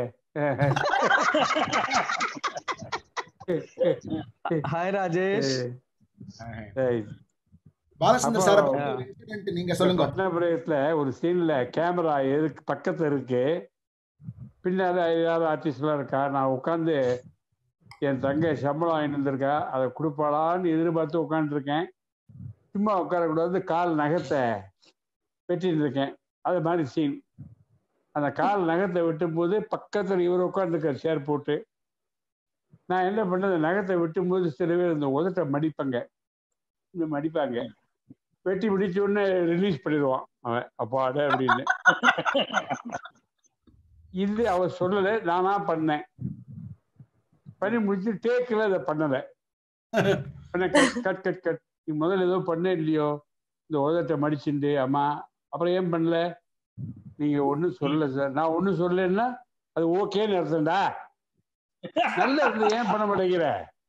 ஹாய் ராஜேஷ் சரி. பாலச்சந்திர அப்போ- சார் ஆ. incident நீங்க சொல்லுங்க பத்மபுரத்துல ஒரு சீன்ல கேமரா எதுக்கு பக்கத்துல இருக்கு பின்னால யாராவது ஆர்டிஸ்ட்லாம் இருக்கா நான் உட்காந்து என் தங்கை சம்பளம் வாங்கிட்டு வந்திருக்கா அதை கொடுப்பாளான்னு எதிர்பார்த்து உட்காந்துருக்கேன் சும்மா உட்காரக்கூடாது கால் நகத்தை வெட்டிட்டு இருக்கேன் அது மாதிரி சீன் அந்த கால் நகத்தை வெட்டும் போது பக்கத்துல இவர் உட்காந்துருக்கார் சேர் போட்டு நான் என்ன பண்ணது நகத்தை வெட்டும் போது சில பேர் இந்த உதட்டை மடிப்பாங்க இந்த மடிப்பாங்க வெட்டி பிடிச்ச உடனே ரிலீஸ் பண்ணிடுவான் அவன் அப்பாட அப்படின்னு இது அவ சொல்லல நானா பண்ணேன் பண்ணி முடிச்சு டேக்கில் அதை பண்ணல பண்ண கட் கட் கட் கட் நீ முதல்ல ஏதோ பண்ண இல்லையோ இந்த உதட்டை மடிச்சுண்டு அம்மா அப்புறம் ஏன் பண்ணல நீங்க ஒன்றும் சொல்லல சார் நான் ஒன்றும் சொல்லலைன்னா அது ஓகேன்னு அர்த்தம்டா நல்ல இருந்து ஏன் பண்ண மாட்டேங்கிற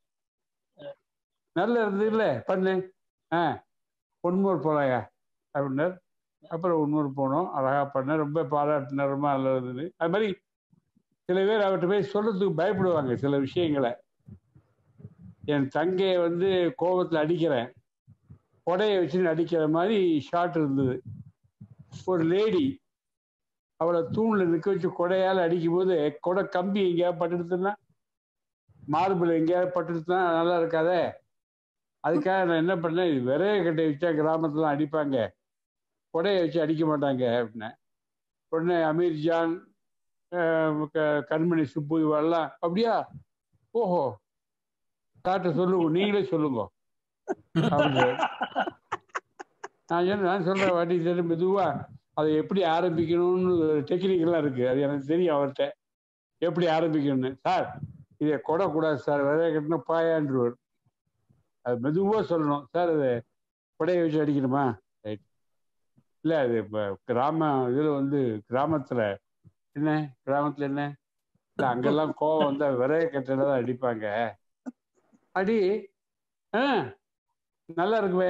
நல்ல இருந்து இல்ல பண்ணு ஆ ஒன்மூர் போலாயா அப்படின்னார் அப்புறம் ஒன்மூர் போனோம் அழகா பண்ண ரொம்ப பாராட்டினார் ரொம்ப நல்லா இருந்தது அது மாதிரி சில பேர் அவர்கிட்ட போய் சொல்றதுக்கு பயப்படுவாங்க சில விஷயங்களை என் தங்கையை வந்து கோபத்துல அடிக்கிறேன் கொடையை வச்சு நடிக்கிற மாதிரி ஷாட் இருந்தது ஒரு லேடி அவளை தூண்ல நிற்க வச்சு கொடையால் அடிக்கும் போது கொடை கம்பி எங்கேயாவது பட்டுடுத்துன்னா மார்பிள் எங்கேயாவது பட்டுடுத்துனா நல்லா இருக்காதே அதுக்காக நான் என்ன பண்ணேன் இது விரைய கட்டை வச்சா கிராமத்துல அடிப்பாங்க கொடையை வச்சு அடிக்க மாட்டாங்க அப்படின்னேன் உடனே அமீர் ஜான் அஹ் க- கண்மணி சுப்பு இவெல்லாம் அப்படியா ஓஹோ காட்ட சொல்லுங்க நீங்களே சொல்லுங்க அப்படின்னு நான் சொன்னேன் நான் சொல்றேன் வாட்டி சரி மெதுவா அதை எப்படி ஆரம்பிக்கணும்னு டெக்னிக்கெல்லாம் இருக்கு அது எனக்கு தெரியும் அவர்கிட்ட எப்படி ஆரம்பிக்கணும்னு சார் இதை கொடை கூடாது சார் விதைய கட்டின பாயான்றுவார் அது மெதுவா சொல்லணும் சார் அது கொடையை வச்சு அடிக்கணுமா ரைட் இல்லை அது இப்போ கிராம இதில் வந்து கிராமத்தில் என்ன கிராமத்தில் என்ன இல்லை அங்கெல்லாம் கோவம் வந்தா விரைய கட்டில தான் அடிப்பாங்க அடி ஆ நல்லா இருக்குவே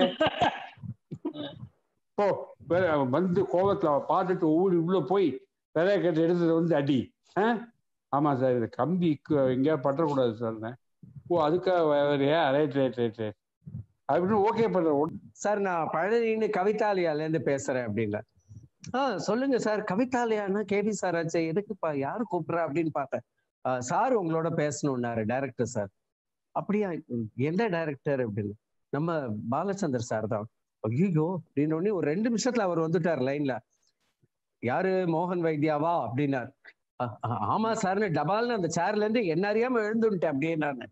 போ வேற அவன் வந்து கோவத்துல அவன் பார்த்துட்டு ஓடி உள்ள போய் விரைய கட்டை எடுத்தது வந்து அடி ஆ ஆமா சார் இது கம்பி கு- எங்கேயா பற்றக்கூடாது சார் ஓ அதுக்காக வேறையா ரைட் ரைட் ரைட் ரைட் அப்படின்னு ஓகே பண்றேன் சார் நான் பழனின்னு கவிதாலயால இருந்து பேசுறேன் அப்படின்னா ஆ சொல்லுங்க சார் கவிதாலயான்னா கேபி சார் ஆச்சு எதுக்குப்பா யாரு கூப்பிடுறா அப்படின்னு பார்த்தேன் "ஆ, சார் உங்களோட பேசணும்னாரு டைரக்டர் சார் அப்படியா ம், எந்த டைரக்டர் அப்படின்னு நம்ம பாலச்சந்தர் சார் தான் ஐயோ அப்படின்னு உடனே ஒரு ரெண்டு நிமிஷத்துல அவர் வந்துட்டார் லைன்ல யாரு மோகன் வைத்தியாவா அப்படின்னார் "ஆ, ஆ, ஆமா சார்னு டபால்னு அந்த சேர்ல இருந்து என்ன அறியாம எழுந்துட்டேன் அப்படியே நான்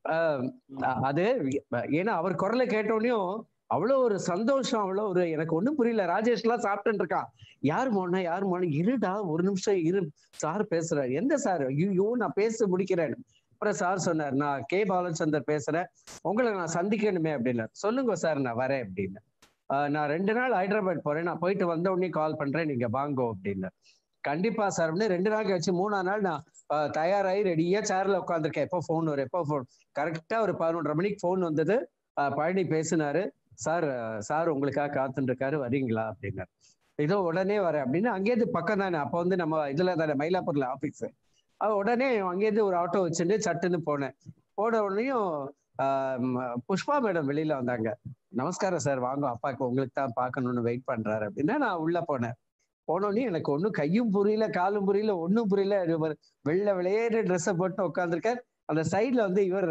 அது ஏன்னா அவர் குரலை கேட்டோடனையும் அவ்வளோ ஒரு சந்தோஷம் அவ்வளோ ஒரு எனக்கு ஒன்றும் புரியல ராஜேஷ்லாம் சாப்பிட்டுட்டு இருக்கான் யார் மோனா யார் மோனா இருடா ஒரு நிமிஷம் இரு சார் பேசுறாரு எந்த சார் ஐயோ நான் பேச முடிக்கிறேன் அப்புறம் சார் சொன்னார் நான் கே பாலச்சந்தர் பேசுறேன் உங்களை நான் சந்திக்கணுமே அப்படின்னார் சொல்லுங்க சார் நான் வரேன் அப்படின்னு "ஆஹ், நான் ரெண்டு நாள் ஹைதராபாத் போறேன் நான் போயிட்டு வந்த உடனே கால் பண்றேன் நீங்க வாங்கோ அப்படின்னு கண்டிப்பா சார் அப்படின்னு ரெண்டு நாள் கழிச்சு மூணாம் நாள் நான் ஆஹ், தயாராகி ரெடியா சேர்ல உட்காந்துருக்கேன் எப்போ ஃபோன் வரும் எப்போ ஃபோன் கரெக்டா ஒரு பதினொன்றரை மணிக்கு ஃபோன் வந்தது ஆஹ், பழனி பேசினாரு சார் அஹ், சார் உங்களுக்காக காத்துட்டு இருக்காரு வரீங்களா அப்படின்னாரு இதோ உடனே வரேன் அப்படின்னு அங்கேயிருந்து பக்கம் தானே அப்போ வந்து நம்ம இதுல தானே மயிலாப்பூர்ல ஆபீஸ் உடனே அங்கேயிருந்து ஒரு ஆட்டோ வச்சுட்டு சட்டுன்னு போனேன் போன உடனேயும் ஆஹ், ம- புஷ்பா மேடம் வெளியில வந்தாங்க நமஸ்காரம் சார் வாங்க அப்பாக்கு உங்களுக்கு தான் பார்க்கணும்னு வெயிட் பண்றாரு அப்படின்னா நான் உள்ள போனேன் போனோடனே எனக்கு ஒன்றும் கையும் புரியல காலும் புரியல ஒன்றும் புரியல இவர் வெள்ளை வெளியேற ட்ரெஸ்ஸை போட்டு உட்காந்துருக்கார் அந்த சைட்ல வந்து இவர்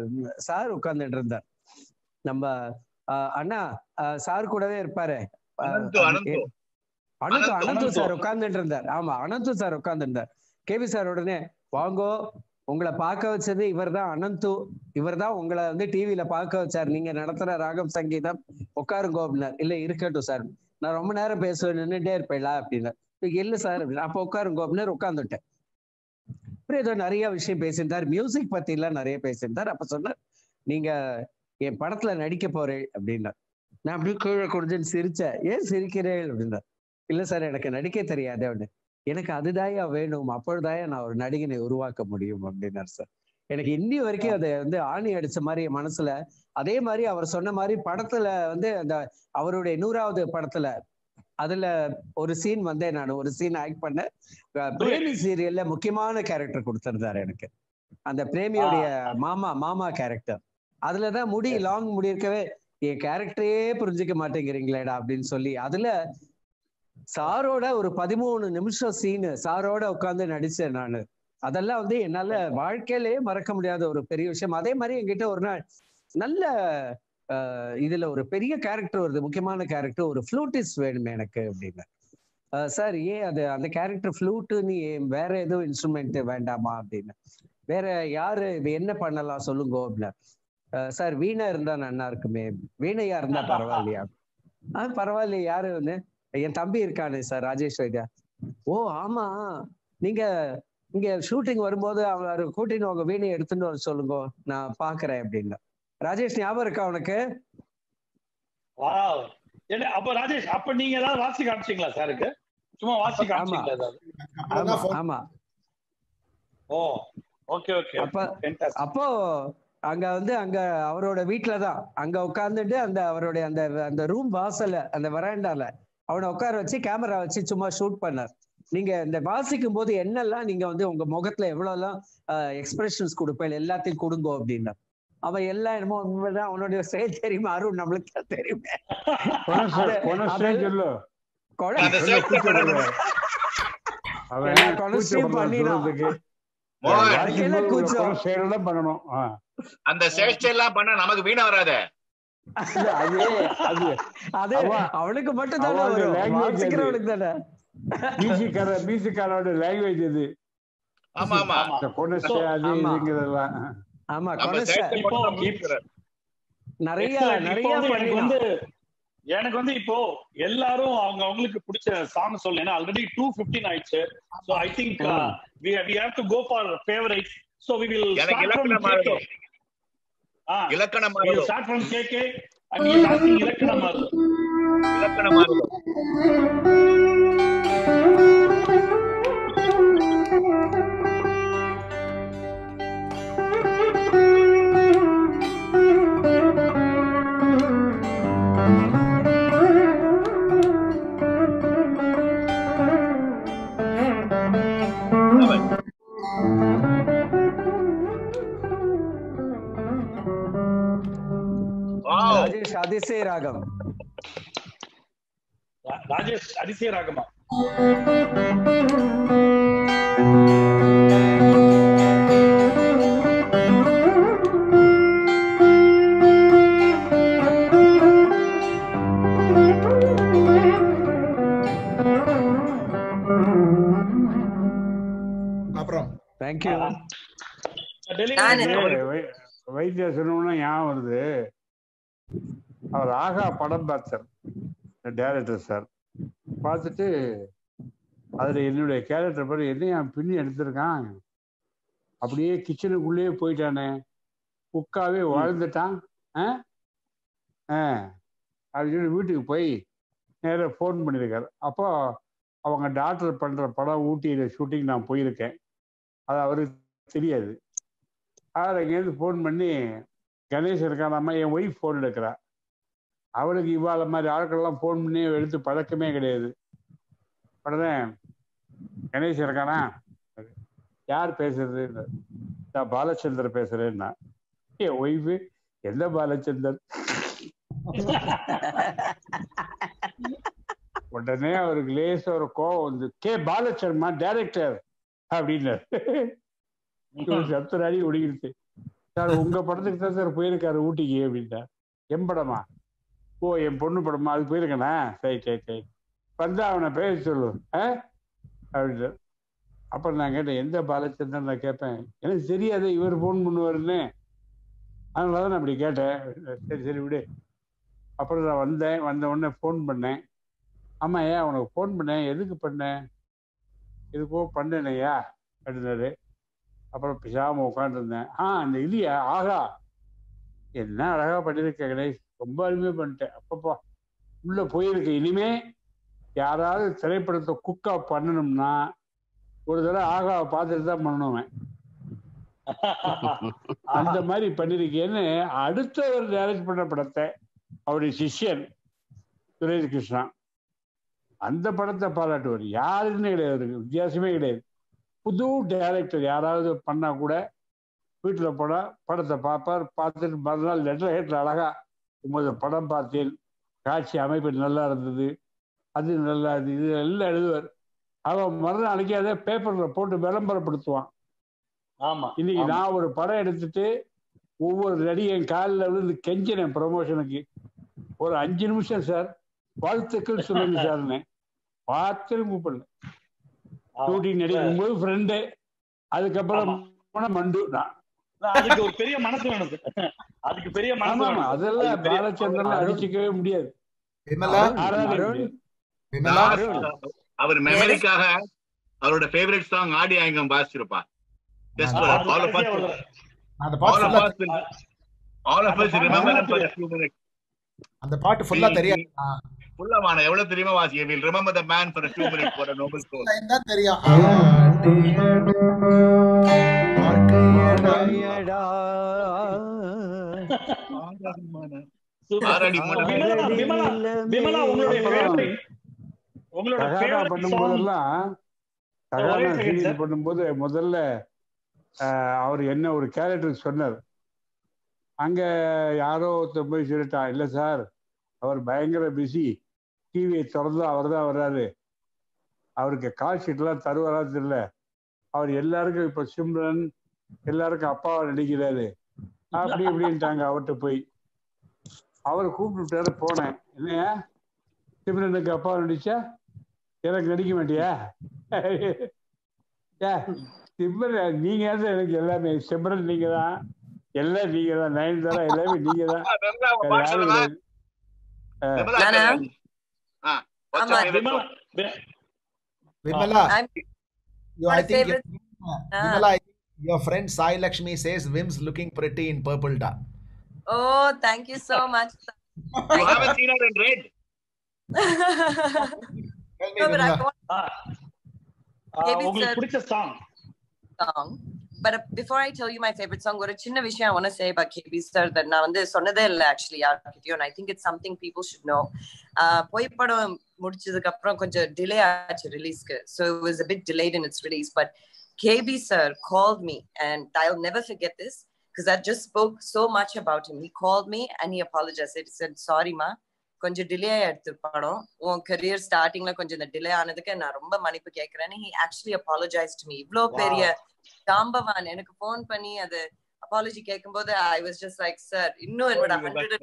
சார் உட்கார்ந்துட்டு இருந்தார் நம்ம ஆஹ், அண்ணா ஆஹ், சார் கூடவே இருப்பாரு ஆஹ், அனந்து அனந்து அனந்து அனந்து, அனந்து அனந்து. சார் உட்கார்ந்துட்டு இருந்தார் ஆமா அனந்து சார் உட்கார்ந்து இருந்தார் கேபி சார் உடனே வாங்கோ உங்களை பார்க்க வச்சது இவர்தான் அனந்து இவர்தான் உங்களை வந்து டிவியில பார்க்க வச்சார் நீங்க நடத்துற ராகம் சங்கீதம் உட்காருங்கோ அப்படின்னார் இல்ல இருக்கட்டும் சார் நான் ரொம்ப நேரம் பேசுவேன் நின்றுட்டே இருப்பேங்களா அப்படின்னார் இல்ல சார் அப்படின்னா அப்ப உட்காருங்கோ அப்படின்னு உட்காந்துட்டேன் அப்புறம் ஏதோ நிறைய விஷயம் பேசியிருந்தார் மியூசிக் பத்தி எல்லாம் நிறைய பேசியிருந்தார் அப்ப சொன்னார் நீங்க என் படத்துல நடிக்க போறேன் அப்படின்னார் நான் அப்படியே கீழே குடிஞ்சுன்னு சிரிச்சேன் ஏன் சிரிக்கிறேன் அப்படின்னார் இல்ல சார் எனக்கு நடிக்க தெரியாது அப்படின்னு எனக்கு அதுதாயா வேணும் அப்பொழுதாயா நான் ஒரு நடிகனை உருவாக்க முடியும் அப்படின்னார் சார் எனக்கு இன்னி வரைக்கும் அதை வந்து ஆணி அடிச்ச மாதிரி என் மனசுல அதே மாதிரி அவர் சொன்ன மாதிரி படத்துல வந்து அந்த அவருடைய நூறாவது படத்துல அதுல ஒரு சீன் வந்து நான் ஒரு சீன் ஆக்ட் பண்ண பிரேமி சீரியல்ல முக்கியமான கேரக்டர் கொடுத்திருந்தாரு எனக்கு அந்த பிரேமியோடைய மாமா மாமா கேரக்டர் அதுலதான் முடி லாங் முடி இருக்கவே என் கேரக்டரே புரிஞ்சுக்க மாட்டேங்கிறீங்களேடா அப்படின்னு சொல்லி அதுல சாரோட ஒரு பதிமூணு நிமிஷம் சீனு சாரோட உட்கார்ந்து நடிச்சேன் நானு அதெல்லாம் வந்து என்னால வாழ்க்கையிலேயே மறக்க முடியாத ஒரு பெரிய விஷயம் அதே மாதிரி என்கிட்ட ஒரு நாள் நல்ல ஆஹ், இதுல ஒரு பெரிய கேரக்டர் வருது முக்கியமான கேரக்டர் ஒரு ஃப்ளூட்டிஸ்ட் வேணுமே எனக்கு அப்படின்னு சார் ஏன் அது அந்த கேரக்டர் ஃப்ளூட்டு நீ வேற எதுவும் இன்ஸ்ட்ருமெண்ட் வேண்டாமா அப்படின்னு வேற யாரு இது என்ன பண்ணலாம் சொல்லுங்க அப்படின்னா சார் வீணை இருந்தா நல்லா இருக்குமே வீணையா இருந்தா பரவாயில்லையா ஆ பரவாயில்லையே யாரு வந்து என் தம்பி இருக்கானே சார் ராஜேஷ் வைத்தியா ஓ ஆமா நீங்க இங்க ஷூட்டிங் வரும்போது அவர் கூட்டின்னு உங்க வீணையை எடுத்துட்டு வர சொல்லுங்க நான் பாக்குறேன் அப்படின்னு ராஜேஷ் ஞாபகம் இருக்கா உனக்கு வாவ் என்ன அப்ப ராஜேஷ் அப்ப நீங்க ஏதாவது வாசி காமிச்சீங்களா சாருக்கு சும்மா வாசி காமிச்சீங்களா ஏதாவது ஆமா ஆமா ஓ ஓகே ஓகே அப்ப அப்போ அங்க வந்து அங்க அவரோட வீட்டுல தான் அங்க உட்கார்ந்துட்டு அந்த அவருடைய அந்த அந்த ரூம் வாசல்ல அந்த வராண்டால அவனை உட்கார வச்சு கேமரா வச்சு சும்மா ஷூட் பண்ணார் நீங்க இந்த வாசிக்கும் போது என்னெல்லாம் நீங்க வந்து உங்க முகத்துல எவ்வளவு எல்லாம் எக்ஸ்பிரஷன்ஸ் கொடுப்பேன் எல்லாத்தையும் கொடுங்க அப்படின்னா அவன் எல்லாம் என்னமோ உண்மைதான் அவனுடைய ஸ்டைல் தெரியுமா அருண் நம்மளுக்கு தான் தெரியுமே கொன அது- கொன அது- சொல்லு கொலை- அந்த சொல்ல stage கூச்சப்படுற அவன் எல்லா கொலைஸ்டையும் கூச்சப்படுற பண்ணினான். சொல்றதுக்கு மோகன் வாழ்க்கையில கூச்சம். செயலாம் பண்ணணும் ஆ. அந்த சேஷ்டை எல்லாம் பண்ணா நமக்கு வீண வராத இல்ல, அது அது அது அவன் அவனுக்கு மட்டும் தானே அவனுடைய வரும் language அது. வாசிக்கிறவனுக்கு தானே மியூசிக்கார மியூசிக்காரோட லாங்குவேஜ் இது ஆமா ஆமா இந்த கொனசை அது ஆமா. இதுங்கிறதெல்லாம் ஆமா நம்ம கொனச சேஷ்டை இப்போ- பண்ணா முடிக்கிறார். நிறைய Excellent. இப்போ நிறைய வந்து எனக்கு பண்ணினான் வந்து எனக்கு வந்து இப்போ எல்லாரும் அவங்க அவங்களுக்கு பிடிச்ச சாங் சொல்லணும் ஏன்னா ஆல்ரெடி டூ பிப்டீன் ஆயிடுச்சு so I think we we have to go for favourite so we will எனக்கு இலக்கணம் மாறுதல் இலக்கணம் we will மாறுதல் start from KK and he is asking இலக்கணம் மாறுதல் இலக்கணம் மாறுதல் Wow. ராஜேஷ் அதிசய ராகம் ரா- ராஜேஷ் அதிசய ராகமா அப்புறம் தேங்க்யூ டெலிவரி நான் ஏய், வை- வைத்திய சொன்னோம்னா ஞாபகம் வருது அவர் ஆகா படம் பார்த்தார் டேரக்டர் சார் பார்த்துட்டு அதுல என்னுடைய கேரக்டர் பாரு என்னையா பின்னி எடுத்திருக்கான் அப்படியே கிச்சனுக்குள்ளேயே போயிட்டானே குக்காவே வாழ்ந்துட்டான் ஆ ஆ அப்படின்னு சொல்லி வீட்டுக்கு போய் நேராக ஃபோன் பண்ணியிருக்காரு அப்போ அவங்க டாக்டர் பண்ற படம் ஊட்டியில ஷூட்டிங் நான் போயிருக்கேன் அது அவருக்கு தெரியாது அவர் அங்கேருந்து ஃபோன் பண்ணி கணேஷ் இருக்கானாம்மா என் ஒய்ஃப் ஃபோன் எடுக்கிறா அவளுக்கு இவாள மாதிரி ஆட்கள்லாம் ஃபோன் பண்ணி எடுத்து பழக்கமே கிடையாது உடனே கணேஷ் இருக்கானா யார் பேசுறது நான் பாலச்சந்தர் பேசுறேன்னா என் ஒய்ஃபு எந்த பாலச்சந்தர் உடனே அவருக்கு லேச ஒரு கோவம் வந்து கே பாலச்சர்மா டைரக்டர் அப்படின்னாரு இவர் சப்தராடி ஒடுங்கிடுச்சு சார் உங்க படத்துக்கு தான் சார் போயிருக்காரு ஊட்டிக்கு அப்படின்ட்டா என் படமா ஓ என் பொண்ணு படமா அது போயிருக்கேனா சரி சரி சரி வந்தா அவனை பேச சொல்லு ஆ அப்படின்ட்டு அப்புறம் நான் கேட்டேன் எந்த பாலச்சந்திரன் நான் கேட்பேன் எனக்கு தெரியாது இவர் ஃபோன் பண்ணுவாருன்னு அதனால தான் நான் அப்படி கேட்டேன் சரி சரி விடு அப்புறம் நான் வந்தேன் வந்த உடனே ஃபோன் பண்ணேன் ஆமா ஏன் உனக்கு ஃபோன் பண்ணேன் எதுக்கு பண்ணேன் எதுக்கோ பண்ணேனையா அப்படின்னாரு அப்புறம் பிசாம உட்காந்துருந்தேன் ஆ அந்த இல்லையா ஆகா என்ன அழகா பண்ணிருக்க கணேஷ் ரொம்ப அருமையா பண்ணிட்டேன் அப்பப்பா உள்ள போயிருக்கு இனிமே யாராவது திரைப்படத்தை குக்கா பண்ணணும்னா ஒரு தடவை ஆகாவை பார்த்துட்டு தான் பண்ணணுவேன் அந்த மாதிரி பண்ணிருக்கேன்னு அடுத்தவர் டைரக்ட் பண்ண படத்தை அவருடைய சிஷ்யன் சுரேஷ் கிருஷ்ணா அந்த படத்தை பாராட்டுவார் யாருன்னு கிடையாது அவருக்கு வித்தியாசமே கிடையாது புது டைரக்டர் யாராவது பண்ணா கூட வீட்டில் போனா படத்தை பார்ப்பார் பார்த்துட்டு மறுநாள் லெட்டர் ஹெட்ல அழகா உமது படம் பார்த்தேன் காட்சி அமைப்பு நல்லா இருந்தது அது நல்லா இருந்தது இது எல்லாம் எழுதுவார் அவன் மறுநாளைக்கு அதை பேப்பர்ல போட்டு விளம்பரப்படுத்துவான் ஆமா இன்னைக்கு ஆமா. நான் ஒரு படம் எடுத்துட்டு ஒவ்வொரு நடிகன் காலில் விழுந்து கெஞ்சினேன் ப்ரமோஷனுக்கு ஒரு அஞ்சு நிமிஷம் சார் வாழ்த்துக்கள் சொல்லுங்க சார்னு பார்த்து கூப்பிடல ஆமா. ஷூட்டிங் நடிக்கும் போது ஃப்ரெண்டு அதுக்கப்புறம் ஆமா. போனா மண்டு நான் அதுக்கு ஒரு பெரிய மனசு வேணும் சார். அதுக்கு பெரிய மனசு ஆமா ஆமா வேணும் அதெல்லாம் அதுக்கு பெரிய- பாலச்சந்திரன் அடிச்சுக்கவே முடியாது விமலா ஆராதனை அருண். முடியாது. விமலா அவர் மெமரிக்காக அவரோட ஃபேவரட் சாங் ஆடி ஆயங்கம் வாசிச்சிருப்பா ஜஸ்ட் ஆ, அது ஆல் ஆஃப் கடைசியா வருது. அந்த all பாட்டு of ஃபுல்லா us will all of us அந்த remember பாட்டு him for a few minutes அந்த பாட்டு ஃபுல்லா தெரியாது ஆ, ஃபுல்லா மான எவ்வளவு தெரியுமா வாசி will remember the man for a few minutes for a noble soul line தான் தெரியும் ஆடியடா, பார்க்கையடா. ஐயடா. Super. ஆறடி மணல். விமலா, விமலா, விமலா, உங்களுடைய அப்புறம் favorite- உங்களோட தகானா favorite song பண்ணும்போதெல்லாம் ஒரே தகானா second சீரியல் sir. பண்ணும்போது முதல்ல ஆஹ், அவர் என்ன ஒரு கேரக்டர் சொன்னார் அங்க யாரோ ஒருத்தர் போய் சொல்லிட்டான் இல்லை சார் அவர் பயங்கர பிஸி டிவியை திறந்து அவர் தான் வர்றாரு அவருக்கு கால் ஷீட்லாம் தருவாரா தெரியல அவர் எல்லாருக்கும் இப்போ சிம்ரன் எல்லாருக்கும் அப்பாவை நடிக்கிறாரு அப்படி இப்படின்ட்டாங்க அவர்கிட்ட போய் அவரை கூப்பிட்டுட்டாரு போனேன் என்னையா சிம்ரனுக்கு அப்பாவை நடிச்சா எனக்கு நடிக்க மாட்டியா ஏ சிம்ரன் நீங்க தான் எனக்கு எல்லாமே சிம்ரன் நீங்க தான் எல்லாம் நீங்க தான் நயன்தாரா எல்லாமே நீங்க தான் வேற யாரும் கிடையாது. நானா? What's ஆமா. your favorite Vimala song? வி- Vimala, I'm you, I my think favorite. your, Ah. Vimala, I think your friend Sai Lakshmi says Vim's looking pretty in purple da. Oh, thank you so much. You haven't seen her in red. Tell me, No, but I Vimala. want ah. Ah, Maybe உங்களுக்கு sir- பிடிச்ச song song. But uh, before I tell you my favorite song, ஒரு சின்ன விஷயம் I want to say about KB sir that நான் வந்து சொன்னதே இல்லை actually யார்கிட்டயும் and I think it's something people should know. Uh, பொய் படம் முடிச்சதுக்கு அப்புறம் கொஞ்சம் டிலே ஆச்சு ரிலீஸ்க்கு so it was a bit delayed in its release but KB sir called me and I'll never forget this because I just spoke so much about him. He called me and he apologized. He said, sorry ma, கொஞ்சம் delay ஆயிடுத்து படம் உன் career ஸ்டார்டிங்ல கொஞ்சம் இந்த delay ஆனதுக்கு நான் ரொம்ப மன்னிப்பு கேட்கிறேன்னு he actually apologized to me இவ்ளோ பெரிய ஜாம்பவான் எனக்கு ஃபோன் பண்ணி அது அப்பாலஜி கேட்கும்போது I was just like sir இன்னும் என்னோட ஹண்ட்ரட்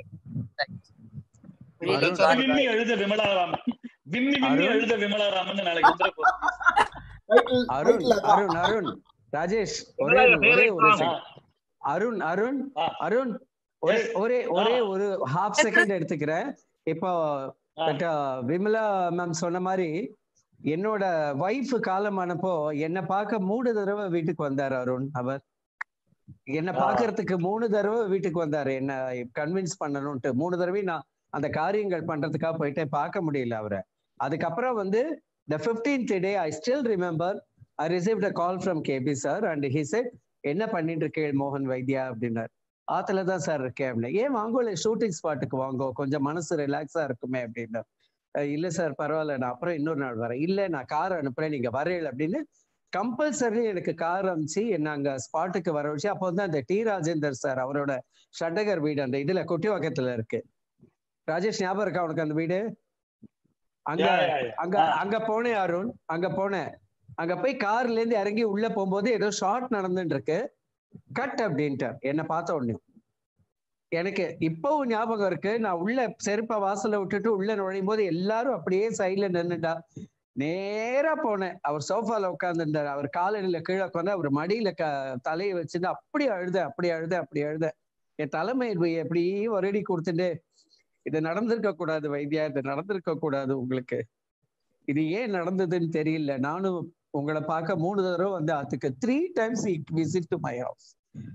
அருண், விம்மி எழுத விமலாராமன் விம்மி விம்மி அருண். எழுத விமலாராமன் நாளைக்கு வந்துட போகுது. Title, அருண் title அதான். அருண் அருண் ராஜேஷ் ஒரே Vimala, your ஒரே favorite ஒரு song? second. அருண் அருண் ஆ. அருண் ஒரே Yes. ஒரே ஒரே ஆ. ஒரு ஹாஃப் செகண்ட் எடுத்துக்கிறேன் இப்போ ஆ. but, uh, விமலா மேம் சொன்ன மாதிரி என்னோட ஒய்ஃப் காலமானப்போ என்னை பார்க்க மூணு தடவை வீட்டுக்கு வந்தார் அருண் அவர் என்னை ஆ. பார்க்கறதுக்கு மூணு தடவை வீட்டுக்கு வந்தாரு என்ன கன்வின்ஸ் பண்ணணும்ட்டு மூணு தடவை நான் அந்த காரியங்கள் பண்றதுக்காக போயிட்டு பார்க்க முடியல அவரை அதுக்கப்புறம் வந்து the fifteenth day I still remember I received a call from KB sir and he said என்ன பண்ணிட்டு இருக்கே மோகன் வைத்தியா அப்படின்னாரு ஆத்துல தான் சார் இருக்கேன் அப்படின்னு ஏன் வாங்கோல ஷூட்டிங் ஸ்பாட்டுக்கு வாங்கோ கொஞ்சம் மனசு ரிலாக்ஸா இருக்குமே அப்படின்னு "அஹ் இல்ல சார் பரவாயில்ல நான் அப்புறம் இன்னொரு நாள் வரேன் இல்ல நான் கார் அனுப்புறேன் நீங்க வரையல அப்படின்னு கம்பல்சரி எனக்கு கார் அனுப்பிச்சு என்ன அங்க ஸ்பாட்டுக்கு வர வச்சு அப்போ வந்து அந்த டி ராஜேந்தர் சார் அவரோட ஷட்டகர் வீடு அந்த இதுல கொட்டிவாக்கத்துல இருக்கு ராஜேஷ் ஞாபகம் இருக்கா உனக்கு அந்த வீடு அங்க Yeah, yeah, yeah. அங்க ஆ. அங்க போனேன் அருண் அங்க போனேன் அங்க போய் கார்ல இருந்து இறங்கி உள்ள போகும்போது ஏதோ ஷார்ட் நடந்துட்டு இருக்கு கட் அப்படின்ட்டார் என்னை பார்த்த உடனே எனக்கு இப்பவும் ஞாபகம் இருக்கு நான் உள்ள செருப்ப வாசல்ல விட்டுட்டு உள்ள நுழையும் போது எல்லாரும் அப்படியே சைட்ல நின்னுட்டா நேரா போனேன் அவர் சோஃபால உட்காந்துருந்தார் அவர் காலடியில கீழே உட்காந்து அவர் மடியில க தலையை வச்சுட்டு அப்படி அழுத அப்படி அழுத அப்படி அழுத என் தலைமை எப்படி ஒரடி கொடுத்துட்டு இது நடந்திருக்க கூடாது வைத்தியா இது நடந்திருக்க கூடாது உங்களுக்கு இது ஏன் நடந்ததுன்னு தெரியல நானும் உங்களை பார்க்க மூணு தடவை வந்து அதுக்கு three times visit to my house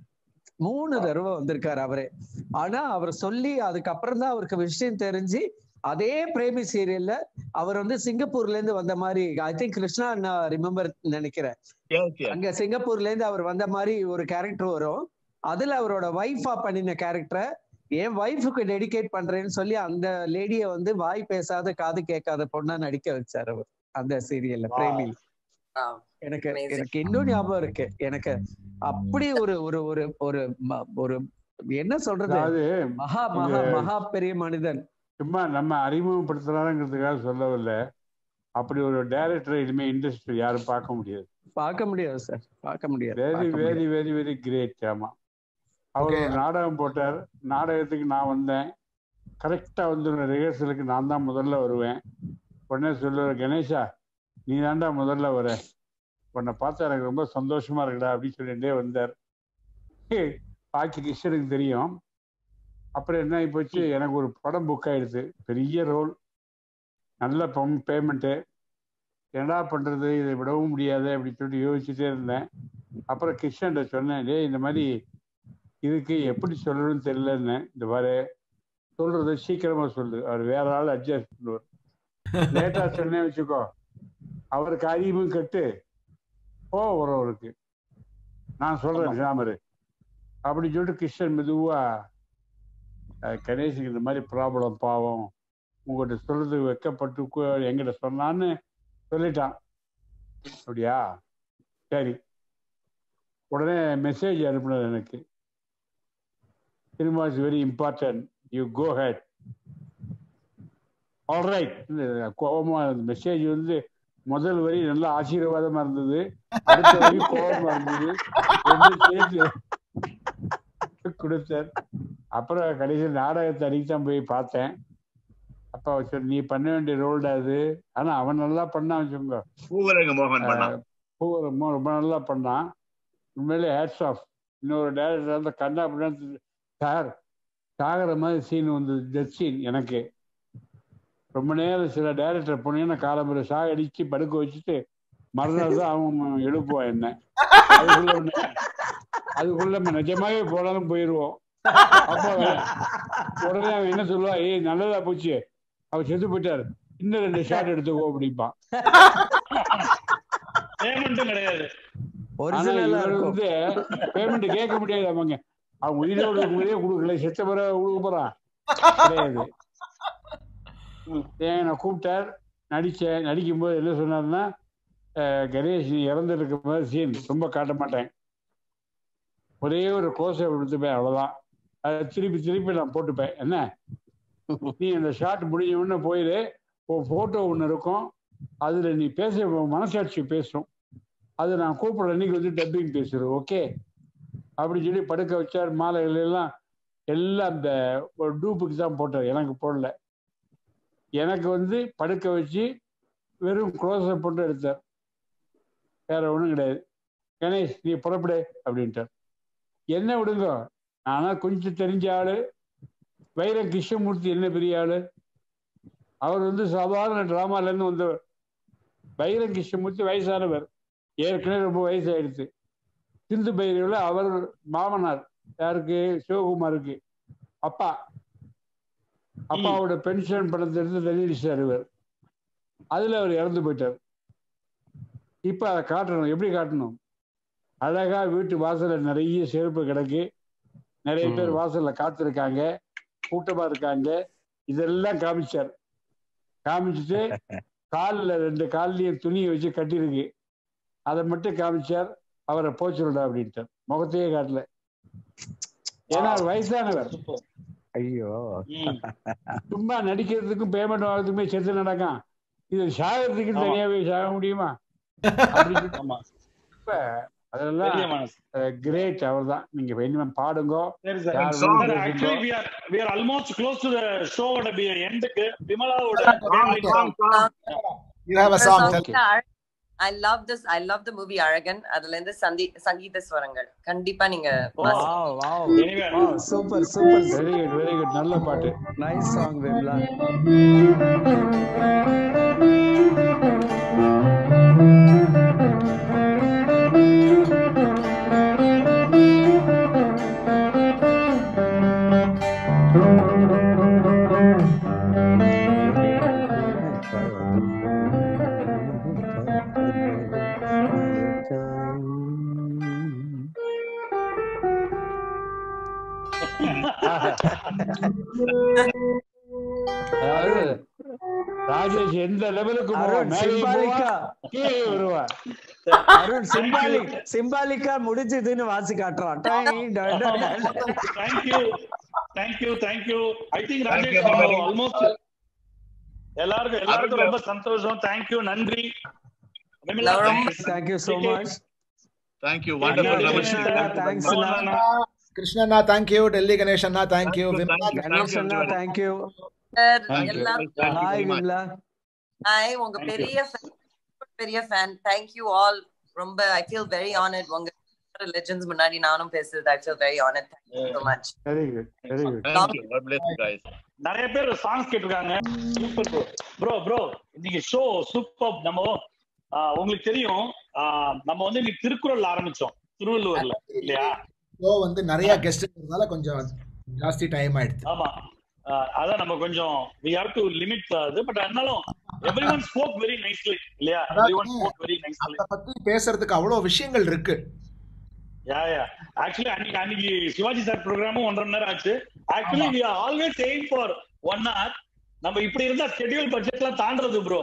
மூணு தடவை வந்திருக்காரு அவரு ஆனா அவர் சொல்லி அதுக்கப்புறம் தான் அவருக்கு விஷயம் தெரிஞ்சு அதே பிரேமி சீரியல்ல அவர் வந்து சிங்கப்பூர்ல இருந்து வந்த மாதிரி ஐ திங்க் கிருஷ்ணா அண்ணா ரிமெம்பர் நினைக்கிறேன் Yes, yes. அங்க சிங்கப்பூர்ல இருந்து அவர் வந்த மாதிரி ஒரு கேரக்டர் வரும் அதுல அவரோட ஒய்ஃபா பண்ணின கேரக்டரை என் ஒய்ஃபுக்கு டெடிகேட் பண்றேன்னு சொல்லி அந்த லேடிய வந்து வாய் பேசாத காது கேட்காத பொண்ணா நடிக்க வச்சார் அவர் அந்த சீரியல்ல பிரேமி Wow. எனக்கு Amazing. எனக்கு இன்னும் ஞாபகம் இருக்கு எனக்கு அப்படி ஒரு ஒரு ஒரு ஒரு ம- ஒரு என்ன சொல்றது அதாவது மகா மகா இது- மகா பெரிய மனிதன் சும்மா நம்ம அறிமுகப்படுத்துறாங்கிறதுக்காக சொல்லவில்லை அப்படி ஒரு டைரக்டர் இனிமே இண்டஸ்ட்ரி யாரும் பார்க்க முடியாது பார்க்க முடியாது சார் பார்க்க முடியாது வெரி பார்க்க முடியாது. வெரி வெரி வெரி கிரேட் ஆமா அவர் Okay. ஒரு நாடகம் போட்டார் நாடகத்துக்கு நான் வந்தேன் கரெக்டா வந்து ரிஹர்சலுக்கு நான் தான் முதல்ல வருவேன் உடனே சொல்லுவார் கணேஷா நீ தாண்டா முதல்ல வர உன்னை பார்த்தா எனக்கு ரொம்ப சந்தோஷமா இருக்குடா அப்படின்னு சொல்லிட்டே வந்தார் பாக்கி கிருஷ்ணனுக்கு தெரியும் அப்புறம் என்ன ஆகி போச்சு எனக்கு ஒரு படம் புக் ஆயிடுச்சு பெரிய ரோல் நல்ல பேமெண்ட்டு என்னடா பண்றது இதை விடவும் முடியாது அப்படின்னு சொல்லிட்டு யோசிச்சுட்டே இருந்தேன் அப்புறம் கிருஷ்ணன்ட்ட சொன்னேன் டேய் இந்த மாதிரி இதுக்கு எப்படி சொல்லணும்னு தெரியலன்னு இந்த மாதிரி சொல்றது சீக்கிரமா சொல்லு அவர் வேற ஆள் அட்ஜஸ்ட் பண்ணுவார் லேட்டா சொன்னேன் வச்சுக்கோ அவர் காரியமும் கட்டு ஓ வரும் அவருக்கு நான் சொல்றேன் ராமரு அப்படின்னு சொல்லிட்டு கிருஷ்ணன் மெதுவா அஹ், கணேஷுக்கு இந்த மாதிரி ப்ராப்ளம் பாவம் உங்கள்கிட்ட சொல்றது வெக்கப்பட்டு கு- என்கிட்ட சொன்னான்னு சொல்லிட்டான் அப்படியா சரி உடனே மெசேஜ் அனுப்புனது எனக்கு cinema is very important you go head alright கோபமா மெசேஜ் வந்து முதல் வரி நல்ல ஆசீர்வாதமா இருந்தது அடுத்த வரி கோபமா இருந்தது ரெண்டும் சேர்த்து கொடுத்தார் அப்புறம் கடைசி நாடகத்தை அன்னைக்கு தான் போய் பார்த்தேன் அப்ப அவர் சொன்ன, நீ பண்ண வேண்டிய ரோல்டா அது ஆனா அவன் நல்லா பண்ணான் வச்சுக்கோங்க பூவரங்க மோகன் பண்ணான் பூ ரொம்ப ரொம்ப நல்லா பண்ணான் உண்மையிலே ஹேட்ஸ் ஆஃப் இன்னொரு டேரக்டர் வந்து கண்ணா அப்படின்னு சார் சாகிற மாதிரி சீன் வந்து டெத் சீன் எனக்கு ரொம்ப நேரம் சில டேரக்டர் போனீங்கன்னா காலம்புரை சாக அடிச்சு படுக்க வச்சுட்டு மறுநாள் தான் அவன் எழுப்புவான் என்ன அதுக்குள்ள ஒண்ணு- அதுக்குள்ள நம்ம நிஜமாவே போனாலும் போயிடுவோம் அப்போ உடனே அவன் என்ன சொல்லுவான் ஏய் நல்லதா போச்சு அவர் செத்து போயிட்டார் இன்னும் ரெண்டு ஷாட் எடுத்துக்கோ அப்படிம்பான் பேமெண்ட்டும் கிடையாது ஆனா ஒரிஜினலா இவர் இருக்கும் வந்து பேமெண்ட் கேட்க முடியாது அவங்க அவன் உயிரோடு இருக்கும்போதே கொடுக்கல செத்த பிறகு கொடுக்க போறான் கிடையாது ஏன் நான் கூப்பிட்டார் நடிச்சேன் நடிக்கும்போது என்ன சொன்னாருன்னா அஹ், கணேஷ் நீ இறந்துருக்க மாதிரி சீன் ரொம்ப காட்ட மாட்டேன் ஒரே ஒரு கோசை எடுத்துப்பேன் அவ்வளவுதான் அதை திருப்பி திருப்பி நான் போட்டுப்பேன் என்ன நீ அந்த ஷாட் முடிஞ்ச உடனே போயிடு உன் போட்டோ ஒன்று இருக்கும் அதுல நீ பேச உன் மனசாட்சி பேசும் அது நான் கூப்பிடுற அன்னைக்கு வந்து டப்பிங் பேசுறேன் ஓகே அப்படின்னு சொல்லி படுக்க வச்சார் மாலைகள் எல்லாம் எல்லாம் அந்த ஒரு டூப்புக்கு தான் போட்டார் எனக்கு போடல எனக்கு வந்து படுக்க வச்சு வெறும் க்ளோஸை போட்டு எடுத்தார் வேற ஒன்றும் கிடையாது கணேஷ் நீ புறப்படு அப்படின்ட்டார் என்ன விடுங்க ஆனா கொஞ்சம் தெரிஞ்ச ஆளு வைர கிருஷ்ணமூர்த்தி என்ன பெரிய ஆளு அவர் வந்து சாதாரண டிராமால இருந்து வந்தவர் வைர கிருஷ்ணமூர்த்தி வயசானவர் ஏற்கனவே ரொம்ப வயசாயிடுச்சு சிந்து பைரவில் அவர் மாமனார் யாருக்கு சிவகுமாருக்கு அப்பா அப்பாவோட பென்ஷன் பணத்தை எடுத்து தள்ளிடுச்சார் இவர் அதுல அவர் இறந்து போயிட்டார் இப்ப அதை காட்டணும் எப்படி காட்டணும் அழகா வீட்டு வாசல்ல நிறைய செருப்பு கிடக்கு நிறைய பேர் வாசல்ல காத்திருக்காங்க கூட்டமா இருக்காங்க இதெல்லாம் காமிச்சார் காமிச்சிட்டு காலில் ரெண்டு கால்லயும் துணியை வச்சு கட்டியிருக்கு அதை மட்டும் காமிச்சார் அவரை போச்சுடா அப்படின்ட்டார் முகத்தையே காட்டல ஏன்னா அவர் வயசானவர் ஐயோ சும்மா நடிக்கிறதுக்கும் பேமெண்ட் வாங்குறதுக்குமே செத்து நடக்கான் இது சாகிறதுக்கு ஆமா. தனியாவே சாக முடியுமா அப்படின்னு ஆமா இப்ப அதெல்லாம் பெரிய மனசு கிரேட் அவர்தான் நீங்க இனிமே பாடுங்க சரி சார் யார் சார் வேணும் ஆக்சுவலி பேசுங்க we are we are almost close to the ஷோவோட எண்டுக்கு விமலாவோட Okay. favorite song. You have a The song. song Tell Okay. is Ar- I love this. I love the movie Aragan. அதுல இருந்து சந்தி சங்கீத ஸ்வரங்கள் கண்டிப்பா நீங்க வாசிக்கணும். Wow wow Anyway, wow super super very good very good நல்ல பாட்டு நைஸ் சாங் விம்லா அதாவது ராஜேஷ் எந்த லெவலுக்கு போவான் அருண் மேலே சிம்பாலிக்கா போவான் கீழே வருவான் அருண் சிம்பாலிக் சிம்பாலிக்கா முடிஞ்சதுன்னு வாசி காட்டுறான் டை, டை, டை, டை. thank you thank you thank you i think Thank Rajesh you, everybody. Almost எல்லாருக்கும் எல்லாருக்கும் ரொம்ப சந்தோஷம் thank you நன்றி விமலா ரொம்ப thank you. Thank you so much. Thank you. Thank you, Wonderful, Ramesh. Ramesh. Thanks, Mohan Anna. அண்ணா. Krishna, thank you. Delhi Ganesh, Anna, thank you. Thank you, Vimla, thank you. Ganesh Anna, everybody. thank you. Sir Thank you. எல்லாரும் Thank you Hi, very much. Vimla. Hi உங்க Thank you. பெரிய fan, பெரிய fan thank you all ரொம்ப I feel very honoured உங்க legends முன்னாடி நானும் பேசுறது I feel very honoured thank you so much very good very good Thank you. God bless you guys. நிறைய பேர் சாங்ஸ் கேட்டிருக்காங்க சூப்பர் ப்ரோ ப்ரோ இன்னைக்கு show super நம்ம ஆஹ், உங்களுக்கு தெரியும் ஆஹ், நம்ம வந்து இன்னைக்கு திருக்குறள் ஆரம்பிச்சோம் திருவள்ளுவர்ல இல்லையா ஷோ வந்து நிறைய கெஸ்ட் இருக்கிறதால கொஞ்சம் ஜாஸ்தி டைம் ஆயிடுது ஆமா ஆஹ், அதான் நம்ம கொஞ்சம் வி ஹேவ் டு லிமிட் அது பட் இருந்தாலும் everyone spoke very nicely இல்லையா everyone spoke very nicely அதை பத்தி பேசுறதுக்கு அவ்வளவு விஷயங்கள் இருக்கு யா யா ஆக்சுவலி அன்னைக்கு அன்னைக்கு சிவாஜி சார் ப்ரோக்ராமும் ஒன்றரை மணி நேரம் ஆச்சு actually we are always aim for one hour நம்ம இப்படி இருந்தா ஷெட்யூல் பட்ஜெட்லாம் தாண்டறது ப்ரோ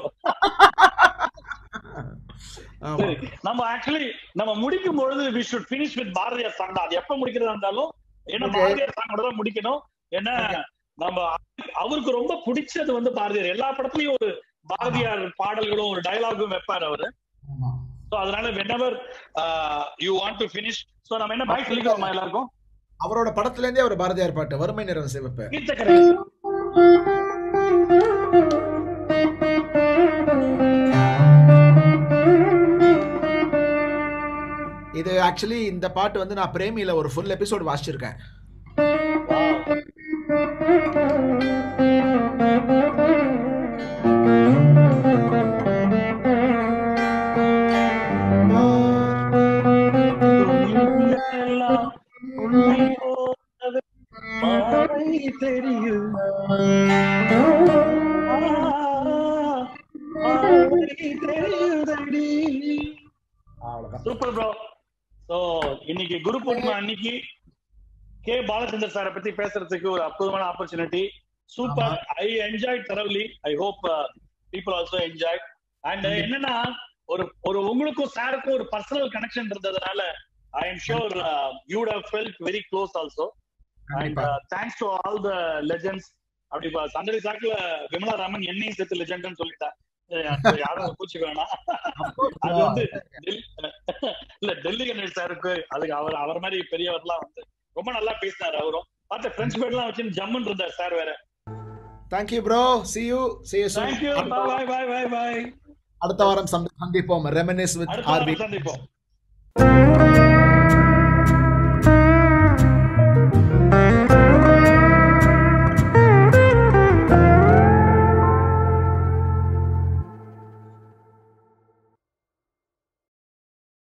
ஆமா. சரி நம்ம ஆக்சுவலி நம்ம முடிக்கும் பொழுது we should finish with Bharathiyar song தான் அது எப்ப முடிக்கிறதா இருந்தாலும் ஏன்னா Okay. பாரதியார் சாங்கோட தான் முடிக்கணும் ஏன்னா நம்ம அவருக்கு ரொம்ப பிடிச்சது வந்து பாரதியார் எல்லா படத்துலயும் ஒரு பாரதியார் பாடல்களும் ஒரு டயலாகும் வைப்பார் அவரு ஆமா. சோ அதனால whenever you want to finish so நம்ம என்ன பாய் சொல்லிக்கிறோமா எல்லாருக்கும் அவரோட படத்துல இருந்தே ஒரு பாரதியார் பாட்டு வறுமை நிறம் சிவப்பு கீர்த்தக்கரை இது ஆக்சுவலி இந்த பாட்டு வந்து நான் பிரேமியில ஒரு ஃபுல் எபிசோட் வாசிச்சிருக்கேன் எல்லாம் உன்னை போலவே மாலை தெரியும் ஆ, மாலை தெரியுதடி. அவ்வளவுதான் சூப்பர் ப்ரோ சோ இன்னைக்கு குரு பூர்ணிமா அன்னைக்கு கே பாலச்சந்தர் சாரை பத்தி பேசுறதுக்கு ஒரு அற்புதமான opportunity super I enjoy thoroughly I hope people also enjoy and என்னன்னா ஒரு ஒரு உங்களுக்கும் சாருக்கும் ஒரு பர்சனல் கனெக்ஷன் இருந்ததுனால I am sure you have felt very close also and கண்டிப்பா thanks to all the legends அப்படி பா- சந்தடி சாக்குல விமலா ராமன் என்னையும் சேர்த்து லெஜெண்ட்னு சொல்லிட்டேன் அஹ் அது யாரும் பூச்சி வேணாம் அது வந்து டெல்- இல்ல டெல்லி கணேஷ் சாருக்கு அதுக்கு அவர் அவர் மாதிரி பெரியவர்லாம் வந்து ரொம்ப நல்லா பேசினாரு அவரும் பார்த்த ஃப்ரெண்ட்ஸ் பேட் எல்லாம் வச்சு ஜம்முன்னு இருந்தார் சார் வேற thank you bro see you see you thank you bye bye bye bye அடுத்த வாரம் சந்தி- சந்திப்போம் ரெமினிஸ் வித் அடுத்த ஆர்வி வாரம் சந்திப்போம்